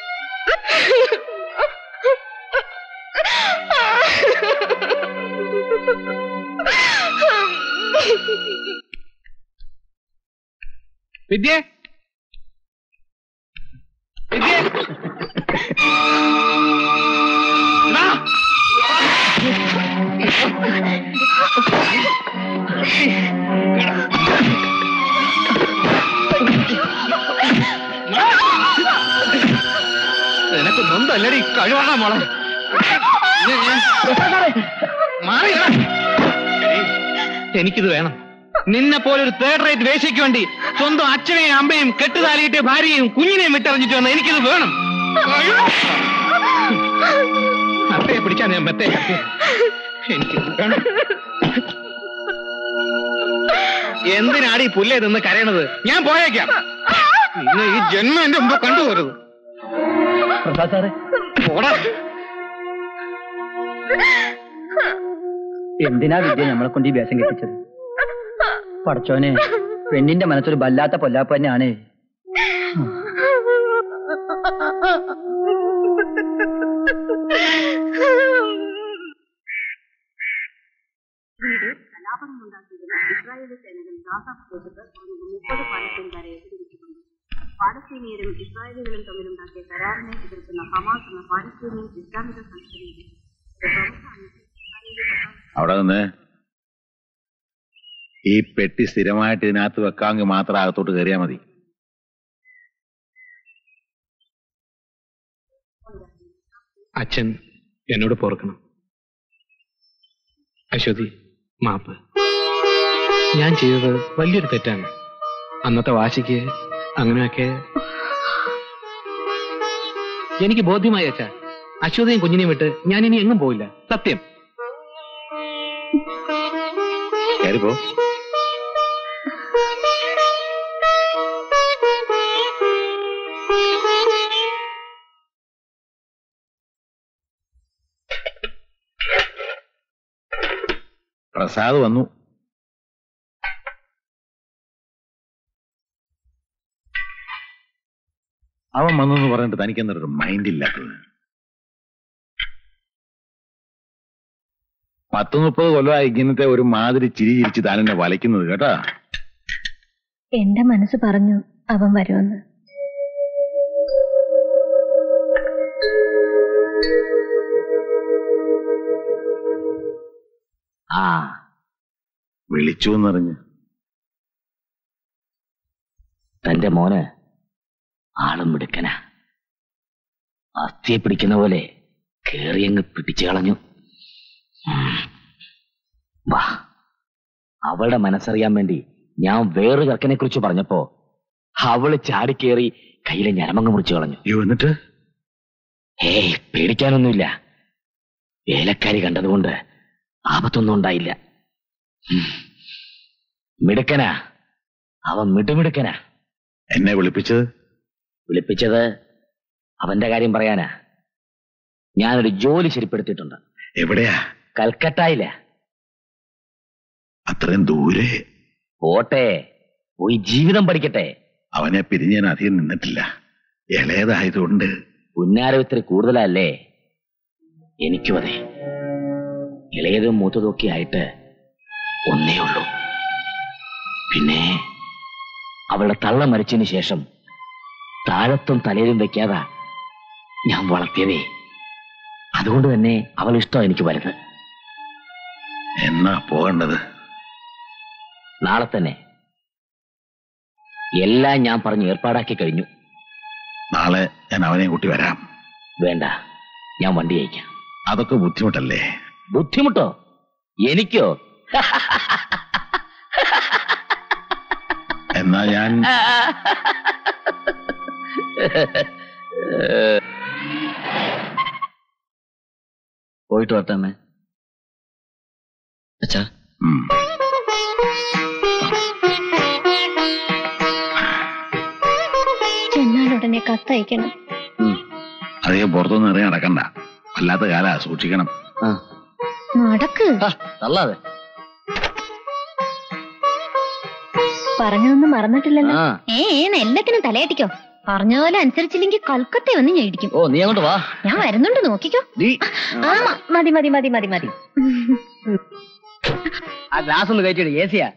വിദ്യ വിദ്യ എടാ! നിനക്ക് നൊന്തല്ലടി കഴിവാണ മോളെ ഞാൻ- ഞാൻ- മാറി നിൽക്കണം. എടീ, എനിക്കിത് വേണം നിന്നെ പോലെ ഒരു തേർഡ് റേറ്റ് വേശയ്ക്ക് വേണ്ടി സ്വന്തം അച്ഛനെയും അമ്മയും കെട്ടുതാലിയിട്ട് ഭാര്യയും കുഞ്ഞിനെയും വിട്ടെറിഞ്ഞിട്ട് വന്ന എനിക്കിത് വേണം അത്തയെ പിടിക്കാൻ ഞാൻ മെത്തേ എനിക്കിത് വേണം എന്തിനാടി ഈ പുല്ലേ നിന്ന് കരയണത് ഞാൻ പോയേക്കാം ഇന്ന് ഈ ജന്മം എന്റെ മുമ്പ് കണ്ടുപോരുത് പ്രസാദ് സാറേ പോടാ എന്തിനാ വിദ്യ നമ്മളെ കൊണ്ട് ഈ വേഷം കെട്ടിച്ചത് പടച്ചോനെ പെണ്ണിന്റെ മനസ്സൊരു വല്ലാത്ത പൊല്ലാപ്പ് തന്നെയാണ് പാലസ്തീനിയരും ഇസ്രായേലികളും തമ്മിലുണ്ടാക്കിയ കരാറിനെ എതിർക്കുന്ന ഹമാസ് എന്ന പാലസ്തീനിയൻ ഇസ്ലാമിക സംഘടനയുടെ അവിടെ നിന്ന് ഈ പെട്ടി സ്ഥിരമായിട്ട് ഇതിനകത്ത് വെക്കാമെങ്കിൽ മാത്രം അകത്തോട്ട് കയറിയാൽ മതി അച്ഛൻ എന്നോട് പൊറുക്കണം അശ്വതി മാപ്പ് ഞാൻ ചെയ്തത് വലിയൊരു തെറ്റാണ് അന്നത്തെ വാശിക്ക് അങ്ങനെയൊക്കെ എനിക്ക് ബോധ്യമായി അച്ഛ അശ്വതിയും കുഞ്ഞിനെയും വിട്ട് ഞാൻ ഇനി എങ്ങും പോയില്ല സത്യം കയറിപ്പോ പ്രസാദ് വന്നു അവൻ വന്നെന്ന് പറഞ്ഞിട്ട് തനിക്ക് എന്തൊരു മൈൻഡ് ഇല്ലാത്തത് പത്ത് മുപ്പത് കൊല്ലമായി ഇങ്ങനത്തെ ഒരു മാതിരി ചിരി ചിരിച്ച് താൻ എന്നെ വലയ്ക്കുന്നത് കേട്ടാ എന്റെ മനസ്സ് പറഞ്ഞു അവൻ വരുമെന്ന് ആ വിളിച്ചു എന്നറിഞ്ഞ് തന്റെ മോന് ആളും മിടുക്കനാ അസ്ഥിയെ പിടിക്കുന്ന പോലെ കേറിയങ്ങ് പിടിച്ചു കളഞ്ഞു ഉം. വാ അവളുടെ മനസ്സറിയാൻ വേണ്ടി ഞാൻ വേറൊരു ചെറുക്കനെ കുറിച്ച് പറഞ്ഞപ്പോ അവള് ചാടിക്കേറി കയ്യിലെ ഞരമങ്ങ് മുറിച്ചു കളഞ്ഞു എന്നിട്ട് ഏയ് പേടിക്കാനൊന്നുമില്ല വേലക്കാരി കണ്ടതുകൊണ്ട് ആപത്തൊന്നും ഉണ്ടായില്ല ഉം. മിടുക്കനാ അവൻ മിടുമിടുക്കനാ എന്നെ വിളിപ്പിച്ചത് വിളിപ്പിച്ചത് അവന്റെ കാര്യം പറയാനാ ഞാനൊരു ജോലി ശരിപ്പെടുത്തിയിട്ടുണ്ട് എവിടെയാ കൽക്കട്ടയില അത്രയും ദൂരെ പോട്ടെ പോയി ജീവിതം പഠിക്കട്ടെ അവനെ പിരിഞ്ഞ് ഞാൻ അധികം നിന്നിട്ടില്ല ഇളയതായതുകൊണ്ട് പുന്നാരം ഇത്തിരി കൂടുതലല്ലേ എനിക്കും അതെ ഇളയതും മൂത്തതും ഒക്കെ ആയിട്ട് ഒന്നേ ഉള്ളൂ പിന്നെ അവളുടെ തള്ള മരിച്ചതിന് ശേഷം താഴത്തും തലയിലും വെക്കാതെ ഞാൻ വളർത്തിയതേ അതുകൊണ്ട് തന്നെ അവൾ ഇഷ്ടം എനിക്ക് വലുത് എന്നാ പോകേണ്ടത് നാളെ തന്നെ എല്ലാം ഞാൻ പറഞ്ഞ് ഏർപ്പാടാക്കി കഴിഞ്ഞു നാളെ ഞാൻ അവനെ കൂട്ടി വരാം വേണ്ട ഞാൻ വണ്ടി അയക്കാം അതൊക്കെ ബുദ്ധിമുട്ടല്ലേ ബുദ്ധിമുട്ടോ എനിക്കോ എന്നാ ഞാൻ പോയിട്ട് വരട്ടെ അമ്മേ അച്ഛാ ചെന്നാൽ ഉടനെ കത്തയക്കണം അധികം പുറത്തൊന്നും ഇറങ്ങി നടക്കണ്ട വല്ലാത്ത കാലാ സൂക്ഷിക്കണം നടക്ക് തള്ളാതെ പറഞ്ഞതൊന്നും മറന്നിട്ടില്ലല്ലോ ഏ ഏന്ന് എല്ലാത്തിനും തലയാട്ടിക്കോ പറഞ്ഞ പോലെ അനുസരിച്ചില്ലെങ്കിൽ കൽക്കത്ത വന്ന് ഞാൻ ഇടിക്കും ഓ നീ അങ്ങോട്ട് വാ ഞാൻ വരുന്നുണ്ട് നോക്കിക്കോ നീ ആ മ- മതി മതി മതി മതി മതി ആ ഗ്ലാസ് ഒന്ന് കയറ്റിയിട് എ സിയാ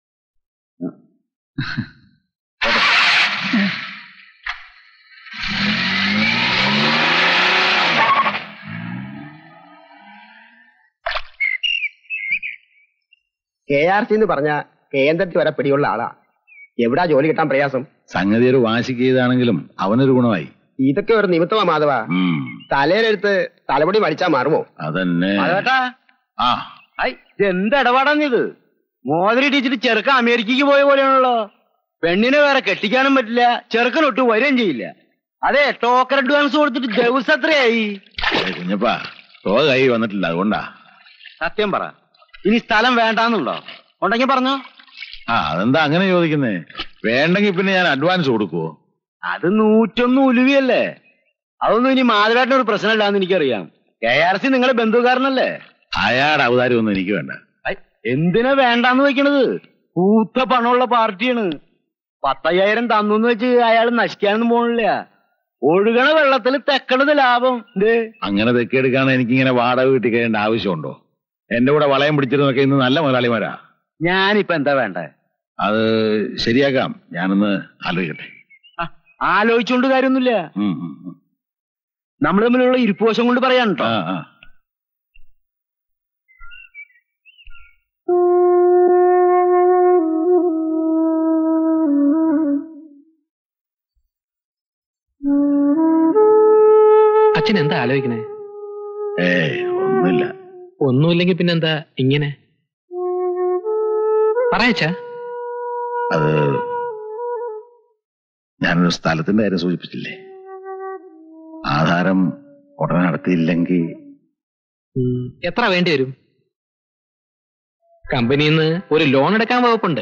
കെ ആർ സി എന്ന് പറഞ്ഞ കേന്ദ്രത്തിൽ വരെ പിടിയുള്ള ആളാ എവിടാ ജോലി കിട്ടാൻ പ്രയാസം സംഗതി ഒരു വാശിക്ക് ചെയ്താണെങ്കിലും അവനൊരു ഗുണമായി ഇതൊക്കെ ഒരു നിമിത്തമാ മാധവ ഉം, തലയിലെടുത്ത് തലമുടി മടിച്ചാ മാറുമോ അതന്നെ അതേട്ടാ ആ ഐ എന്ത് ഇടപാടാണിത് മോതിരി ഇടിച്ചിട്ട് ചെറുക്കൻ അമേരിക്കക്ക് പോയ പോലെയാണല്ലോ പെണ്ണിനെ വേറെ കെട്ടിക്കാനും പറ്റില്ല ചെറുക്കനൊട്ട് വരികയും ചെയ്യില്ല അതെ ടോക്കൺ അഡ്വാൻസ് കൊടുത്തിട്ട് ദിവസം എത്രയായി ഏ, കുഞ്ഞപ്പാ തുക കൈ വന്നിട്ടില്ല അതുകൊണ്ടാ സത്യം പറ ഇനി സ്ഥലം വേണ്ടാന്നുണ്ടോ ഉണ്ടെങ്കിൽ പറഞ്ഞോ ആ അതെന്താ അങ്ങനെ ചോദിക്കുന്നേ വേണ്ടെങ്കിൽ പിന്നെ ഞാൻ അഡ്വാൻസ് കൊടുക്കുവോ അത് നൂറ്റൊന്ന് ഉലുവിയല്ലേ അതൊന്നും ഇനി മാധവേട്ടന് ഒരു പ്രശ്നമില്ലാന്ന് എനിക്കറിയാം കെ ആർ സി നിങ്ങളെ ബന്ധുക്കാരനല്ലേ അയാളുടെ അവതാരം ഒന്നും എനിക്ക് വേണ്ട ഐ, എന്തിനാ വേണ്ടാന്ന് വെക്കണത് പൂത്ത പണമുള്ള പാർട്ടിയാണ് പത്തയ്യായിരം തന്നു വെച്ച് അയാൾ നശിക്കാനൊന്നും പോണില്ല ഒഴുകണ വെള്ളത്തിൽ തെക്കണത് ലാഭം ദേ അങ്ങനെ തെക്കെടുക്കാൻ എനിക്കിങ്ങനെ വാടക വീട്ടിൽ കഴിയേണ്ട ആവശ്യമുണ്ടോ എന്റെ കൂടെ വളയം പിടിച്ചിരുന്നൊക്കെ ഇന്ന് നല്ല മുതലാളിമാരാ ഞാനിപ്പോ എന്താ വേണ്ടേ അത് ശരിയാക്കാം ഞാനൊന്ന് ആലോചിക്കട്ടെ ആലോചിച്ചോണ്ട് കാര്യമൊന്നുമില്ല ഉം, ഉം, ഉം. നമ്മൾ തമ്മിലുള്ള ഇരിപ്പുവശം കൊണ്ട് പറയാൻ കേട്ടോ ആ ആ അച്ഛൻ എന്താ ആലോചിക്കണേ ഏ ഒന്നുമില്ല ഒന്നുമില്ലെങ്കിൽ പിന്നെന്താ ഇങ്ങനെ പറയച്ചാ അത് ഞാനൊരു സ്ഥലത്തിന്റെ കാര്യം സൂചിപ്പിച്ചില്ലേ ആധാരം ഉടനെ നടത്തിയില്ലെങ്കിൽ ഉം, എത്ര വേണ്ടി വരും കമ്പനിയിൽ നിന്ന് ഒരു ലോൺ എടുക്കാൻ വകുപ്പുണ്ട്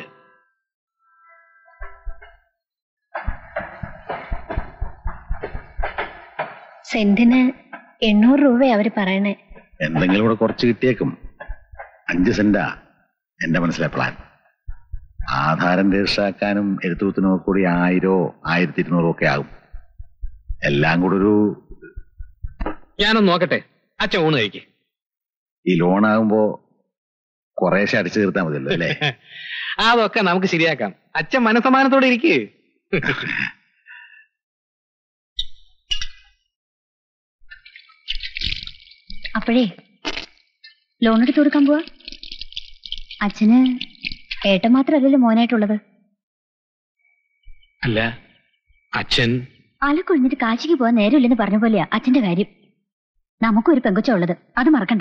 സെന്റിന് എണ്ണൂറ് രൂപ അവര് പറയണേ എന്തെങ്കിലും കൂടെ കുറച്ച് കിട്ടിയേക്കും അഞ്ച് സെന്റാ എന്റെ മനസ്സിലെ പ്ലാൻ ആധാരം രജിസ്റ്ററാക്കാനും എഴുത്തുകുത്തിനും ഒക്കെ കൂടി ആയിരോ ആയിരത്തി ഇരുന്നൂറോ ഒക്കെ ആകും എല്ലാം കൂടെ ഒരു ഞാനൊന്ന് നോക്കട്ടെ അച്ഛൻ ഊണ് കഴിക്ക് ഈ ലോൺ ആകുമ്പോ കുറേശ്ശെ അടിച്ചു തീർത്താൽ മതിയല്ലോ അല്ലേ അതൊക്കെ നമുക്ക് ശരിയാക്കാം അച്ഛൻ മനസമാനത്തോടെ ഇരിക്കേ അപ്പോഴേ ലോൺ എടുത്ത് കൊടുക്കാൻ പോവാ അച്ഛന് ഏട്ടൻ മാത്രമല്ലല്ലോ മോനായിട്ടുള്ളത് അല്ല അച്ഛൻ അലക്കൊഴിഞ്ഞിട്ട് കാശിക്ക് പോകാൻ നേരമില്ലെന്ന് പറഞ്ഞ പോലെയാ അച്ഛന്റെ കാര്യം നമുക്കും ഒരു പെങ്കൊച്ച ഉള്ളത് അത് മറക്കണ്ട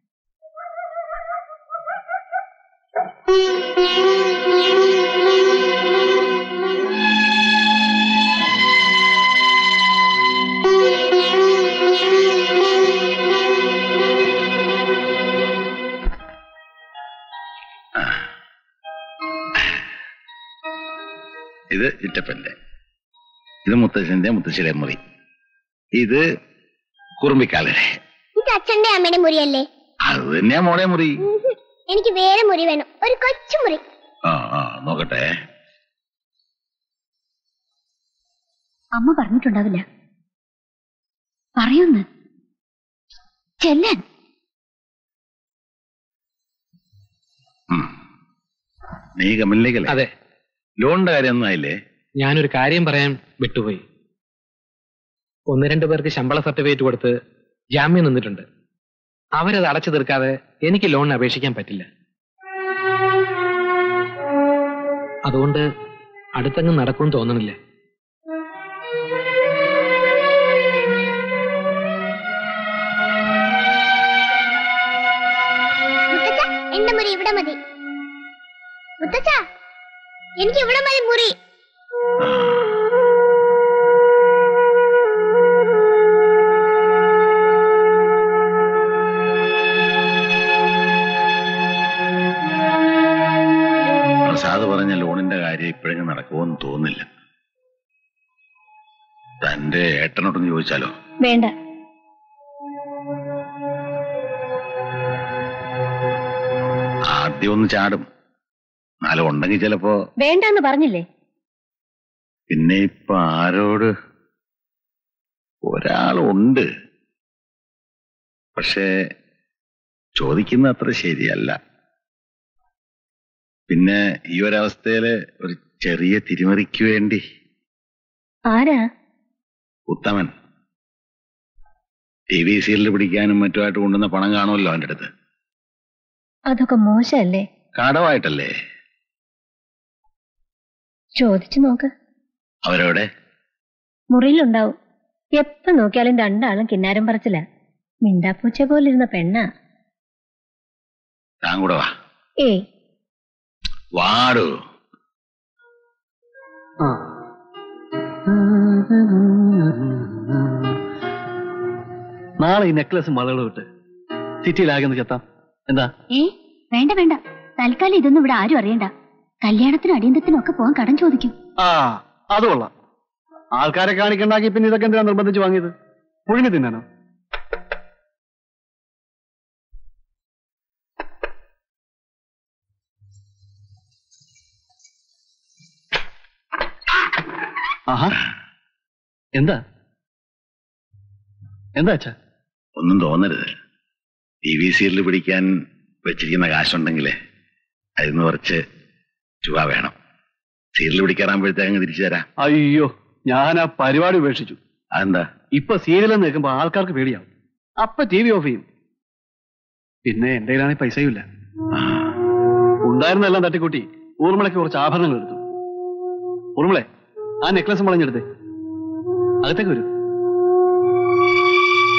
ഇത് ചിറ്റപ്പന്റെ ഇത് മുത്തശ്ശന്റെ മുത്തശ്ശിയുടെ മുറി ഇത് കുറുമ്പിക്കാലരെ ഇത് അച്ഛന്റെ അമ്മയുടെ മുറിയല്ലേ അത് തന്നെയാ മോളെ മുറി എനിക്ക് വേറെ മുറി വേണം ഒരു കൊച്ചു മുറി ആ ആ നോക്കട്ടെ അമ്മ പറഞ്ഞിട്ടുണ്ടാവില്ല പറയൊന്ന് ചെല്ലാൻ നീ കമ്പനിയിലേക്കല്ലേ അതെ ലോണിന്റെ കാര്യം ഒന്നും ആയില്ലേ ഞാനൊരു കാര്യം പറയാൻ വിട്ടുപോയി ഒന്ന് രണ്ട് പേർക്ക് ശമ്പള സർട്ടിഫിക്കറ്റ് കൊടുത്ത് ജാമ്യം നിന്നിട്ടുണ്ട് അവരത് അടച്ചു തീർക്കാതെ എനിക്ക് ലോണിന് അപേക്ഷിക്കാൻ പറ്റില്ല അതുകൊണ്ട് അടുത്തങ്ങ് നടക്കുമെന്ന് തോന്നണില്ല മുത്തച്ഛ എന്റെ മുറി ഇവിടെ മതി മുത്തച്ഛ എനിക്ക് ഇവിടെ മതി മുറി പ്രസാദ് പറഞ്ഞ ലോണിന്റെ കാര്യം ഇപ്പോഴെങ്കിലും നടക്കുമെന്ന് തോന്നുന്നില്ല തന്റെ ഏട്ടനോടൊന്ന് ചോദിച്ചാലോ വേണ്ട ആദ്യം ഒന്ന് ചാടും എന്നാലും ഉണ്ടെങ്കിൽ ചിലപ്പോ വേണ്ടെന്ന് പറഞ്ഞില്ലേ പിന്നെ ഇപ്പൊ ആരോട് ഒരാളുണ്ട് പക്ഷേ ചോദിക്കുന്ന അത്ര ശരിയല്ല പിന്നെ ഈ ഒരവസ്ഥയില് ഒരു ചെറിയ തിരിമറിക്ക് വേണ്ടി ആരാ ഉത്തമൻ ടി വി സീരിയൽ പിടിക്കാനും മറ്റുമായിട്ട് കൊണ്ടുവന്ന പണം കാണുമല്ലോ അവന്റെ അടുത്ത് അതൊക്കെ മോശമല്ലേ കടമായിട്ടല്ലേ ചോദിച്ചു നോക്ക് അവരോടെ മുറിയിലുണ്ടാവും എപ്പോ നോക്കിയാലും രണ്ടാളും കിന്നാരം പറച്ചില്ല മിണ്ടാപ്പൂച്ച പോലിരുന്ന പെണ്ണാ താൻ കൂടെ വാ ഏയ് വാടൂ നാളെ ഈ നെക്ലസ് മലകൾ വിട്ട് സിറ്റിയിലാകെ ഒന്ന് ചെത്താം എന്താ ഏ വേണ്ട വേണ്ട തൽക്കാലം ഇതൊന്നും ഇവിടെ ആരും അറിയണ്ട കല്യാണത്തിനും അടിയന്തത്തിനും ഒക്കെ പോകാൻ കടം ചോദിക്കും ആ അത് കൊള്ളാം ആൾക്കാരെ കാണിക്കണ്ടാക്കി പിന്നെ ഇതൊക്കെ എന്തിനാ നിർബന്ധിച്ച് വാങ്ങിയത് പുഴുങ്ങി തിന്നാനോ ആഹാ എന്താ എന്താ അച്ഛാ ഒന്നും തോന്നരുത് ടി വി സീരിയൽ പിടിക്കാൻ വെച്ചിരിക്കുന്ന കാശുണ്ടെങ്കിലേ അതിന്ന് കുറച്ച് രൂപ വേണം സീരിയൽ പിടിക്കാറാകുമ്പോഴത്തേക്ക് തിരിച്ചു തരാം അയ്യോ ഞാൻ ആ പരിപാടി ഉപേക്ഷിച്ചു അതെന്താ ഇപ്പൊ സീരിയൽ നിൽക്കുമ്പോ ആൾക്കാർക്ക് പേടിയാവും അപ്പൊ ടി വി ഓഫ് ചെയ്യും പിന്നെ എന്റെ കയ്യിലാണെങ്കിൽ പൈസയും ഇല്ല ഉണ്ടായിരുന്നെല്ലാം തട്ടിക്കൂട്ടി ഊർമിളയ്ക്ക് കുറച്ച് ആഭരണങ്ങൾ എടുത്തു ഊർമിളെ ആ നെക്ലസ് വളഞ്ഞെടുത്തേ അകത്തേക്ക് വരൂ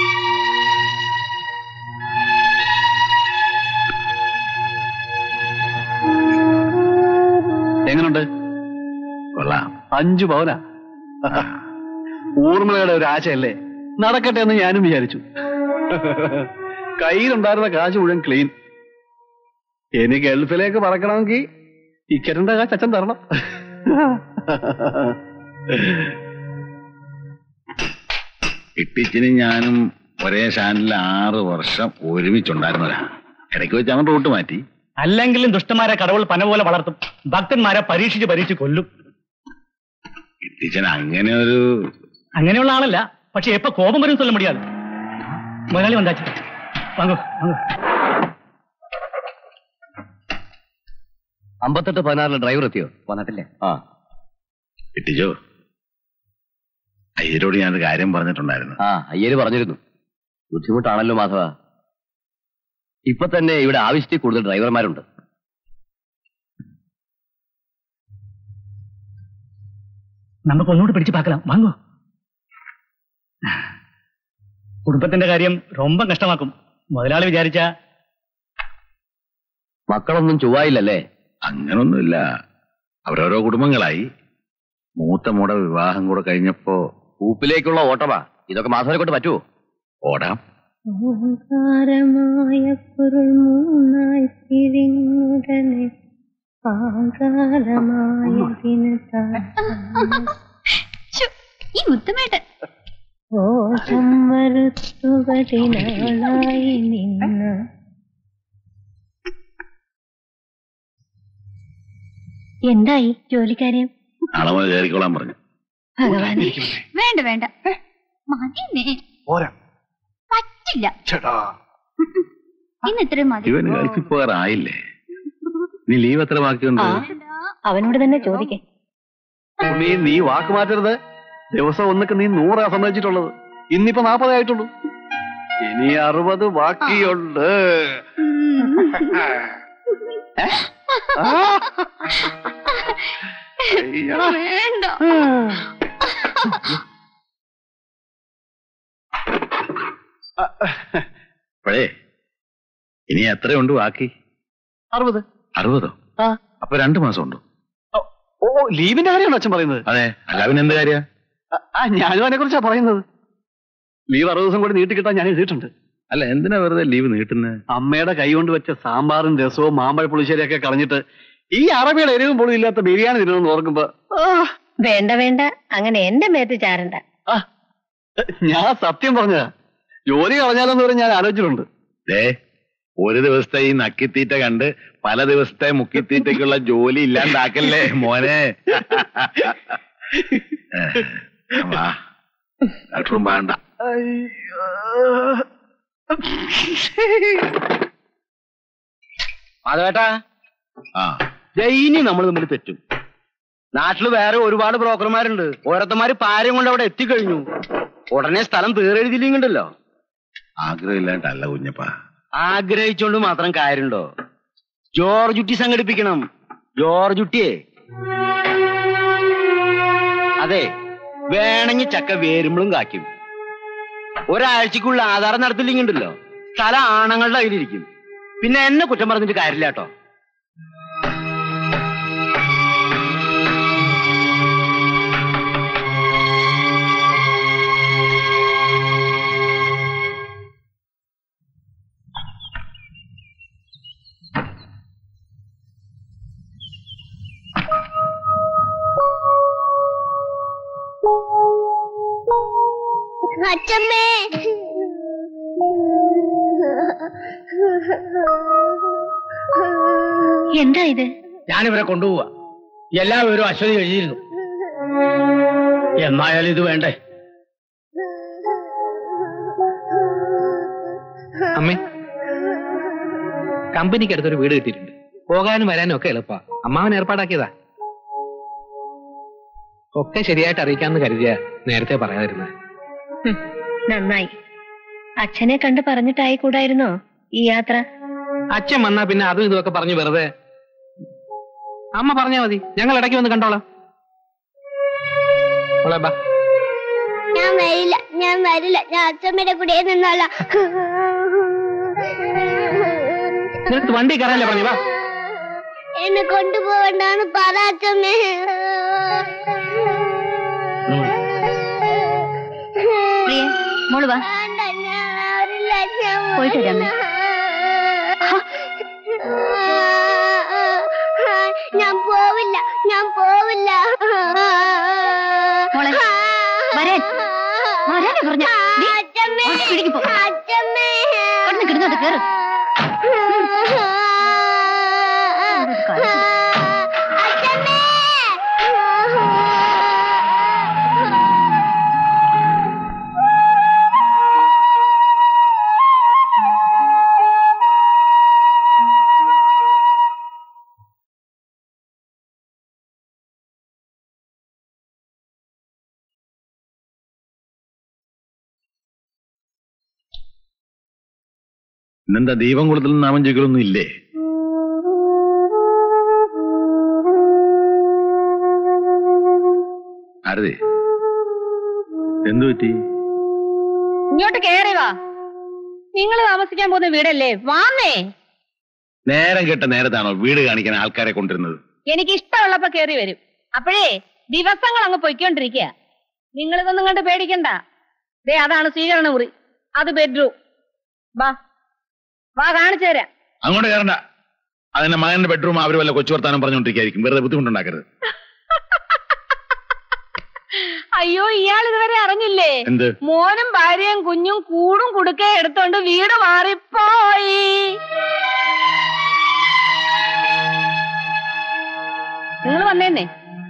അഞ്ചു പവനാ ഊർമിളയുടെ ഒരു ആശയല്ലേ നടക്കട്ടെ എന്ന് ഞാനും വിചാരിച്ചു കയ്യിലുണ്ടായിരുന്ന കാശ് മുഴുവൻ ക്ലീൻ ഇനി ഗൾഫിലേക്ക് പറക്കണമെങ്കിൽ ടിക്കറ്റിന്റെ കാശ് അച്ഛൻ തരണം ഇട്ടിച്ചിന് ഞാനും ഒരേ ചാനലിൽ ആറ് വർഷം ഒരുമിച്ചുണ്ടായിരുന്നതാ ഇടയ്ക്ക് വെച്ച് അവൻ റൂട്ട് മാറ്റി അല്ലെങ്കിലും ദുഷ്ടന്മാരെ കടവുൾ പന പോലെ വളർത്തും ഭക്തന്മാരെ പരീക്ഷിച്ച് പരീക്ഷിച്ച് കൊല്ലും ഇട്ടിച്ചൻ അങ്ങനെ ഒരു അങ്ങനെയുള്ള ആളല്ല പക്ഷെ എപ്പോ കോപം വരും சொல்ல முடியாது മുതലാളി വന്നാച്ചു വാങ്ങോ വാങ്ങോ അമ്പത്തെട്ട് പതിനാറിലെ ഡ്രൈവർ എത്തിയോ വന്നിട്ടില്ലേ ആ ഇട്ടിച്ചോ അയ്യരോട് ഞാനൊരു കാര്യം പറഞ്ഞിട്ടുണ്ടായിരുന്നു ആ അയ്യര് പറഞ്ഞിരുന്നു ബുദ്ധിമുട്ടാണല്ലോ മാധവ ഇപ്പൊ തന്നെ ഇവിടെ ആവശ്യത്തിൽ കൂടുതൽ ഡ്രൈവർമാരുണ്ട് നമുക്ക് ഒന്നുകൂടി പിടിച്ചു പാക്കലാം വാങ്ങോ കുടുംബത്തിന്റെ കാര്യം ரொம்ப കഷ്ടമാക്കും മുതലാളി വിചാരിച്ച മക്കളൊന്നും ചൊവ്വായില്ലല്ലേ അങ്ങനൊന്നുമില്ല അവരോരോ കുടുംബങ്ങളായി മൂത്ത മൂടെ വിവാഹം കൂടെ കഴിഞ്ഞപ്പോ ഊപ്പിലേക്കുള്ള ഓട്ടമാ ഇതൊക്കെ മാധവനെ കൊണ്ട് പറ്റുമോ ഓടാം ഓങ്കാരമായ പൊരുൾ മൂന്നായി പിരിഞ്ഞുടനെ ഈ മുത്തമേട്ട് ഓഷം വരുത്തുവതിനാളായി നിന്ന എന്തായി ജോലിക്കാര്യം നാളെ മുതൽ കയറിക്കോളാൻ പറഞ്ഞു ഭഗവാനെ വേണ്ട വേണ്ട മതിന്നേ പോരാ പറ്റില്ല ചേട്ടാ ഇന്ന് ഇത്രയും മതി ഇവന് ഗൾഫിൽ പോകാറായില്ലേ നീ ലീവ് എത്ര ബാക്കിയുണ്ട് അവനോട് തന്നെ ചോദിക്കേ ഉണ്ണി നീ വാക്ക് മാറ്റരുത് ദിവസം ഒന്നൊക്കെ നീ നൂറാ സമ്മതിച്ചിട്ടുള്ളത് ഇന്നിപ്പോ നാപ്പതേ ആയിട്ടുള്ളൂ ഇനി അറുപത് ബാക്കിയുണ്ട് ഏ? ആ. അയ്യോ. വേണ്ട അപ്പോഴേ ഇനി എത്രയുണ്ട് ബാക്കി അറുപത് അറുപതോ ആ. അപ്പൊ രണ്ടു മാസം ഉണ്ടോ ഓ ലീവിന്റെ കാര്യമാണോ അച്ഛൻ പറയുന്നത് അതെ അല്ല അവൻ എന്ത് കാര്യ ആ ഞാനും അതിനെ കുറിച്ചാ പറയുന്നത് ലീവ് അറുപത് ദിവസം കൂടി നീട്ടിക്കിട്ടാൻ ഞാൻ എഴുതിയിട്ടുണ്ട് അല്ല എന്തിനാ വെറുതെ ലീവ് നീട്ടുന്നത് അമ്മയുടെ കൈ കൊണ്ട് വെച്ച സാമ്പാറും രസവും മാമ്പഴ പുളിശ്ശേരിയൊക്കെ കളഞ്ഞിട്ട് ഈ അറബിയുടെ എരിവും പൊളിയും ഇല്ലാത്ത ബിരിയാണി തിന്നണമെന്ന് ഓർക്കുമ്പോ ആ, വേണ്ട വേണ്ട അങ്ങനെ എന്റെ മേത്ത് ചാരണ്ട ഞാൻ സത്യം പറഞ്ഞതാ ജോലി കളഞ്ഞാലെന്ന് പറഞ്ഞ് ഞാൻ ആലോചിച്ചിട്ടുണ്ട് ദേ ഒരു ദിവസത്തെ ഈ നക്കിത്തീറ്റ കണ്ട് പല ദിവസത്തെ മുക്കിത്തീറ്റയ്ക്കുള്ള ജോലി ഇല്ലാണ്ടാക്കല്ലേ മോനെ വാ ഡോക്ടറും വേണ്ട മാധവേട്ടാ ആ ഇനി നമ്മൾ തമ്മിൽ തെറ്റും നാട്ടിൽ വേറെ ഒരുപാട് ബ്രോക്കർമാരുണ്ട് ഓരോരുത്തന്മാര് പാരം കൊണ്ട് അവിടെ എത്തിക്കഴിഞ്ഞു ഉടനെ സ്ഥലം തീരെഴുതിയില്ലെങ്കിണ്ടല്ലോ ആഗ്രഹമില്ലാണ്ടല്ല കുഞ്ഞപ്പ ആഗ്രഹിച്ചോണ്ട് മാത്രം കാര്യമുണ്ടോ ജോർജ് കുട്ടി സംഘടിപ്പിക്കണം ജോർജ് കുട്ടിയെ അതെ വേണമെങ്കിൽ ചക്ക വേരുമ്പോഴും കായ്ക്കും ഒരാഴ്ചക്കുള്ള ആധാരം നടത്തില്ലെങ്കിണ്ടല്ലോ സ്ഥലം ആണുങ്ങളുടെ കയ്യിലിരിക്കും പിന്നെ എന്നെ കുറ്റം പറഞ്ഞിട്ട് കാര്യമില്ല കേട്ടോ അച്ഛമ്മേ എന്താ ഇത് ഞാനിവരെ കൊണ്ടുപോവാ എല്ലാ വിവരവും അശ്വതി എഴുതിയിരുന്നു എന്നായാലും ഇത് വേണ്ടേ അമ്മേ കമ്പനിക്ക് അടുത്തൊരു വീട് കിട്ടിയിട്ടുണ്ട് പോകാനും വരാനും ഒക്കെ എളുപ്പാ അമ്മാവൻ ഏർപ്പാടാക്കിയതാ ഒക്കെ ശരിയായിട്ട് അറിയിക്കാന്ന് കരുതിയ നേരത്തെ പറയാതിരുന്നത് ഹും, നന്നായി അച്ഛനെ കണ്ട് പറഞ്ഞിട്ടായി കൂടായിരുന്നോ ഈ യാത്ര അച്ഛൻ വന്നാ പിന്നെ അതും ഇതുമൊക്കെ പറഞ്ഞു വെറുതെ അമ്മ പറഞ്ഞാ മതി ഞങ്ങൾ ഇടയ്ക്ക് വന്ന് കണ്ടോളാം മോളെ ബാ ഞാൻ വരില്ല ഞാൻ വരില്ല ഞാൻ അച്ഛമ്മയുടെ കൂടെ നിന്നോളാം നിനക്ക് വണ്ടി കയറാനല്ലേ പറഞ്ഞു വാ എന്നെ കൊണ്ടുപോവണ്ടാന്ന് പറ അച്ഛമ്മേ പ്രിയ മോള് വാ പോയിട്ട് വരാമേ ഞാൻ പോവില്ല ഞാൻ പോവില്ല മോളെ വരാൻ വരാനേ പറഞ്ഞ അച്ഛമ്മേ കിടന്നോട്ട് കേറ് ഇന്നെന്താ ദൈവം കൂടുതൽ നാമം ചെയ്കളൊന്നും ഇല്ലേ ആരതേ എന്തു പറ്റി ഇങ്ങോട്ട് കേറി വാ നിങ്ങൾ താമസിക്കാൻ പോകുന്ന വീടല്ലേ വാന്നേ നേരം കെട്ട നേരത്താണോ വീട് കാണിക്കാൻ ആൾക്കാരെ കൊണ്ടിരുന്നത് എനിക്ക് ഇഷ്ടമുള്ളപ്പോ കേറി വരും അപ്പോഴേ ദിവസങ്ങൾ അങ്ങ് പൊയ്ക്കൊണ്ടിരിക്കുക നിങ്ങൾ ഇതൊന്നും കണ്ട് പേടിക്കണ്ട ദേ അതാണ് സ്വീകരണ മുറി അത് ബെഡ്റൂം വാ വാ കാണിച്ചു തരാം അങ്ങോട്ട് കയറണ്ട അതിന്റെ മകന്റെ ബെഡ്റൂം അവർ വല്ല കൊച്ചു വർത്താനം പറഞ്ഞുകൊണ്ടിരിക്കും വെറുതെ ബുദ്ധിമുട്ടുണ്ടാക്കരുത് അയ്യോ ഇയാൾ ഇതുവരെ അറിഞ്ഞില്ലേ എന്ത് മോനും ഭാര്യയും കുഞ്ഞും കൂടും കുടുക്കെ എടുത്തോണ്ട് വീട് മാറിപ്പോയി നിങ്ങൾ വന്നേന്നേ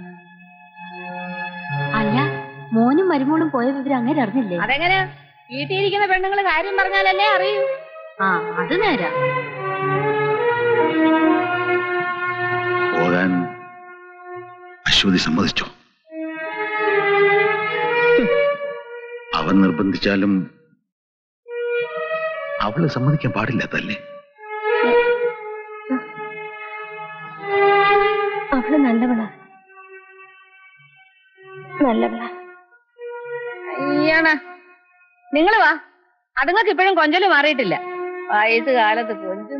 അല്ല മോനും മരുമോളും പോയ വിവരം അങ്ങനെ അറിഞ്ഞില്ലേ അതെങ്ങനെ വീട്ടിലിരിക്കുന്ന പെണ്ണുങ്ങൾ കാര്യം പറഞ്ഞാലല്ലേ അറിയൂ ആ അത് നേരാ പോകാൻ അശ്വതി സമ്മതിച്ചു അവൻ നിർബന്ധിച്ചാലും അവള് സമ്മതിക്കാൻ പാടില്ലാത്തല്ലേ അവള് നല്ലവളാ നല്ലവളാ അയ്യണ നിങ്ങൾ വാ അതുങ്ങൾക്ക് ഇപ്പോഴും കൊഞ്ചല് മാറിയിട്ടില്ല വയസ്സ് കാലത്ത് കൊഞ്ചും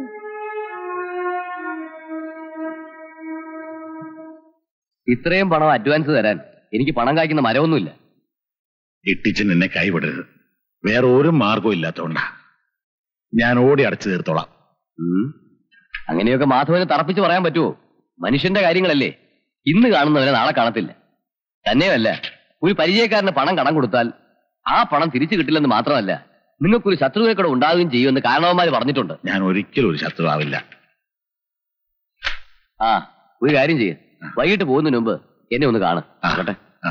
ഇത്രയും പണം അഡ്വാൻസ് തരാൻ എനിക്ക് പണം കായ്ക്കുന്ന മരമൊന്നുമില്ല ഇട്ടിച്ചൻ എന്നെ കൈവിടരുത് വേറെ ഒരു മാർഗവും ഇല്ലാത്തോണ്ടാ ഞാൻ ഓടി അടച്ചു തീർത്തോളാം ഉം. അങ്ങനെയൊക്കെ മാധവന് തറപ്പിച്ച് പറയാൻ പറ്റുമോ മനുഷ്യന്റെ കാര്യങ്ങളല്ലേ ഇന്ന് കാണുന്നവനെ നാളെ കാണത്തില്ല തന്നെയല്ല ഒരു പരിചയക്കാരന് പണം കടം കൊടുത്താൽ ആ പണം തിരിച്ചു കിട്ടില്ലെന്ന് മാത്രമല്ല നിങ്ങൾക്കൊരു ശത്രുവിനെ കൂടെ ഉണ്ടാവുകയും ചെയ്യുമെന്ന് കാരണവന്മാർ പറഞ്ഞിട്ടുണ്ട് ഞാൻ ഒരിക്കലും ഒരു ശത്രു ആവില്ല ആ ഒരു കാര്യം ചെയ്യ വൈകിട്ട് പോകുന്നതിന് മുമ്പ് എന്നെ ഒന്ന് കാണും ആകട്ടെ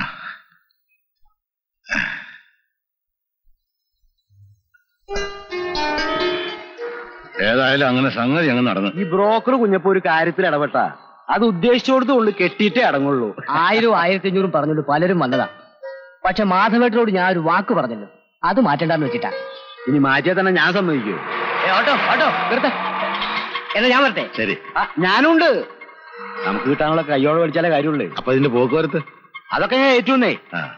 ഏതായാലും അങ്ങനെ സംഗതി അങ്ങ് നടന്നു ഈ ബ്രോക്കർ കുഞ്ഞപ്പോ ഒരു കാര്യത്തിൽ ഇടപെട്ട അത് ഉദ്ദേശിച്ചോടത്തുകൊണ്ട് കെട്ടിയിട്ടേ അടങ്ങുള്ളൂ ആയിരം ആയിരത്തി അഞ്ഞൂറും പറഞ്ഞുകൊണ്ട് പലരും വന്നതാ പക്ഷെ മാധവേട്ടനോട് ഞാൻ ഒരു വാക്ക് പറഞ്ഞല്ലോ അത് മാറ്റണ്ടെന്ന് വെച്ചിട്ടാ ഇനി മാറ്റിയാൽ തന്നെ ഞാൻ സമ്മതിക്കൂ ഓട്ടോ ഓട്ടോ നിർത്ത എന്നാ ഞാൻ വരട്ടെ ശരി ഞാനുണ്ട് നമുക്ക് കിട്ടാനുള്ള കയ്യോടെ പഠിച്ചാലേ കാര്യമുള്ളൂ അപ്പൊ ഇതിന്റെ പോക്കുവരത്ത് അതൊക്കെ ഞാൻ ഏറ്റുന്നേ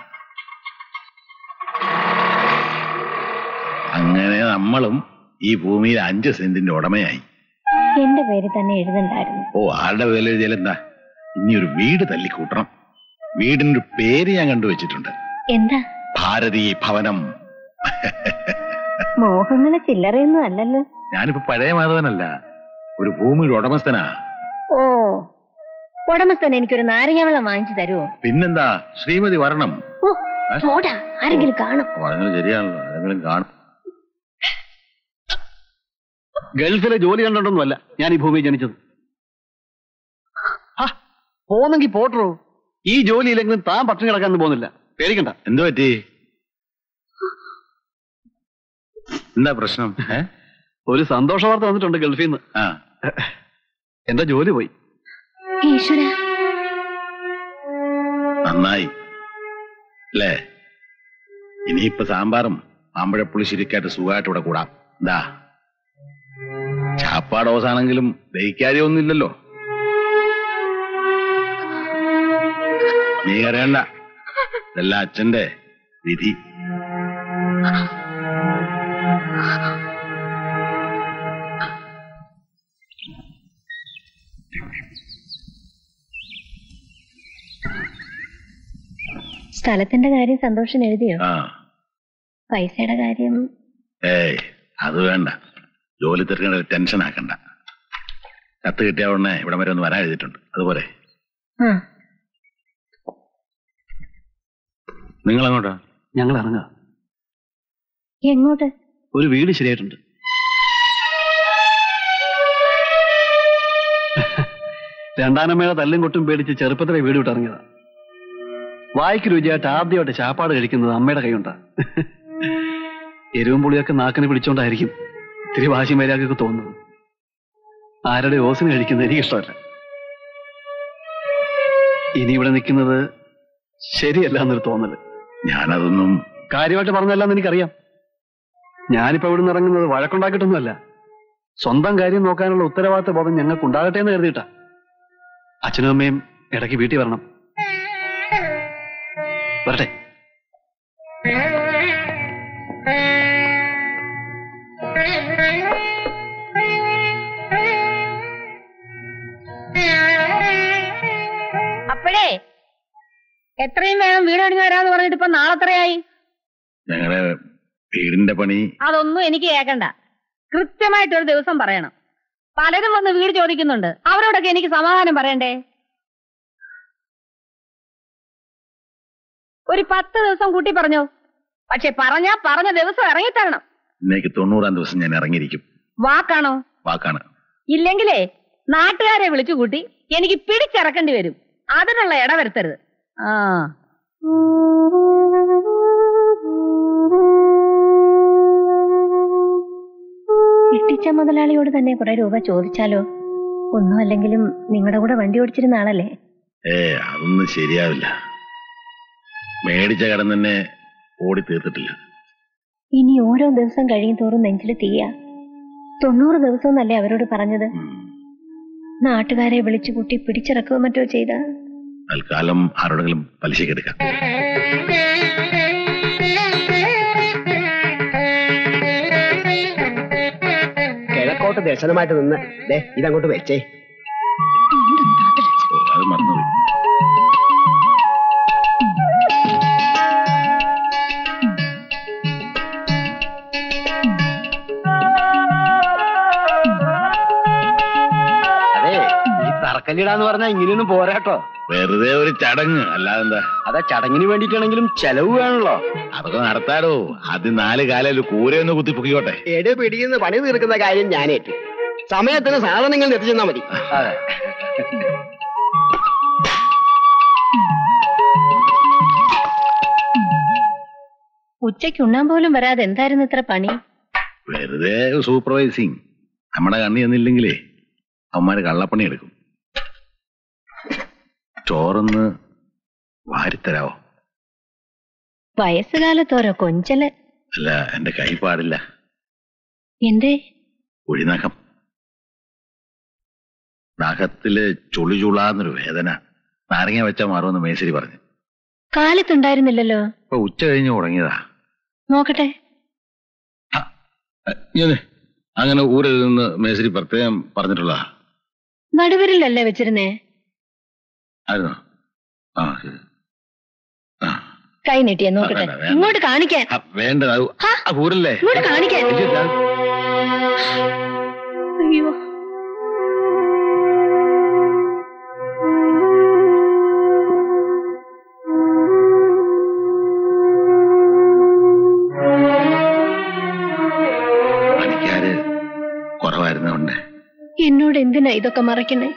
അങ്ങനെ നമ്മളും ഈ ഭൂമിയിൽ അഞ്ച് സെന്റിന്റെ ഉടമയായി എന്റെ പേര് തന്നെ എഴുതണ്ടായിരുന്നു ഓ ആരുടെ പേരിൽ എഴുതിയാലെന്താ ഇനി ഒരു വീട് തല്ലിക്കൂട്ടണം വീടിന്റെ ഒരു പേര് ഞാൻ കണ്ടുവച്ചിട്ടുണ്ട് എന്താ ഭാരതീ ഭവനം മോഹങ്ങളെ ചില്ലറയൊന്നും അല്ലല്ലോ ഞാനിപ്പോ പഴയ മാധവനല്ല ഒരു ഭൂമിയുടെ ഉടമസ്ഥനാ ഓ ഉടമസ്ഥൻ എനിക്കൊരു നാരങ്ങ വെള്ളം വാങ്ങിച്ചു തരുമോ പിന്നെന്താ ശ്രീമതി വരണം ഓ ചോടാ ആരെങ്കിലും കാണും പറഞ്ഞത് ശരിയാണല്ലോ ആരെങ്കിലും കാണും ഗൾഫിലെ ജോലി കണ്ടോണ്ടൊന്നുമല്ല ഞാൻ ഈ ഭൂമിയിൽ ജനിച്ചത് ഹാ, പോന്നെങ്കി പോട്ടോ ഈ ജോലിയിലെങ്കിലും താൻ പട്ടിണി കിടക്കാനൊന്നും പോകുന്നില്ല പേടിക്കണ്ട എന്തു പറ്റി എന്താ പ്രശ്നം ഏ ഒരു സന്തോഷ വാർത്ത വന്നിട്ടുണ്ട് ഗൾഫിൽ നിന്ന് ആ എന്റെ ജോലി പോയി ഈശ്വര നന്നായി അല്ലേ ഇനിയിപ്പൊ സാമ്പാറും മാമ്പഴപ്പുളിശ്ശേരിക്കായിട്ട് സുഖമായിട്ട് ഇവിടെ കൂടാം എന്താ ചാപ്പാട് അവസാനെങ്കിലും ദഹിക്കാതെ ഒന്നുമില്ലല്ലോ നീ കരയണ്ട ഇതെല്ലാം അച്ഛന്റെ വിധി സ്ഥലത്തിന്റെ കാര്യം സന്തോഷം എഴുതിയോ ആ പൈസയുടെ കാര്യം ഏയ് അത് വേണ്ട ജോലി തീർക്കേണ്ട ടെൻഷൻ ആക്കണ്ട കത്ത് കിട്ടിയ ഉടനെ ഇവിടെ വരെ ഒന്ന് വരാൻ എഴുതിയിട്ടുണ്ട് അതുപോലെ ആ നിങ്ങൾ അങ്ങോട്ടാ ഞങ്ങൾ ഇറങ്ങുക എങ്ങോട്ട് ഒരു വീട് ശരിയായിട്ടുണ്ട് രണ്ടാനമ്മയുടെ തല്ലും കൊട്ടും പേടിച്ച് ചെറുപ്പത്തിലെ വീട് വിട്ടിറങ്ങിയതാ വായിക്ക് രുചിയായിട്ട് ആദ്യമായിട്ട് ചാപ്പാട് കഴിക്കുന്നത് അമ്മയുടെ കൈയുണ്ടാ എരിവും പുളിയൊക്കെ നാക്കിന് പിടിച്ചോണ്ടായിരിക്കും ഇത്തിരി വാശി മര്യാദക്കൊക്കെ തോന്നുന്നത് ആരുടെ ഓസിന് കഴിക്കുന്നത് എനിക്ക് ഇഷ്ടമല്ല ഇനി ഇവിടെ നിൽക്കുന്നത് ശരിയല്ല എന്നൊരു തോന്നല് ഞാനതൊന്നും കാര്യമായിട്ട് പറഞ്ഞല്ലെന്ന് എനിക്കറിയാം ഞാനിപ്പോ ഇവിടെ നിന്ന് ഇറങ്ങുന്നത് വഴക്കുണ്ടാക്കിയിട്ടൊന്നുമല്ല സ്വന്തം കാര്യം നോക്കാനുള്ള ഉത്തരവാദിത്ത ബോധം ഞങ്ങൾക്ക് ഉണ്ടാകട്ടെ എന്ന് കരുതിയിട്ടാ അച്ഛനും അമ്മയും ഇടയ്ക്ക് വീട്ടിൽ വരണം വരട്ടെ അപ്പോഴേ എത്രയും വേഗം വീട് പണിഞ്ഞു വരാന്ന് പറഞ്ഞിട്ട് ഇപ്പൊ നാളെത്രയായി ഞങ്ങളുടെ വീടിന്റെ പണി അതൊന്നും എനിക്ക് കേക്കണ്ട കൃത്യമായിട്ട് ഒരു ദിവസം പറയണം പലരും വന്ന് വീട് ചോദിക്കുന്നുണ്ട് അവരോടൊക്കെ എനിക്ക് സമാധാനം പറയണ്ടേ ഒരു പത്ത് ദിവസം കൂട്ടി പറഞ്ഞോ പക്ഷെ പറഞ്ഞാ പറഞ്ഞ ദിവസം ഇറങ്ങിത്തരണം ഇന്നേക്ക് തൊണ്ണൂറാം ദിവസം ഞാൻ ഇറങ്ങിയിരിക്കും വാക്കാണോ വാക്കാണ് ഇല്ലെങ്കിലേ നാട്ടുകാരെ വിളിച്ചു കൂട്ടി എനിക്ക് പിടിച്ചിറക്കേണ്ടി വരും അതിനുള്ള ഇടവരുത്തരുത് ആ ഇട്ടിച്ച മുതലാളിയോട് തന്നെ കുറെ രൂപ ചോദിച്ചാലോ ഒന്നും അല്ലെങ്കിലും നിങ്ങളുടെ കൂടെ വണ്ടി ഓടിച്ചിരുന്ന ആളല്ലേ ഏ അതൊന്നും ശരിയാവില്ല മേടിച്ച കടം തന്നെ ഓടി തീർത്തിട്ടില്ല ഇനി ഓരോ ദിവസം കഴിയും തോറും നെഞ്ചിൽ തീയ തൊണ്ണൂറ് ദിവസം എന്നല്ലേ അവരോട് പറഞ്ഞത് നാട്ടുകാരെ വിളിച്ചു കൂട്ടി പിടിച്ചിറക്കുകയോ മറ്റോ ചെയ്ത തൽക്കാലം ആരോടെങ്കിലും പലിശക്ക് എടുക്കാം കിഴക്കോട്ട് ദർശനമായിട്ട് നിന്ന് ദേ ഇതങ്ങോട്ട് വെച്ചേ ഓ, അത് മറന്നുപോയി അതെ ഈ തറക്കല്ലിടാന്ന് പറഞ്ഞാൽ ഇങ്ങനെയൊന്നും പോരാട്ടോ വെറുതെ ഒരു ചടങ്ങ് അല്ലാതെന്താ അതാ ചടങ്ങിന് വേണ്ടിയിട്ടാണെങ്കിലും ചെലവ് വേണല്ലോ അതൊക്കെ നടത്താടോ ആദ്യം നാല് കാലം കൂരയൊന്ന് കുത്തിപ്പൊക്കിക്കോട്ടെ എട് പിടിയുന്ന പണി തീർക്കുന്ന കാര്യം ഞാനേറ്റു സമയത്തിന് സാധനങ്ങൾ എത്തിച്ചെന്നാ മതി അതെ ഉച്ചയ്ക്ക് ഉണ്ണാൻ പോലും വരാതെ എന്തായിരുന്നു ഇത്ര പണി വെറുതെ സൂപ്പർവൈസിങ് നമ്മുടെ കണ്ണി എന്നില്ലെങ്കിലേ അവന്മാര് കള്ളപ്പണി എടുക്കും ചോറൊന്ന് വാരിത്തരാവോ വയസ്സുകാലത്തോരോ കൊഞ്ചല് അല്ല എന്റെ കൈ പാടില്ല എന്തേ കുഴിനഖം നഖത്തില് ചുളി ചുളാന്നൊരു വേദന നാരങ്ങ വെച്ചാൽ മാറുമെന്ന് മേശരി പറഞ്ഞു കാലത്തുണ്ടായിരുന്നില്ലല്ലോ ഇപ്പൊ ഉച്ച കഴിഞ്ഞ് തുടങ്ങിയതാ നോക്കട്ടെ ഇങ്ങനെ അങ്ങനെ ഊരിൽ നിന്ന് മേശരി പ്രത്യേകം പറഞ്ഞിട്ടുള്ള നടുവിരലല്ലേ വെച്ചിരുന്നേ ആയിരുന്നോ ആ ശരി കൈ നീട്ടിയെ നോക്കട്ടെ വേണ്ട, വേണ്ട. ഇങ്ങോട്ട് കാണിക്കാൻ ആ, വേണ്ട അത് ആ ഊരല്ലേ ഇങ്ങോട്ട് കാണിക്കാൻ അയ്യോ പണിക്കാര് കുറവായിരുന്നോണ്ട് എന്നോട് എന്തിനാ ഇതൊക്കെ മറയ്ക്കുന്നേ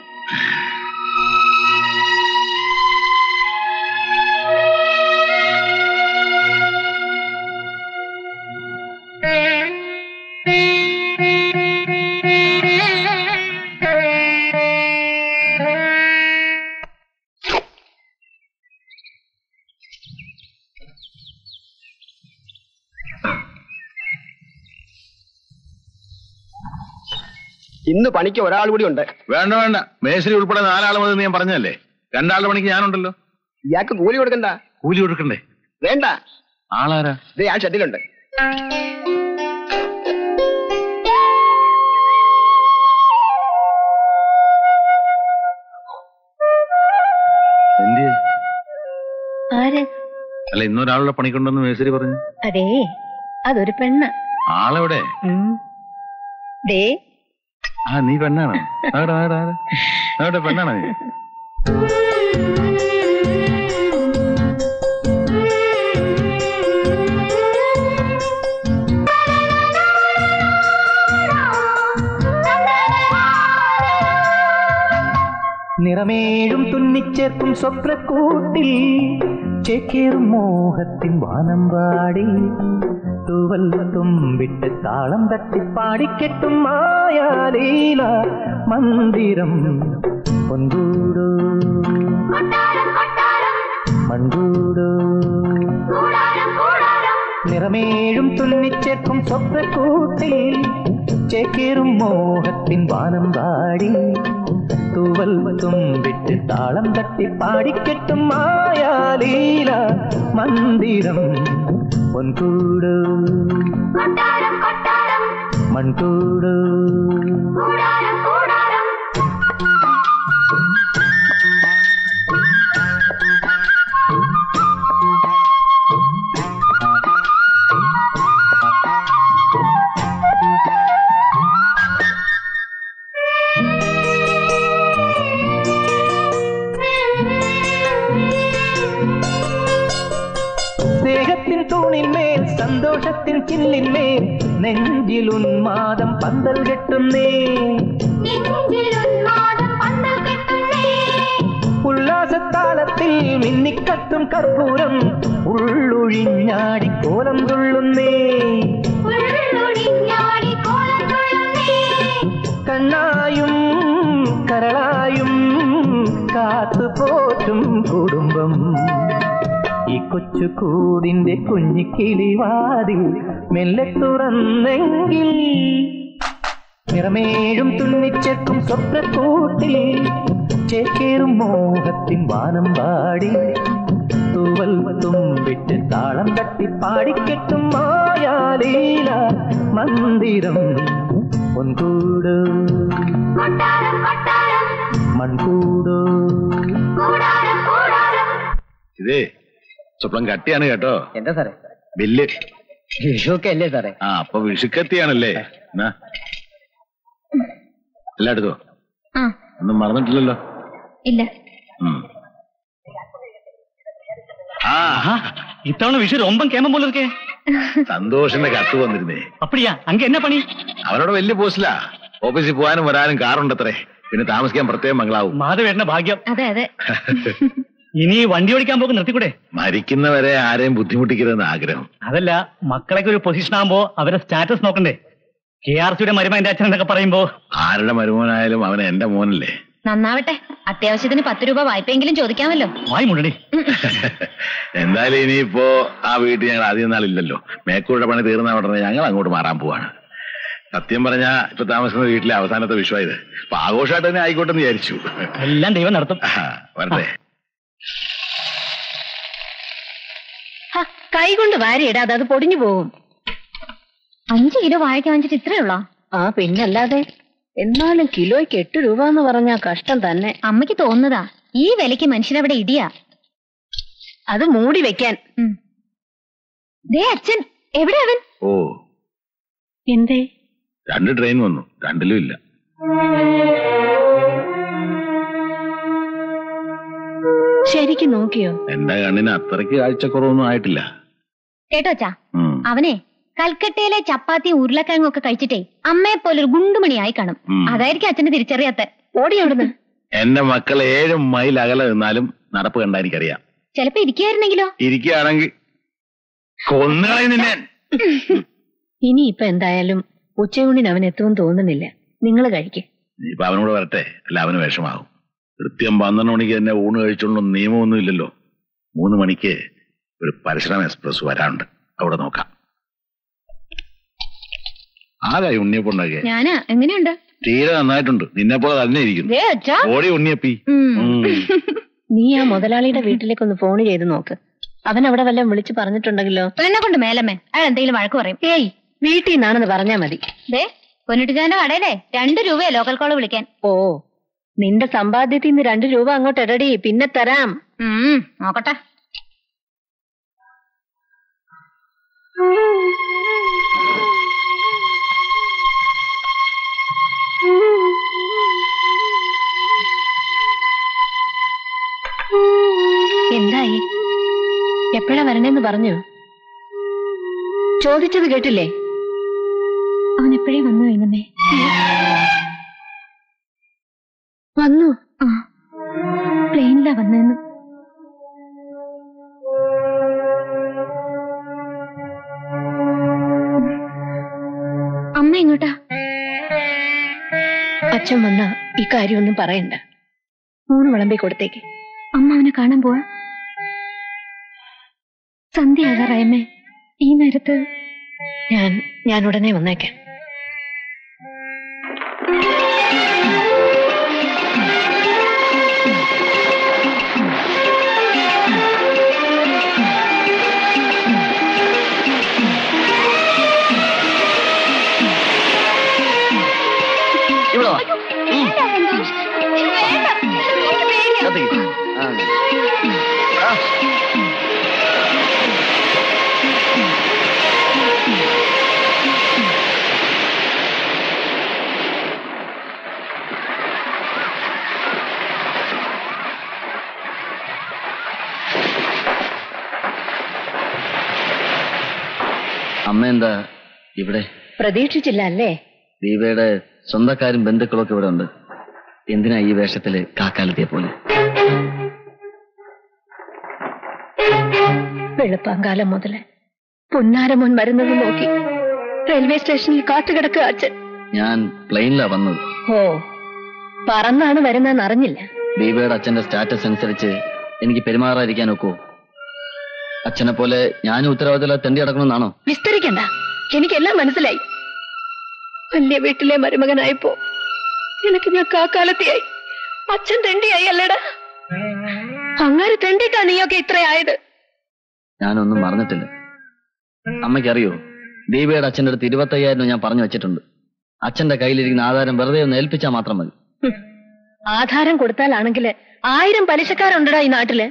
ഇന്ന് പണിക്ക് ഒരാൾ കൂടി ഉണ്ട് വേണ്ട വേണ്ട മേശരി ഉൾപ്പെടെ നാലാൾ മതി ഞാൻ പറഞ്ഞല്ലേ രണ്ടാളുടെ പണിക്ക് ഞാനുണ്ടല്ലോ ഇയാൾക്ക് കൂലി കൊടുക്കണ്ട കൂലി കൊടുക്കണ്ടേ വേണ്ട ആളാരാ ദേ ആ ഷെഡിലുണ്ട് എന്ത് ആര് അല്ല ഇന്നൊരാളുടെ പണിക്കുണ്ടെന്ന് മേശരി പറഞ്ഞു അതേ അതൊരു പെണ്ണ് ആളെവിടെ ഉം. ദേ ആ നീ പെണ്ണാണ് ആടെ ആടെ ആടെ ആടെ പെണ്ണാണ് നീ നിറമേഴും തുന്നിച്ചേർക്കും സ്വപ്നക്കൂട്ടിൽ ചേക്കേറും മോഹത്തിൻ വാനം പാടി തൂവൽ തുമ്പിട്ട് താളം തട്ടി പാടിക്കെട്ടും മായാലീല മന്ദിരം പൊൻകൂടോ മൺകൂടോ നിറമേഴും തുന്നിച്ചേർക്കും സ്വപ്നക്കൂട്ടിൽ ചേക്കേറും മോഹത്തിൻ വാനം പാടി തൂവൽ തുമ്പിട്ട് താളം തട്ടി പാടിക്കെട്ടും മായാലീല മന്ദിരം പൊൻകൂടോ മൺകൂടോ സ്നേഹത്തിൻ തൂണിന്മേൽ സന്തോഷത്തിൻ ചില്ലിന്മേൽ നെഞ്ചിൽ ഉന്മാദം പന്തൽ കെട്ടുന്നേ ഉല്ലാസത്താലത്തിൽ മിന്നിക്കത്തും കർപ്പൂരം ഉള്ളൊഴിഞ്ഞാടി കോലം തുള്ളുന്നേ കണ്ണായും കരളായും കാത്തുപോറ്റും കുടുംബം ഈ കൊച്ചു കൂടിന്റെ കുഞ്ഞു കിളിവാതിൽ മെല്ലെ തുറന്നെങ്കിൽ നിറമേഴും തുന്നിച്ചേർക്കും സ്വപ്നക്കൂട്ടിൽ ചേക്കേറും മോഹത്തിൻ വാനം പാടി തൂവൽ തുമ്പിട്ട് താളം തട്ടി പാടിക്കെട്ടും മായാലീല മന്ദിരം പൊൻകൂടോ മൺകൂടോ ഇതേ സ്വപ്നം കട്ടിയാണ് കേട്ടോ എന്താ സാറേ ബില്ല് വിഷുവൊക്കെ അല്ലേ സാറേ ആ അപ്പൊ വിഷുക്കത്തിയാണല്ലേ എന്നാ എല്ലാം എടുത്തോ ആ ഒന്നും മറന്നിട്ടില്ലല്ലോ ഇല്ല ഉം. ഇത്തവണ വിഷു ரொம்ப കേമം പോലെ இருக்கே സന്തോഷിന്റെ കത്ത് വന്നിരുന്നേ அப்படியா அங்க என்ன பணி അവരോട് വലിയ പോസ്റ്റിലാ ഓഫീസിൽ പോകാനും വരാനും കാറുണ്ടത്രേ പിന്നെ താമസിക്കാൻ പ്രത്യേകം മംഗളാവും മാധവേട്ടന്റെ ഭാഗ്യം അതെ അതെ ഇനി വണ്ടി ഓടിക്കാൻ പോക്ക് നിർത്തിക്കൂടെ മരിക്കുന്നവരെ ആരെയും ബുദ്ധിമുട്ടിക്കരുതെന്ന് ആഗ്രഹം അതല്ല മക്കളൊക്കെ ഒരു പൊസിഷൻ ആകുമ്പോ അവരെ സ്റ്റാറ്റസ് നോക്കണ്ടേ കെ ആർ സിയുടെ മരുമന്റെ അച്ഛൻ എന്നൊക്കെ പറയുമ്പോ ആരുടെ മരുമോനായാലും അവൻ എന്റെ മോനല്ലേ നന്നാവട്ടെ അത്യാവശ്യത്തിന് പത്ത് രൂപ വായ്പയെങ്കിലും ചോദിക്കാമല്ലോ വായി മുണ്ടടി എന്തായാലും ഇനിയിപ്പോ ആ വീട്ടിൽ ഞങ്ങൾ അധികം നാളില്ലല്ലോ മേക്കൂടെ പണി തീർന്ന ഉടനെ ഞങ്ങൾ അങ്ങോട്ട് മാറാൻ പോവാണ് സത്യം പറഞ്ഞാ ഇപ്പൊ താമസിക്കുന്ന വീട്ടിലെ അവസാനത്തെ വിഷയം അപ്പൊ ആഘോഷമായിട്ട് തന്നെ ആയിക്കോട്ടെ എന്ന് വിചാരിച്ചു എല്ലാം ദൈവം നടത്തും വരട്ടെ ഹ, കൈകൊണ്ട് വാരിയിടാതെ അത് പൊടിഞ്ഞു പോകും അഞ്ച് കിലോ വാഴയ്ക്ക് വാങ്ങിച്ചിട്ട് ഇത്രയേ ഉള്ളോ ആ പിന്നല്ലാതെ എന്നാലും കിലോയ്ക്ക് എട്ട് രൂപ എന്ന് പറഞ്ഞാ കഷ്ടം തന്നെ അമ്മയ്ക്ക് തോന്നുന്നതാ ഈ വിലയ്ക്ക് മനുഷ്യനവിടെ ഇടിയാ അത് മൂടി വെക്കാൻ ദേ അച്ഛൻ എവിടെ അവൻ ഓ എന്തേ രണ്ട് ട്രെയിൻ വന്നു രണ്ടിലും ഇല്ല ശരിക്കും നോക്കിയോ എന്റെ കണ്ണിന് അത്രയ്ക്ക് കാഴ്ചക്കുറവൊന്നും ആയിട്ടില്ല കേട്ടോ അച്ഛാ ഉം. അവനെ കൽക്കട്ടയിലെ ചപ്പാത്തിയും ഉരുളക്കിഴങ്ങും ഒക്കെ കഴിച്ചിട്ടേ അമ്മയെ പോലെ ഒരു ഗുണ്ടുമണിയായി കാണും ഉം. അതായിരിക്കും അച്ഛന് തിരിച്ചറിയാത്ത ഓടി അവിടുന്ന് എന്റെ മക്കൾ ഏഴ് മൈൽ അകലെ നിന്നാലും നടപ്പ് കണ്ടാ എനിക്കറിയാം ചിലപ്പോ ഇരിക്കുകയായിരുന്നെങ്കിലോ ഇരിക്കുകയാണെങ്കിൽ കൊന്നുകളയും നിന്നെ ഇനി ഇപ്പൊ എന്തായാലും ഉച്ചയൂണിന് അവൻ എത്തുമെന്ന് തോന്നുന്നില്ല നിങ്ങൾ കഴിക്ക് ഇപ്പൊ അവനോട് വരട്ടെ അല്ല അവന് വിഷമാകും കൃത്യം പന്ത്രണ്ട് മണിക്ക് തന്നെ ഊണ് കഴിച്ചോണ്ടൊന്നും നിയമമൊന്നും ഇല്ലല്ലോ മൂന്ന് മണിക്ക് ഒരു പരശുരാം എക്സ്പ്രസ് വരാനുണ്ട് അവിടെ നോക്കാം ആരായി ഉണ്ണിയപ്പുണ്ടാക്കിയ ഞാനാ എങ്ങനെയുണ്ട് തീരെ നന്നായിട്ടുണ്ട് നിന്നെ പോലെ തന്നെ ഇരിക്കുന്നു ദേ അച്ഛാ ഓടി ഉണ്ണിയപ്പി ഉം. ഉം. നീ ആ മുതലാളിയുടെ വീട്ടിലേക്ക് ഒന്ന് ഫോൺ ചെയ്ത് നോക്ക് അവൻ അവിടെ വല്ലതും വിളിച്ചു പറഞ്ഞിട്ടുണ്ടെങ്കിലോ എന്നെ കൊണ്ട് മേലമ്മേ അയാൾ എന്തെങ്കിലും വഴക്ക് പറയും ഏയ് വീട്ടിൽ നിന്നാണെന്ന് പറഞ്ഞാ മതി ദേ പൊന്നിട്ടുചാന്റെ കടയിലെ രണ്ട് രൂപയാ ലോക്കൽ കോള് വിളിക്കാൻ ഓ നിന്റെ സമ്പാദ്യത്തിൽ നിന്ന് രണ്ട് രൂപ അങ്ങോട്ട് ഇടടി പിന്നെ തരാം ഉം, നോക്കട്ടെ എപ്പോഴാ വരണേന്ന് പറഞ്ഞു ചോദിച്ചത് കേട്ടില്ലേ അവൻ എപ്പോഴേ വന്നു കഴിഞ്ഞമ്മേ വന്നു ആ പ്ലെയിനിലാ വന്നതെന്ന് അമ്മ എങ്ങോട്ടാ അച്ഛൻ വന്ന ഈ കാര്യമൊന്നും പറയണ്ട ഊണ് വിളമ്പി കൊടുത്തേക്ക് അമ്മ അവനെ കാണാൻ പോവാ സന്ധ്യയാകാറായമ്മേ ഈ നേരത്ത് ഞാൻ ഞാൻ ഉടനെ വന്നേക്കാം ഇവിടെ വാ ഉം. കത്തിക്ക്. ആ. ആ. അമ്മ എന്താ ഇവിടെ പ്രതീക്ഷിച്ചില്ല അല്ലേ ദീപയുടെ സ്വന്തക്കാരും ബന്ധുക്കളും ഒക്കെ ഇവിടെ ഉണ്ട് എന്തിനാ ഈ വേഷത്തില് കാക്കാലത്തിയെ പോലെ വെളുപ്പാങ്കാലം മുതല് പുന്നാരമോൻ വരുന്നത് നോക്കി റെയിൽവേ സ്റ്റേഷനിൽ കാത്തുകിടക്കുക അച്ഛൻ ഞാൻ പ്ലെയിനിലാ വന്നത് ഓ പറന്നാണ് വരുന്നതെന്ന് അറിഞ്ഞില്ല ദീപയുടെ അച്ഛന്റെ സ്റ്റാറ്റസ് അനുസരിച്ച് എനിക്ക് പെരുമാറാതിരിക്കാൻ ഒക്കുവോ അച്ഛനെ പോലെ ഞാനും ഉത്തരവാദിത്തം തെണ്ടി അടക്കണമെന്നാണോ വിസ്തരിക്കണ്ട എനിക്കെല്ലാം മനസ്സിലായി വലിയ വീട്ടിലെ മരുമകനായപ്പോ നിനക്ക് ഞാൻ കാക്കാലത്തെയായി അച്ഛൻ തെണ്ടിയായി അല്ലടാ അങ്ങാര് തെണ്ടിട്ടാ നീയൊക്കെ ഇത്രയായത് ഞാനൊന്നും മറന്നിട്ടില്ല അമ്മയ്ക്കറിയോ ദീപയുടെ അച്ഛൻ്റെ അടുത്ത് ഇരുപത്തയ്യായിരം ഞാൻ പറഞ്ഞു വെച്ചിട്ടുണ്ട് അച്ഛന്റെ കയ്യിലിരിക്കുന്ന ആധാരം വെറുതെ ഒന്ന് ഏൽപ്പിച്ചാൽ മാത്രം മതി ഹും. ആധാരം കൊടുത്താലാണെങ്കില് ആയിരം പലിശക്കാരുണ്ടടാ ഈ നാട്ടില്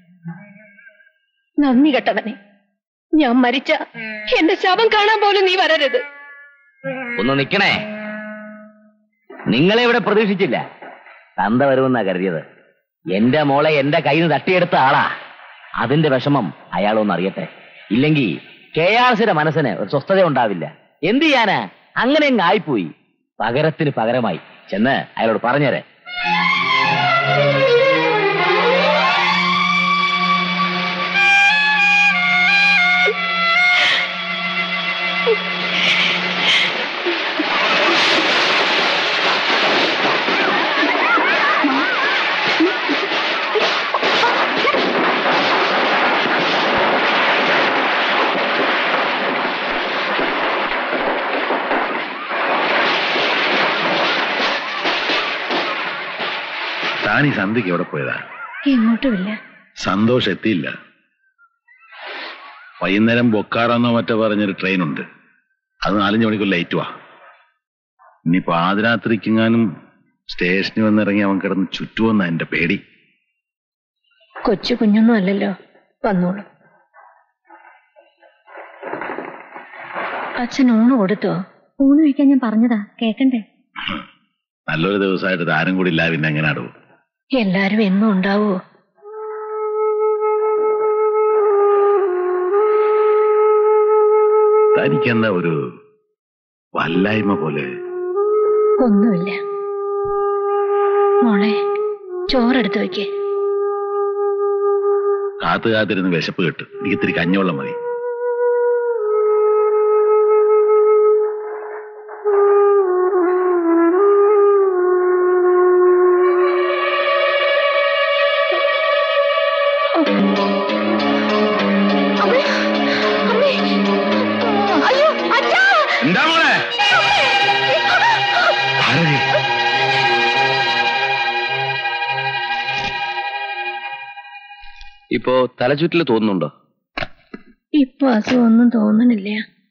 നന്ദി കെട്ടവനെ ഞാൻ മരിച്ച എന്റെ ശവം കാണാൻ പോലും നീ വരരുത് ഒന്ന് നിക്കണേ നിങ്ങളെ ഇവിടെ പ്രതീക്ഷിച്ചില്ല തന്ത വരുമെന്നാ കരുതിയത് എന്റെ മോളെ എന്റെ കയ്യിൽ നിന്ന് തട്ടിയെടുത്ത ആളാ അതിന്റെ വിഷമം അയാളൊന്ന് അറിയട്ടെ ഇല്ലെങ്കിൽ കെ ആർ സിയുടെ മനസ്സിന് ഒരു സ്വസ്ഥത ഉണ്ടാവില്ല എന്ത് ചെയ്യാനാ അങ്ങനെ അങ്ങ് ആയിപ്പോയി പകരത്തിന് പകരമായി ചെന്ന് അയാളോട് പറഞ്ഞേരെ താൻ ഈ സന്ധ്യക്ക് എവിടെ പോയതാ എങ്ങോട്ടുമില്ല സന്തോഷം എത്തിയില്ല വൈകുന്നേരം ബൊക്കാറെന്നോ മറ്റോ പറഞ്ഞൊരു ട്രെയിൻ ഉണ്ട് അത് നാലഞ്ച് മണിക്കൂർ ലേറ്റ് വാ ഇനി പാതിരാത്രിക്കെങ്ങാനും സ്റ്റേഷനിൽ വന്നിറങ്ങി അവൻ കിടന്ന് ചുറ്റുമെന്ന എന്റെ പേടി കൊച്ചു കുഞ്ഞൊന്നും അല്ലല്ലോ വന്നോളൂ അച്ഛൻ ഊണ് കൊടുത്തോ ഊണ് കഴിക്കാൻ ഞാൻ പറഞ്ഞതാ കേക്കണ്ടേ നല്ലൊരു ദിവസമായിട്ട് താരം കൂടി ഇല്ല പിന്നെ എങ്ങനെ അടുവും എല്ലാരും എന്നും ഉണ്ടാവോ തനിക്കെന്താ ഒരു വല്ലായ്മ പോലെ ഒന്നുമില്ല മോളെ ചോറെടുത്ത് വെക്കേ കാത്തു കാത്തിരുന്ന് വിശപ്പ് കിട്ടും എനിക്ക് ഇത്തിരി കഞ്ഞോളം മതി അയ്യോ അച്ഛാ എന്താ മോളെ ആരടി? ഇപ്പോ തലചുറ്റിൽ തോന്നുന്നുണ്ടോ ഇപ്പൊ അസുഖമൊന്നും തോന്നണില്ല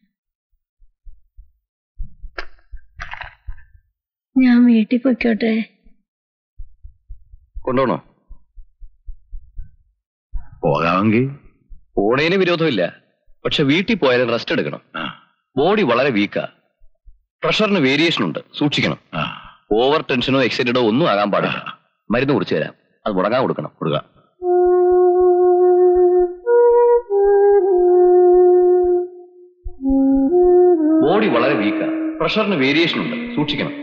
ഞാൻ വീട്ടിൽ പൊയ്ക്കോട്ടെ കൊണ്ടുപോണോ പോകാമെങ്കിൽ പോണേന് വിരോധമില്ല പക്ഷെ വീട്ടിൽ പോയാലും റെസ്റ്റ് എടുക്കണം ബോഡി വളരെ വീക്കാ പ്രഷറിന് വേരിയേഷൻ ഉണ്ട് സൂക്ഷിക്കണം ഓവർ ടെൻഷനോ എക്സൈറ്റഡോ ഒന്നും ആകാൻ പാടില്ല മരുന്ന് കുറിച്ച് തരാം അത് മുടങ്ങാൻ കൊടുക്കണം കൊടുക്കുക ബോഡി വളരെ വീക്കാ പ്രഷറിന് വേരിയേഷൻ ഉണ്ട് സൂക്ഷിക്കണം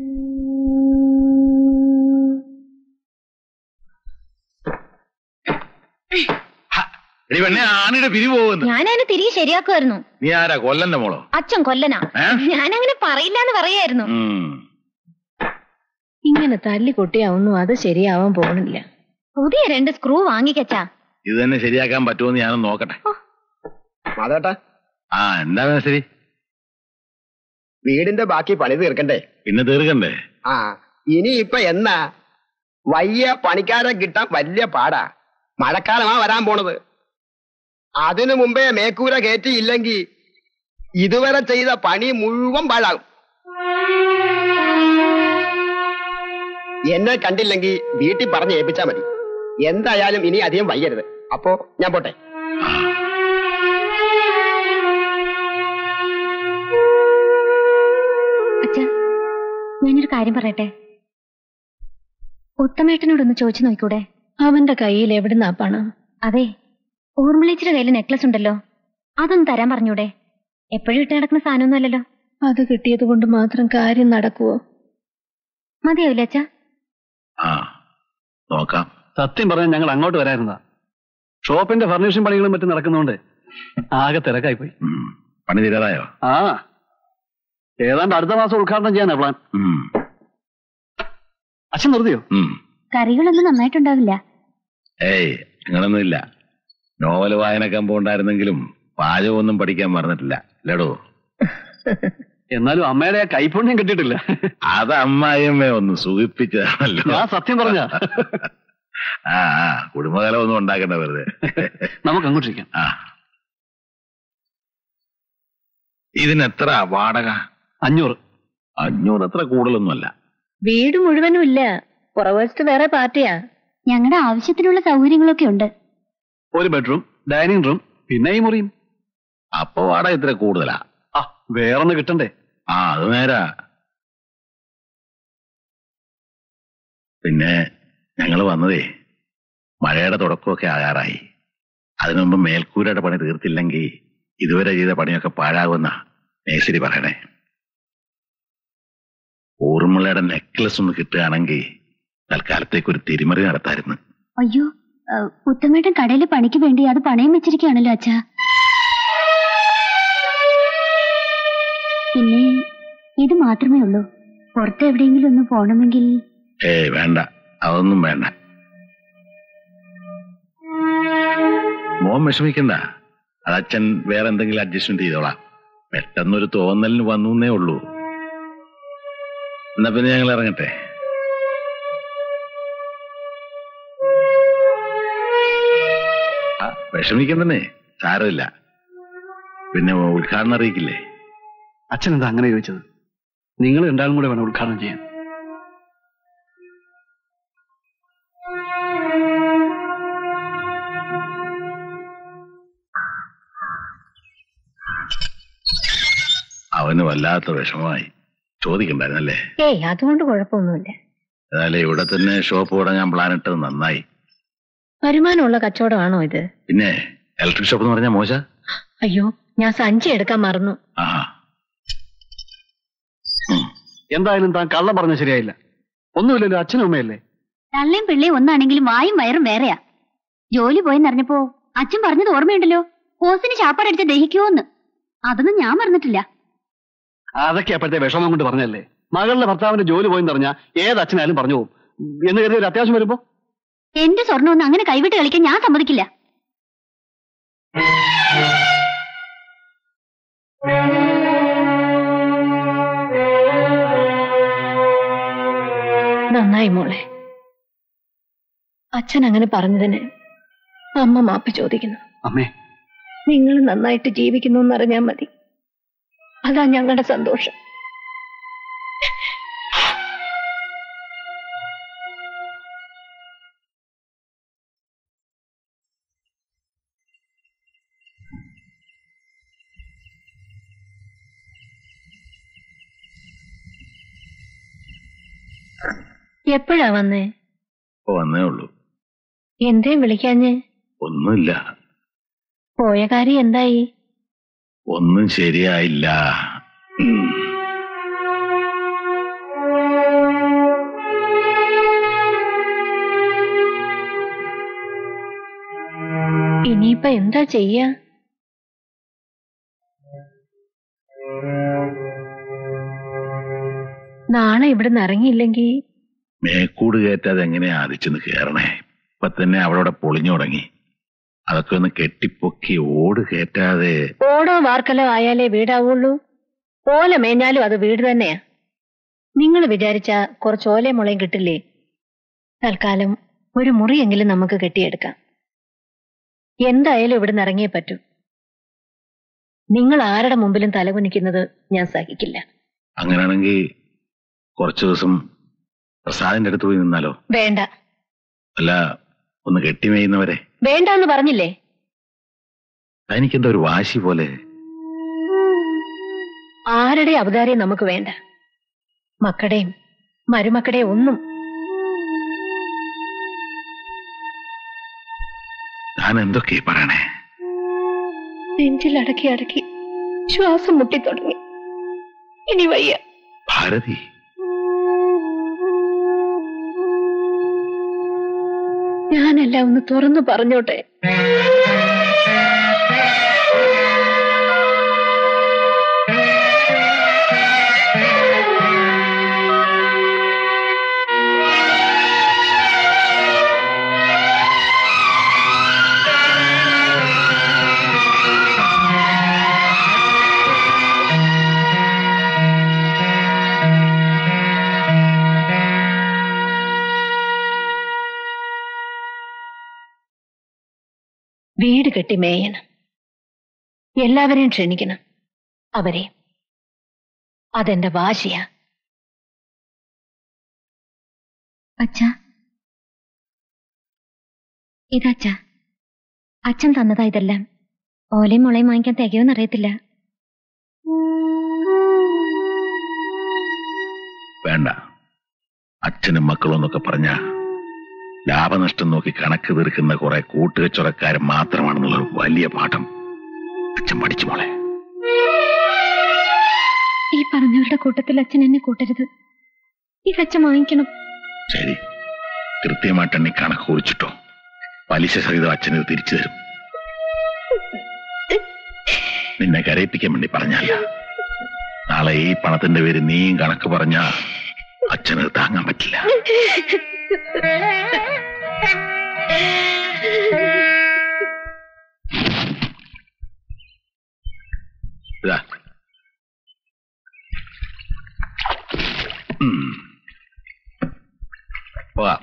എടി പെണ്ണെ ആനയുടെ പിരിവ് പോകുന്നു ഞാനതിന് തിരികെ ശരിയാക്കുമായിരുന്നു നീ ആരാ കൊല്ലന്റെ മോളോ അച്ഛൻ കൊല്ലനാ ഞാനങ്ങനെ പറയില്ലാന്ന് പറയായിരുന്നു ഉം. ഇങ്ങനെ തല്ലി കൊട്ടിയാവുന്നു അത് ശരിയാവാൻ പോകണില്ല പുതിയ രണ്ട് സ്ക്രൂ വാങ്ങിക്കച്ചാ ഇത് തന്നെ ശരിയാക്കാൻ പറ്റുമെന്ന് ഞാനൊന്ന് നോക്കട്ടെ മാധവേട്ടാ ആ എന്താ ശരി വീടിന്റെ ബാക്കി പണി തീർക്കണ്ടേ പിന്നെ തീർക്കണ്ടേ ആ ഇനി ഇപ്പൊ എന്നാ വയ്യ പണിക്കാരെ കിട്ടാൻ വലിയ പാടാ മഴക്കാലമാ വരാൻ പോണത് അതിനു മുമ്പേ മേക്കൂര കയറ്റിയില്ലെങ്കിൽ ഇതുവരെ ചെയ്ത പണി മുഴുവൻ പാഴാകും എന്നെ കണ്ടില്ലെങ്കിൽ വീട്ടിൽ പറഞ്ഞ് ഏൽപ്പിച്ചാ മതി എന്തായാലും ഇനി അധികം വയ്യരുത് അപ്പോ ഞാൻ പോട്ടെ അച്ഛാ ഞാനൊരു കാര്യം പറയട്ടെ ഉത്തമേട്ടനോടൊന്ന് ചോദിച്ചു നോക്കൂടെ അവന്റെ കയ്യിൽ എവിടുന്നാ പണം അതെ ഊർമിളേച്ചിയുടെ കയ്യിൽ നെക്ലസ് ഉണ്ടല്ലോ അതൊന്ന് തരാൻ പറഞ്ഞൂടെ എപ്പോഴും ഇട്ട് നടക്കുന്ന സാധനമൊന്നുമല്ലല്ലോ അത് കിട്ടിയത് കൊണ്ട് മാത്രം കാര്യം നടക്കുവോ മതിയാവില്ല അച്ഛാ ആ നോക്കാം സത്യം പറഞ്ഞാൽ ഞങ്ങൾ അങ്ങോട്ട് വരായിരുന്നതാ ഷോപ്പിന്റെ ഫർണിഷിംഗ് പണികളും മറ്റും നടക്കുന്നതുകൊണ്ട് ആകെ തിരക്കായി പോയി പണി തീരാതായോ ആ ഏതാണ്ട് അടുത്ത മാസം ഉദ്ഘാടനം ചെയ്യാനാ പ്ലാൻ അച്ഛൻ നിർത്തിയോ കറികളൊന്നും നന്നായിട്ടുണ്ടാവില്ല ഏയ് അങ്ങനൊന്നുമില്ല നോവൽ വായന കമ്പ് ഉണ്ടായിരുന്നെങ്കിലും പാചകമൊന്നും പഠിക്കാൻ മറന്നിട്ടില്ല ലഡോ എന്നാലും അമ്മയുടെ ആ കൈപുണ്യം കിട്ടിയിട്ടില്ല അത് അമ്മായിയമ്മയെ ഒന്ന് സുഖിപ്പിച്ചതാണല്ലോ ഞാൻ സത്യം പറഞ്ഞ ആ ആ കുടുംബകലം ഒന്നും ഉണ്ടാക്കണ്ട വെറുതെ നമുക്ക് അങ്ങോട്ടിരിക്കാം ആ ഇതിനെത്ര വാടക അഞ്ഞൂറ് അഞ്ഞൂറ് അത്ര കൂടുതലൊന്നുമല്ല വീട് മുഴുവനും ഇല്ല പുറവശത്ത് വേറെ പാർട്ടിയാ ഞങ്ങളുടെ ആവശ്യത്തിനുള്ള സൗകര്യങ്ങളൊക്കെ ഉണ്ട് ഒരു ബെഡ്റൂം ഡൈനിങ് റൂം പിന്നെ ഈ മുറിയും അപ്പൊ വാടക ഇത്ര കൂടുതലാ ആ വേറൊന്ന് കിട്ടണ്ടേ ആ അത് നേരാ പിന്നെ ഞങ്ങൾ വന്നതേ മഴയുടെ തുടക്കമൊക്കെ ആകാറായി അതിനു മുമ്പ് മേൽക്കൂരയുടെ പണി തീർത്തില്ലെങ്കിൽ ഇതുവരെ ചെയ്ത പണിയൊക്കെ പാഴാകുമെന്ന മേശരി പറയണേ ഊർമിളയുടെ നെക്ലസ് ഒന്ന് കിട്ടുകയാണെങ്കിൽ തൽക്കാലത്തേക്ക് ഒരു തിരിമറി നടത്തായിരുന്നു അയ്യോ ഉത്തമേട്ടൻ കടയിൽ പണിക്ക് വേണ്ടി അത് പണയം വെച്ചിരിക്കുകയാണല്ലോ അച്ഛാ പിന്നെ ഇത് മാത്രമേ ഉള്ളൂ പുറത്ത് എവിടെയെങ്കിലും ഒന്ന് പോകണമെങ്കിൽ ഏയ് വേണ്ട അതൊന്നും വേണ്ട മോൻ വിഷമിക്കണ്ട അത് അച്ഛൻ വേറെ എന്തെങ്കിലും അഡ്ജസ്റ്റ്മെന്റ് ചെയ്തോളാം പെട്ടെന്നൊരു തോന്നലിന് വന്നു എന്നേ ഉള്ളൂ എന്നാ പിന്നെ ഞങ്ങൾ ഇറങ്ങട്ടെ ആ വിഷമിക്കുന്നേ സാരമില്ല പിന്നെ ഉദ്ഘാടനം അറിയിക്കില്ലേ അച്ഛൻ എന്താ അങ്ങനെ ചോദിച്ചത് നിങ്ങൾ രണ്ടാളും കൂടെ വേണം ഉദ്ഘാടനം ചെയ്യാൻ അവന് വല്ലാത്ത വിഷമമായി ചോദിക്കണ്ടായിരുന്നല്ലേ ഏയ് അതുകൊണ്ട് കുഴപ്പമൊന്നുമില്ല എന്നാലേ ഇവിടെ തന്നെ ഷോപ്പ് തുടങ്ങാൻ പ്ലാൻ ഇട്ടത് നന്നായി വരുമാനമുള്ള കച്ചവടമാണോ ഇത് പിന്നെ ഇലക്ട്രിക് ഷോപ്പ് എന്ന് പറഞ്ഞാൽ മോശ അയ്യോ ഞാൻ സഞ്ചി എടുക്കാൻ മറന്നു ആഹാ എന്തായാലും താൻ കള്ളം പറഞ്ഞ ശരിയായില്ല ഒന്നുമില്ലല്ലോ അച്ഛനും അമ്മയല്ലേ തള്ളയും പിള്ളയും ഒന്നാണെങ്കിലും വായും വയറും വേറെയാ ജോലി പോയെന്നറിഞ്ഞപ്പോ അച്ഛൻ പറഞ്ഞത് ഓർമ്മയുണ്ടല്ലോ ഓസിന് ശാപ്പാടടിച്ച് ദഹിക്കുമോന്ന് അതൊന്നും ഞാൻ മറന്നിട്ടില്ല അതൊക്കെ അപ്പോഴത്തെ വിഷമം കൊണ്ട് പറഞ്ഞല്ലേ മകളുടെ ഭർത്താവിന്റെ ജോലി പോയെന്ന് പറഞ്ഞാൽ ഏത് അച്ഛനായാലും പറഞ്ഞു പോകും എന്ന് കരുതി ഒരു അത്യാവശ്യം വരുമ്പോ എന്റെ സ്വർണ്ണം ഒന്നും അങ്ങനെ കൈവിട്ട് കളിക്കാൻ ഞാൻ സമ്മതിക്കില്ല നന്നായി മോളെ അച്ഛൻ അങ്ങനെ പറഞ്ഞതിന് അമ്മ മാപ്പ് ചോദിക്കുന്നു അമ്മേ നിങ്ങൾ നന്നായിട്ട് ജീവിക്കുന്നു എന്നറിഞ്ഞാൽ മതി അതാ ഞങ്ങളുടെ സന്തോഷം എപ്പോഴാ വന്നേ ഇപ്പൊ വന്നേ ഉള്ളൂ എന്തേ വിളിക്കാഞ്ഞ് ഒന്നുമില്ല പോയ കാര്യം എന്തായി ഒന്നും ശരിയായില്ല ഇനിയിപ്പൊ എന്താ ചെയ്യാ നാളെ ഇവിടുന്ന് ഇറങ്ങിയില്ലെങ്കി മേക്കൂട് കയറ്റാതെ എങ്ങനെയാ ആദിച്ചെന്ന് കേറണേ ഇപ്പൊ തന്നെ അവളോടെ പൊളിഞ്ഞു തുടങ്ങി അതൊക്കെ ഒന്ന് കെട്ടിപ്പൊക്കി ഓട് കയറ്റാതെ ഓടോ വാർക്കലോ ആയാലേ വീടാവുള്ളൂ ഓല മേഞ്ഞാലും അത് വീട് തന്നെയാ നിങ്ങൾ വിചാരിച്ച കുറച്ച് ഓലയും മുളയും കിട്ടില്ലേ തൽക്കാലം ഒരു മുറിയെങ്കിലും നമുക്ക് കെട്ടിയെടുക്കാം എന്തായാലും ഇവിടുന്ന് ഇറങ്ങിയേ പറ്റൂ നിങ്ങൾ ആരുടെ മുമ്പിലും തലകുനിക്കുന്നത് ഞാൻ സഹിക്കില്ല അങ്ങനെയാണെങ്കിൽ കുറച്ചു ദിവസം പ്രസാദിന്റെ അടുത്ത് പോയി നിന്നാലോ വേണ്ട അല്ല ഒന്ന് കെട്ടിമേയുന്നവരെ വേണ്ടാന്ന് പറഞ്ഞില്ലേ എനിക്കെന്തോ ഒരു വാശി പോലെ ആരുടെ അവതാരം നമുക്ക് വേണ്ട മക്കടെയും മരുമക്കടെയും ഒന്നും ഞാൻ എന്തൊക്കെ പറയണേ നെഞ്ചിൽ അടക്കി അടക്കി ശ്വാസം മുട്ടിത്തുടങ്ങി ഇനി വയ്യ ഭാരതി ഞാനെല്ലാം ഒന്ന് തുറന്നു പറഞ്ഞോട്ടെ വീട് കെട്ടി മേയണം എല്ലാവരെയും ക്ഷണിക്കണം അവരെ അതെന്റെ വാശിയാ അച്ഛാ ഇതച്ഛാ അച്ഛൻ തന്നതാ ഇതെല്ലാം ഓലയും മുളയും വാങ്ങിക്കാൻ തികയോന്ന് അറിയത്തില്ല വേണ്ട അച്ഛനും മക്കളും എന്നൊക്കെ പറഞ്ഞ ലാഭനഷ്ടം നോക്കി കണക്ക് തീർക്കുന്ന കുറെ കൂട്ടുകച്ചവടക്കാരൻ മാത്രമാണെന്നുള്ള ഒരു വലിയ പാഠം അച്ഛൻ പഠിച്ചു മോളെ ഈ പറഞ്ഞവരുടെ കൂട്ടത്തിൽ അച്ഛൻ എന്നെ കൂട്ടരുത് ഇതച്ഛൻ വാങ്ങിക്കണം ശരി കൃത്യമായിട്ട് എണ്ണി കണക്ക് കുറിച്ചിട്ടോ പലിശ സഹിതം അച്ഛന് ഇത് തിരിച്ചു തരും നിന്നെ കരയിപ്പിക്കാൻ വേണ്ടി പറഞ്ഞല്ല നാളെ ഈ പണത്തിന്റെ പേര് നീയും കണക്ക് പറഞ്ഞ അച്ഛനത് താങ്ങാൻ പറ്റില്ല ഇതാ ഉം. പോകാം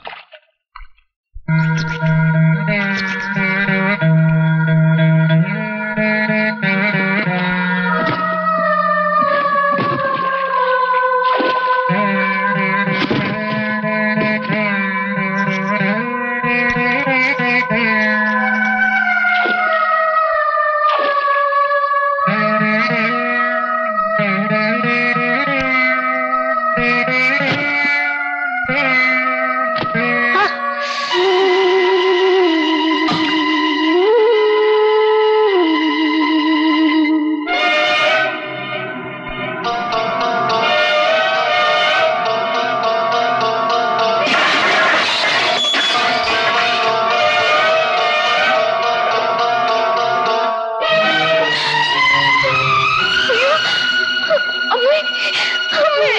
അമ്മേ അമ്മേ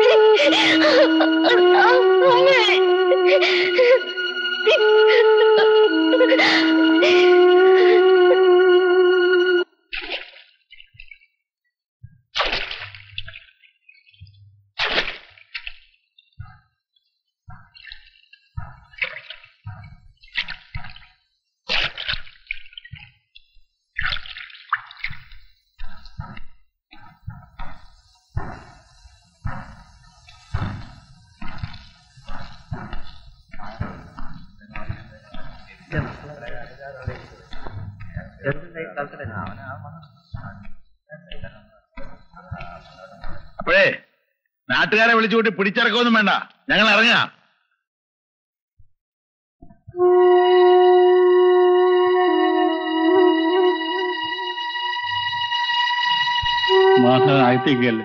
അപ്പോഴേ നാട്ടുകാരെ വിളിച്ചുകൂട്ടി പിടിച്ചിറക്കൊന്നും വേണ്ട ഞങ്ങൾ ഇറങ്ങാ മാധവൻ അകത്തേക്കല്ലേ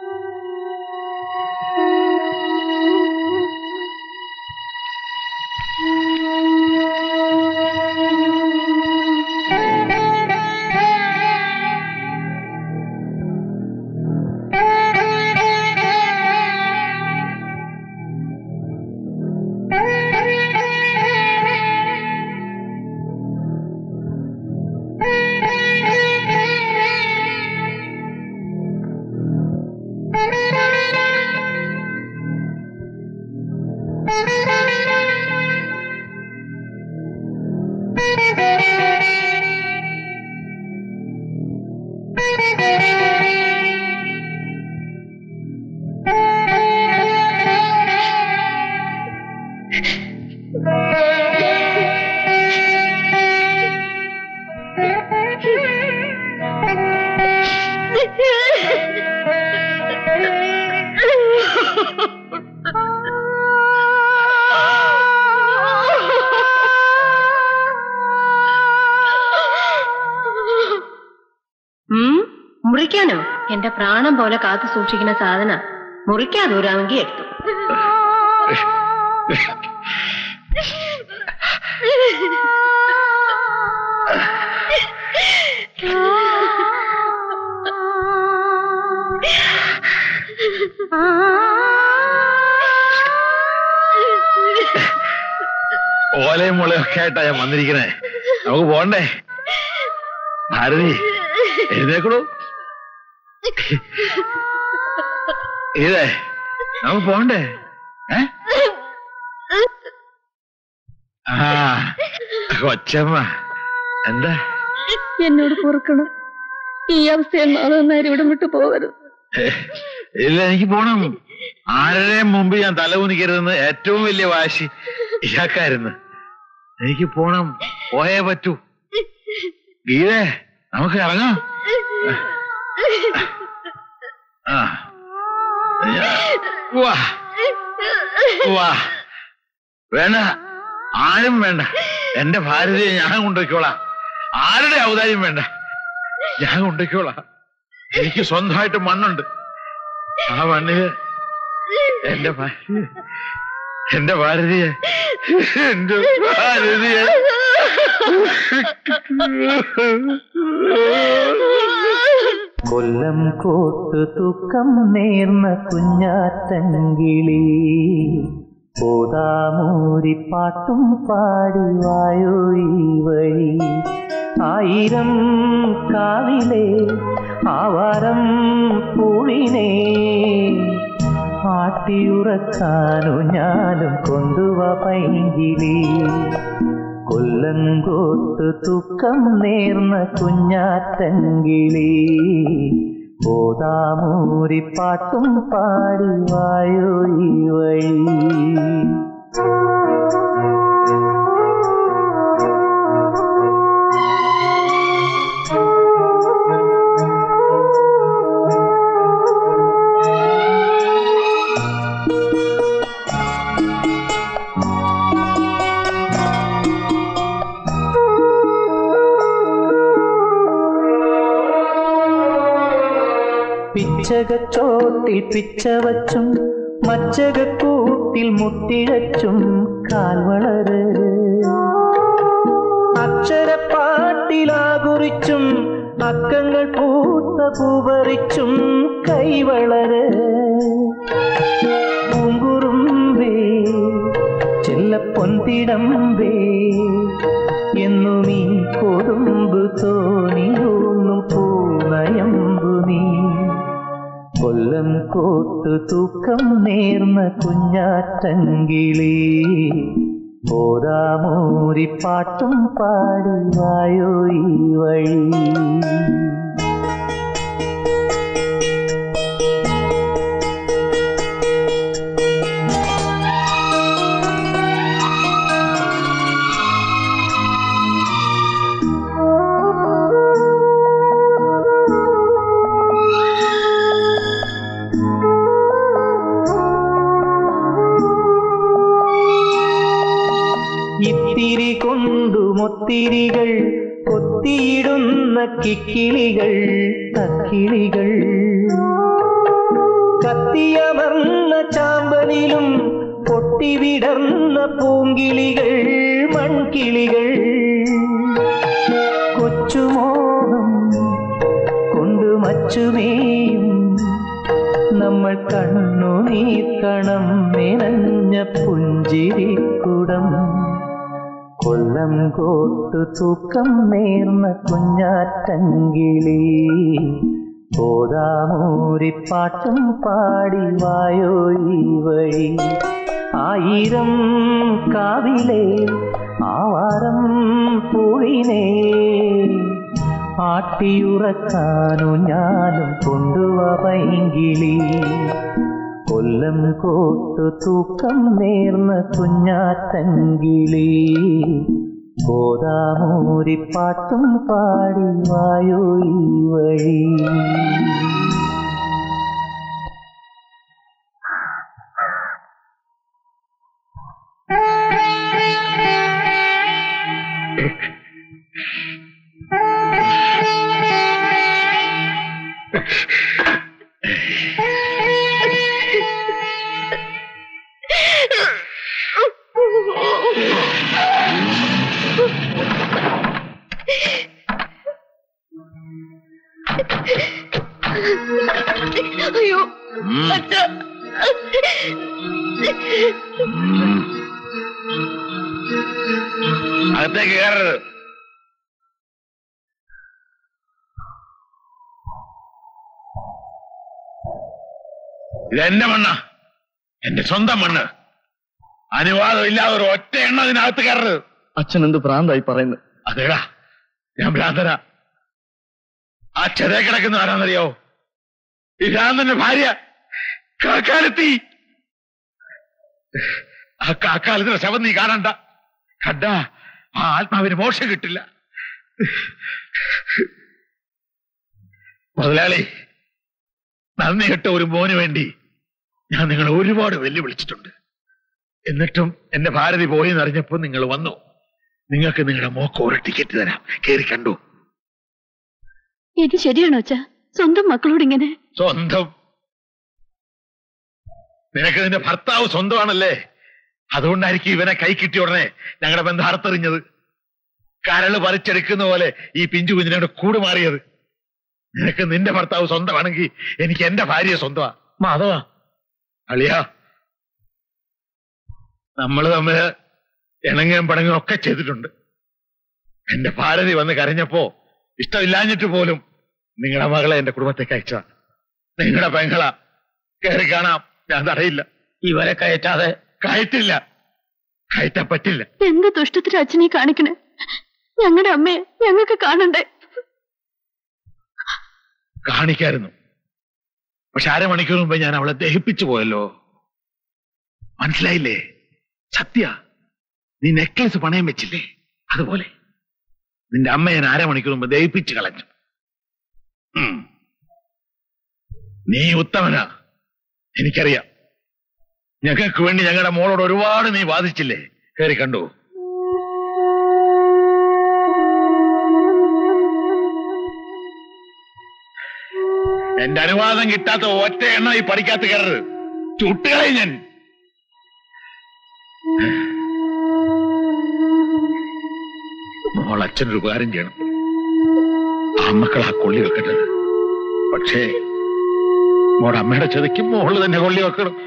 ഉം, മുറിക്കാനോ എന്റെ പ്രാണം പോലെ കാത്തു സൂക്ഷിക്കുന്ന സാധന മുറിക്കാതൂരാമെങ്കിൽ എടുത്തു ഓലയും മുളയും ഒക്കെ ആയിട്ടാ ഞാൻ വന്നിരിക്കണേ നമുക്ക് പോണ്ടേ ഭാരതി എഴുന്നേക്കണു ഇതേ നമുക്ക് പോണ്ടേ ഏ ആ കൊച്ചമ്മ എന്താ എന്നോട് പൊറുക്കണം ഈ അവസ്ഥയിൽ നാളെ ഇവിടെ വിട്ടു പോകരുത് ഏ, ഇല്ല എനിക്ക് പോണം ആരുടെയും മുമ്പ് ഞാൻ തലകുനിക്കരുതെന്ന് ഏറ്റവും വലിയ വാശി ഇയാൾക്കായിരുന്നു എനിക്ക് പോണം പോയേ പറ്റൂ ഗീതേ നമുക്ക് ഇറങ്ങാം ആ ഞാ- വാ വാ വേണ്ട ആരും വേണ്ട എന്റെ ഭാരതിയെ ഞാൻ കൊണ്ടുപോയിക്കോളാം ആരുടെ ഔദാര്യം വേണ്ട ഞാൻ കൊണ്ടുപോയിക്കോളാം എനിക്ക് സ്വന്തമായിട്ട് മണ്ണുണ്ട് ആ മണ്ണില് എന്റെ ഭാര്യ എന്റെ ഭാരതിയെ എന്റെ ഭാരതിയെ കൊല്ലം കോട്ടു തൂക്കം നേർന്ന കുഞ്ഞാറ്റങ്കിളി പോതാമൂരിപ്പാട്ടും പാടിവായോ ഈ വഴി ആയിരം കാവിലെ ആവാരം പൂവിനെ ആട്ടിയുറക്കാനു ഞാനും കൊണ്ടുവ പൈങ്കിലി കൊല്ലങ്കോട്ട് തൂക്കം നേർന്ന കുഞ്ഞാറ്റങ്കിളി പോതാമൂരിപ്പാട്ടും പാടിവായോ ഈ വഴി പിച്ചകച്ചോട്ടിൽ പിച്ച വച്ചും മച്ചകക്കൂട്ടിൽ മുട്ടിഴച്ചും കാൽവളര് അക്ഷരപ്പാട്ടിലാകുറിച്ചും അക്കങ്ങൾ പൂത്ത പൂപറിച്ചും കൈവളര് പൂങ്കുറുമ്പേ ചെല്ലപ്പൊന്തിടമ്പേ എന്നും ഈ കൊടുമ്പ് തോണിയൊന്നും പൂനയമ്പു നീ കൊല്ലം കോട്ടു തൂക്കം നേർന്ന കുഞ്ഞാറ്റങ്കിളി പോരാമൂരിപ്പാട്ടും പാടിവായോ ഈ വഴി ഇത്തിരി കൊണ്ടു മുത്തിരികൾ കൊത്തിയിടുന്ന കിക്കിളികൾ അക്കിളികൾ കത്തിയമർന്ന ചാമ്പലിലും പൊട്ടിവിടർന്ന പൂങ്കിളികൾ മൺകിളികൾ കൊച്ചുമോഹം കൊണ്ടു മച്ചുമേയും നമ്മൾ കണ്ണു നീക്കണം മെനഞ്ഞ പുഞ്ചിരിക്കുടം കൊല്ലം കോട്ടു തൂക്കം നേർന്ന കുഞ്ഞാറ്റങ്കിളി ഗോദാമൂരിപ്പാട്ടും പാടി വായോ ഈ വഴി ആയിരം കാവിലെ ആവാരം പൂവിനെ ആട്ടിയുറക്കാനു ഞാനും കൊണ്ടുവ പൈങ്കിളി കൊല്ലം കോട്ടു തൂക്കം നേർന്ന കുഞ്ഞാറ്റങ്കിളി ഗോദാമൂരിപ്പാട്ടും പാടി വായോ ഈ വഴി അയ്യോ അച്ഛാ അകത്തേക്ക് കയറരുത് ഇതെന്റെ മണ്ണ എന്റെ സ്വന്തം മണ്ണ് അനുവാദം ഇല്ലാതെ ഒരു ഒറ്റ എണ്ണ അതിനകത്ത് കയറരുത് അച്ഛൻ എന്ത് ഭ്രാന്തായി പറയുന്നത് അതേടാ ഞാൻ ഭ്രാന്തന ആ ചെറിയ കിടക്കുന്ന ആരാന്നറിയോ ഈ ഭ്രാന്തന്റെ ഭാര്യ കാക്കാലത്തി ആ കാക്കാലത്തിന്റെ ശവം നീ കാണണ്ട കണ്ട ആ ആത്മാവിന് മോശം കിട്ടില്ല മുതലാളി നന്ദി കെട്ട ഒരു മോന് വേണ്ടി ഞാൻ നിങ്ങളെ ഒരുപാട് വെല്ലുവിളിച്ചിട്ടുണ്ട് എന്നിട്ടും എന്റെ ഭാരതി പോയി എന്നറിഞ്ഞപ്പോ നിങ്ങൾ വന്നു നിങ്ങൾക്ക് നിങ്ങളുടെ മോക്ക് ഒരു ടിക്കറ്റ് തരാം കയറി കണ്ടു ഇത് ശരിയാണോ അച്ഛാ സ്വന്തം മക്കളോട് ഇങ്ങനെ സ്വന്തം നിനക്ക് നിന്റെ ഭർത്താവ് സ്വന്തമാണല്ലേ അതുകൊണ്ടായിരിക്കും ഇവനെ കൈ കിട്ടിയ ഉടനെ ഞങ്ങളുടെ ബന്ധം അറുത്തെറിഞ്ഞത് കരള് പറിച്ചെടുക്കുന്ന പോലെ ഈ പിഞ്ചു കുഞ്ഞിനോട് കൂട് മാറിയത് നിനക്ക് നിന്റെ ഭർത്താവ് സ്വന്തമാണെങ്കിൽ എനിക്ക് എന്റെ ഭാര്യ സ്വന്തമാ മാധവ അളിയ നമ്മൾ തമ്മില് ഇണങ്ങുകയും പണങ്ങുകയും ഒക്കെ ചെയ്തിട്ടുണ്ട് എന്റെ ഭാരതി വന്ന് കരഞ്ഞപ്പോ ഇഷ്ടമില്ലാഞ്ഞിട്ട് പോലും നിങ്ങളുടെ മകളെ എന്റെ കുടുംബത്തേക്ക് അയച്ചതാ നിങ്ങളുടെ പെങ്ങള കയറി കാണാം ഞാൻ തടയില്ല ഇവരെ കയറ്റാതെ കയറ്റില്ല കയറ്റാൻ പറ്റില്ല എന്ത് ദുഷ്ടത്തിന് അച്ഛനെ കാണിക്കണേ ഞങ്ങളുടെ അമ്മയെ ഞങ്ങൾക്ക് കാണണ്ടേ കാണിക്കായിരുന്നു പക്ഷെ അരമണിക്കൂർ മുമ്പ് ഞാൻ അവളെ ദഹിപ്പിച്ചു പോയല്ലോ മനസ്സിലായില്ലേ സത്യ നീ നെക്ലസ് പണയം വെച്ചില്ലേ അതുപോലെ നിന്റെ അമ്മ ഞാൻ അരമണിക്കൂർ മുമ്പ് ദഹിപ്പിച്ചു കളഞ്ഞു ഉം. നീ ഉത്തമനാ എനിക്കറിയാം ഞങ്ങൾക്ക് വേണ്ടി ഞങ്ങളുടെ മോളോട് ഒരുപാട് നീ വാദിച്ചില്ലേ കയറി കണ്ടു എന്റെ അനുവാദം കിട്ടാത്ത ഒറ്റ എണ്ണ ഈ പഠിക്കാത്ത കയറരുത് ചുട്ടുകളെ ഞാൻ മോൾ അച്ഛനൊരു ഉപകാരം ചെയ്യണം ആ മക്കൾ ആ കൊള്ളി വെക്കട്ടെ പക്ഷേ മോൾ അമ്മയുടെ ചതിക്ക് മോള് തന്നെ കൊള്ളി വെക്കണം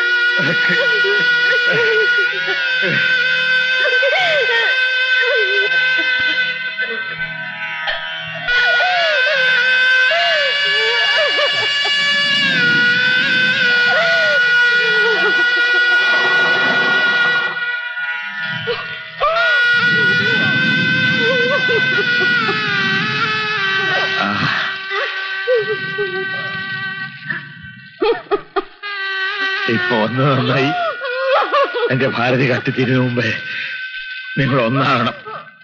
ഇപ്പൊ ഒന്ന് നന്നായി എന്റെ ഭാരതി കത്തിത്തീരുന്ന മുമ്പേ നിങ്ങൾ ഒന്നാകണം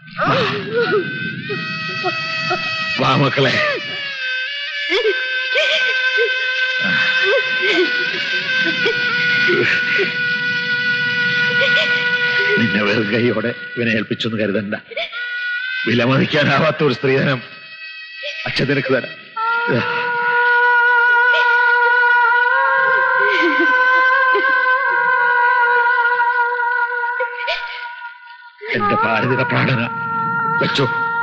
വാ മക്കളെ നിന്നെ വെറും കൈയോടെ ഇവനെ ഏൽപ്പിച്ചൊന്ന് കരുതണ്ട വിലമതിക്കാനാവാത്ത ഒരു സ്ത്രീധനം അച്ഛൻ നിനക്ക് തരാം ഇതാ. എന്റെ ഭാരതിയുടെ പ്രാണന വെച്ചോ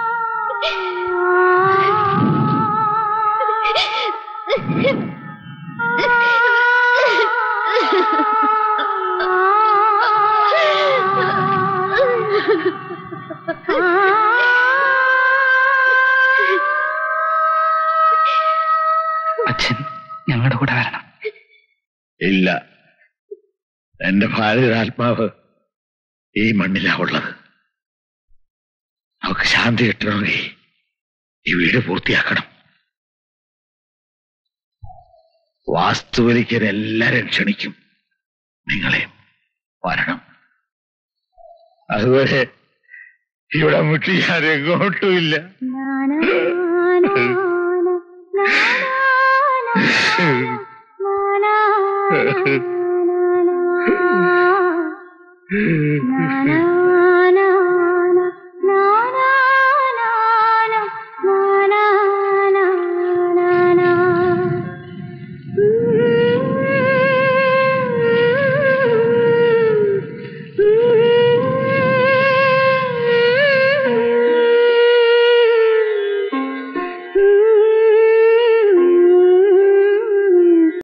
അച്ഛൻ ഞങ്ങളുടെ കൂടെ വരണം ഇല്ല എന്റെ ഭാര്യയുടെ ആത്മാവ് ഈ മണ്ണിലാ ഉള്ളത് നമുക്ക് ശാന്തി കിട്ടണമെങ്കിൽ ഈ വീട് പൂർത്തിയാക്കണം വാസ്തുവലിക്കാൻ എല്ലാരും ക്ഷണിക്കും നിങ്ങളെ വരണം അതുവരെ ഇവിടെ മുട്ടി ഞാൻ എങ്ങോട്ടുമില്ല Na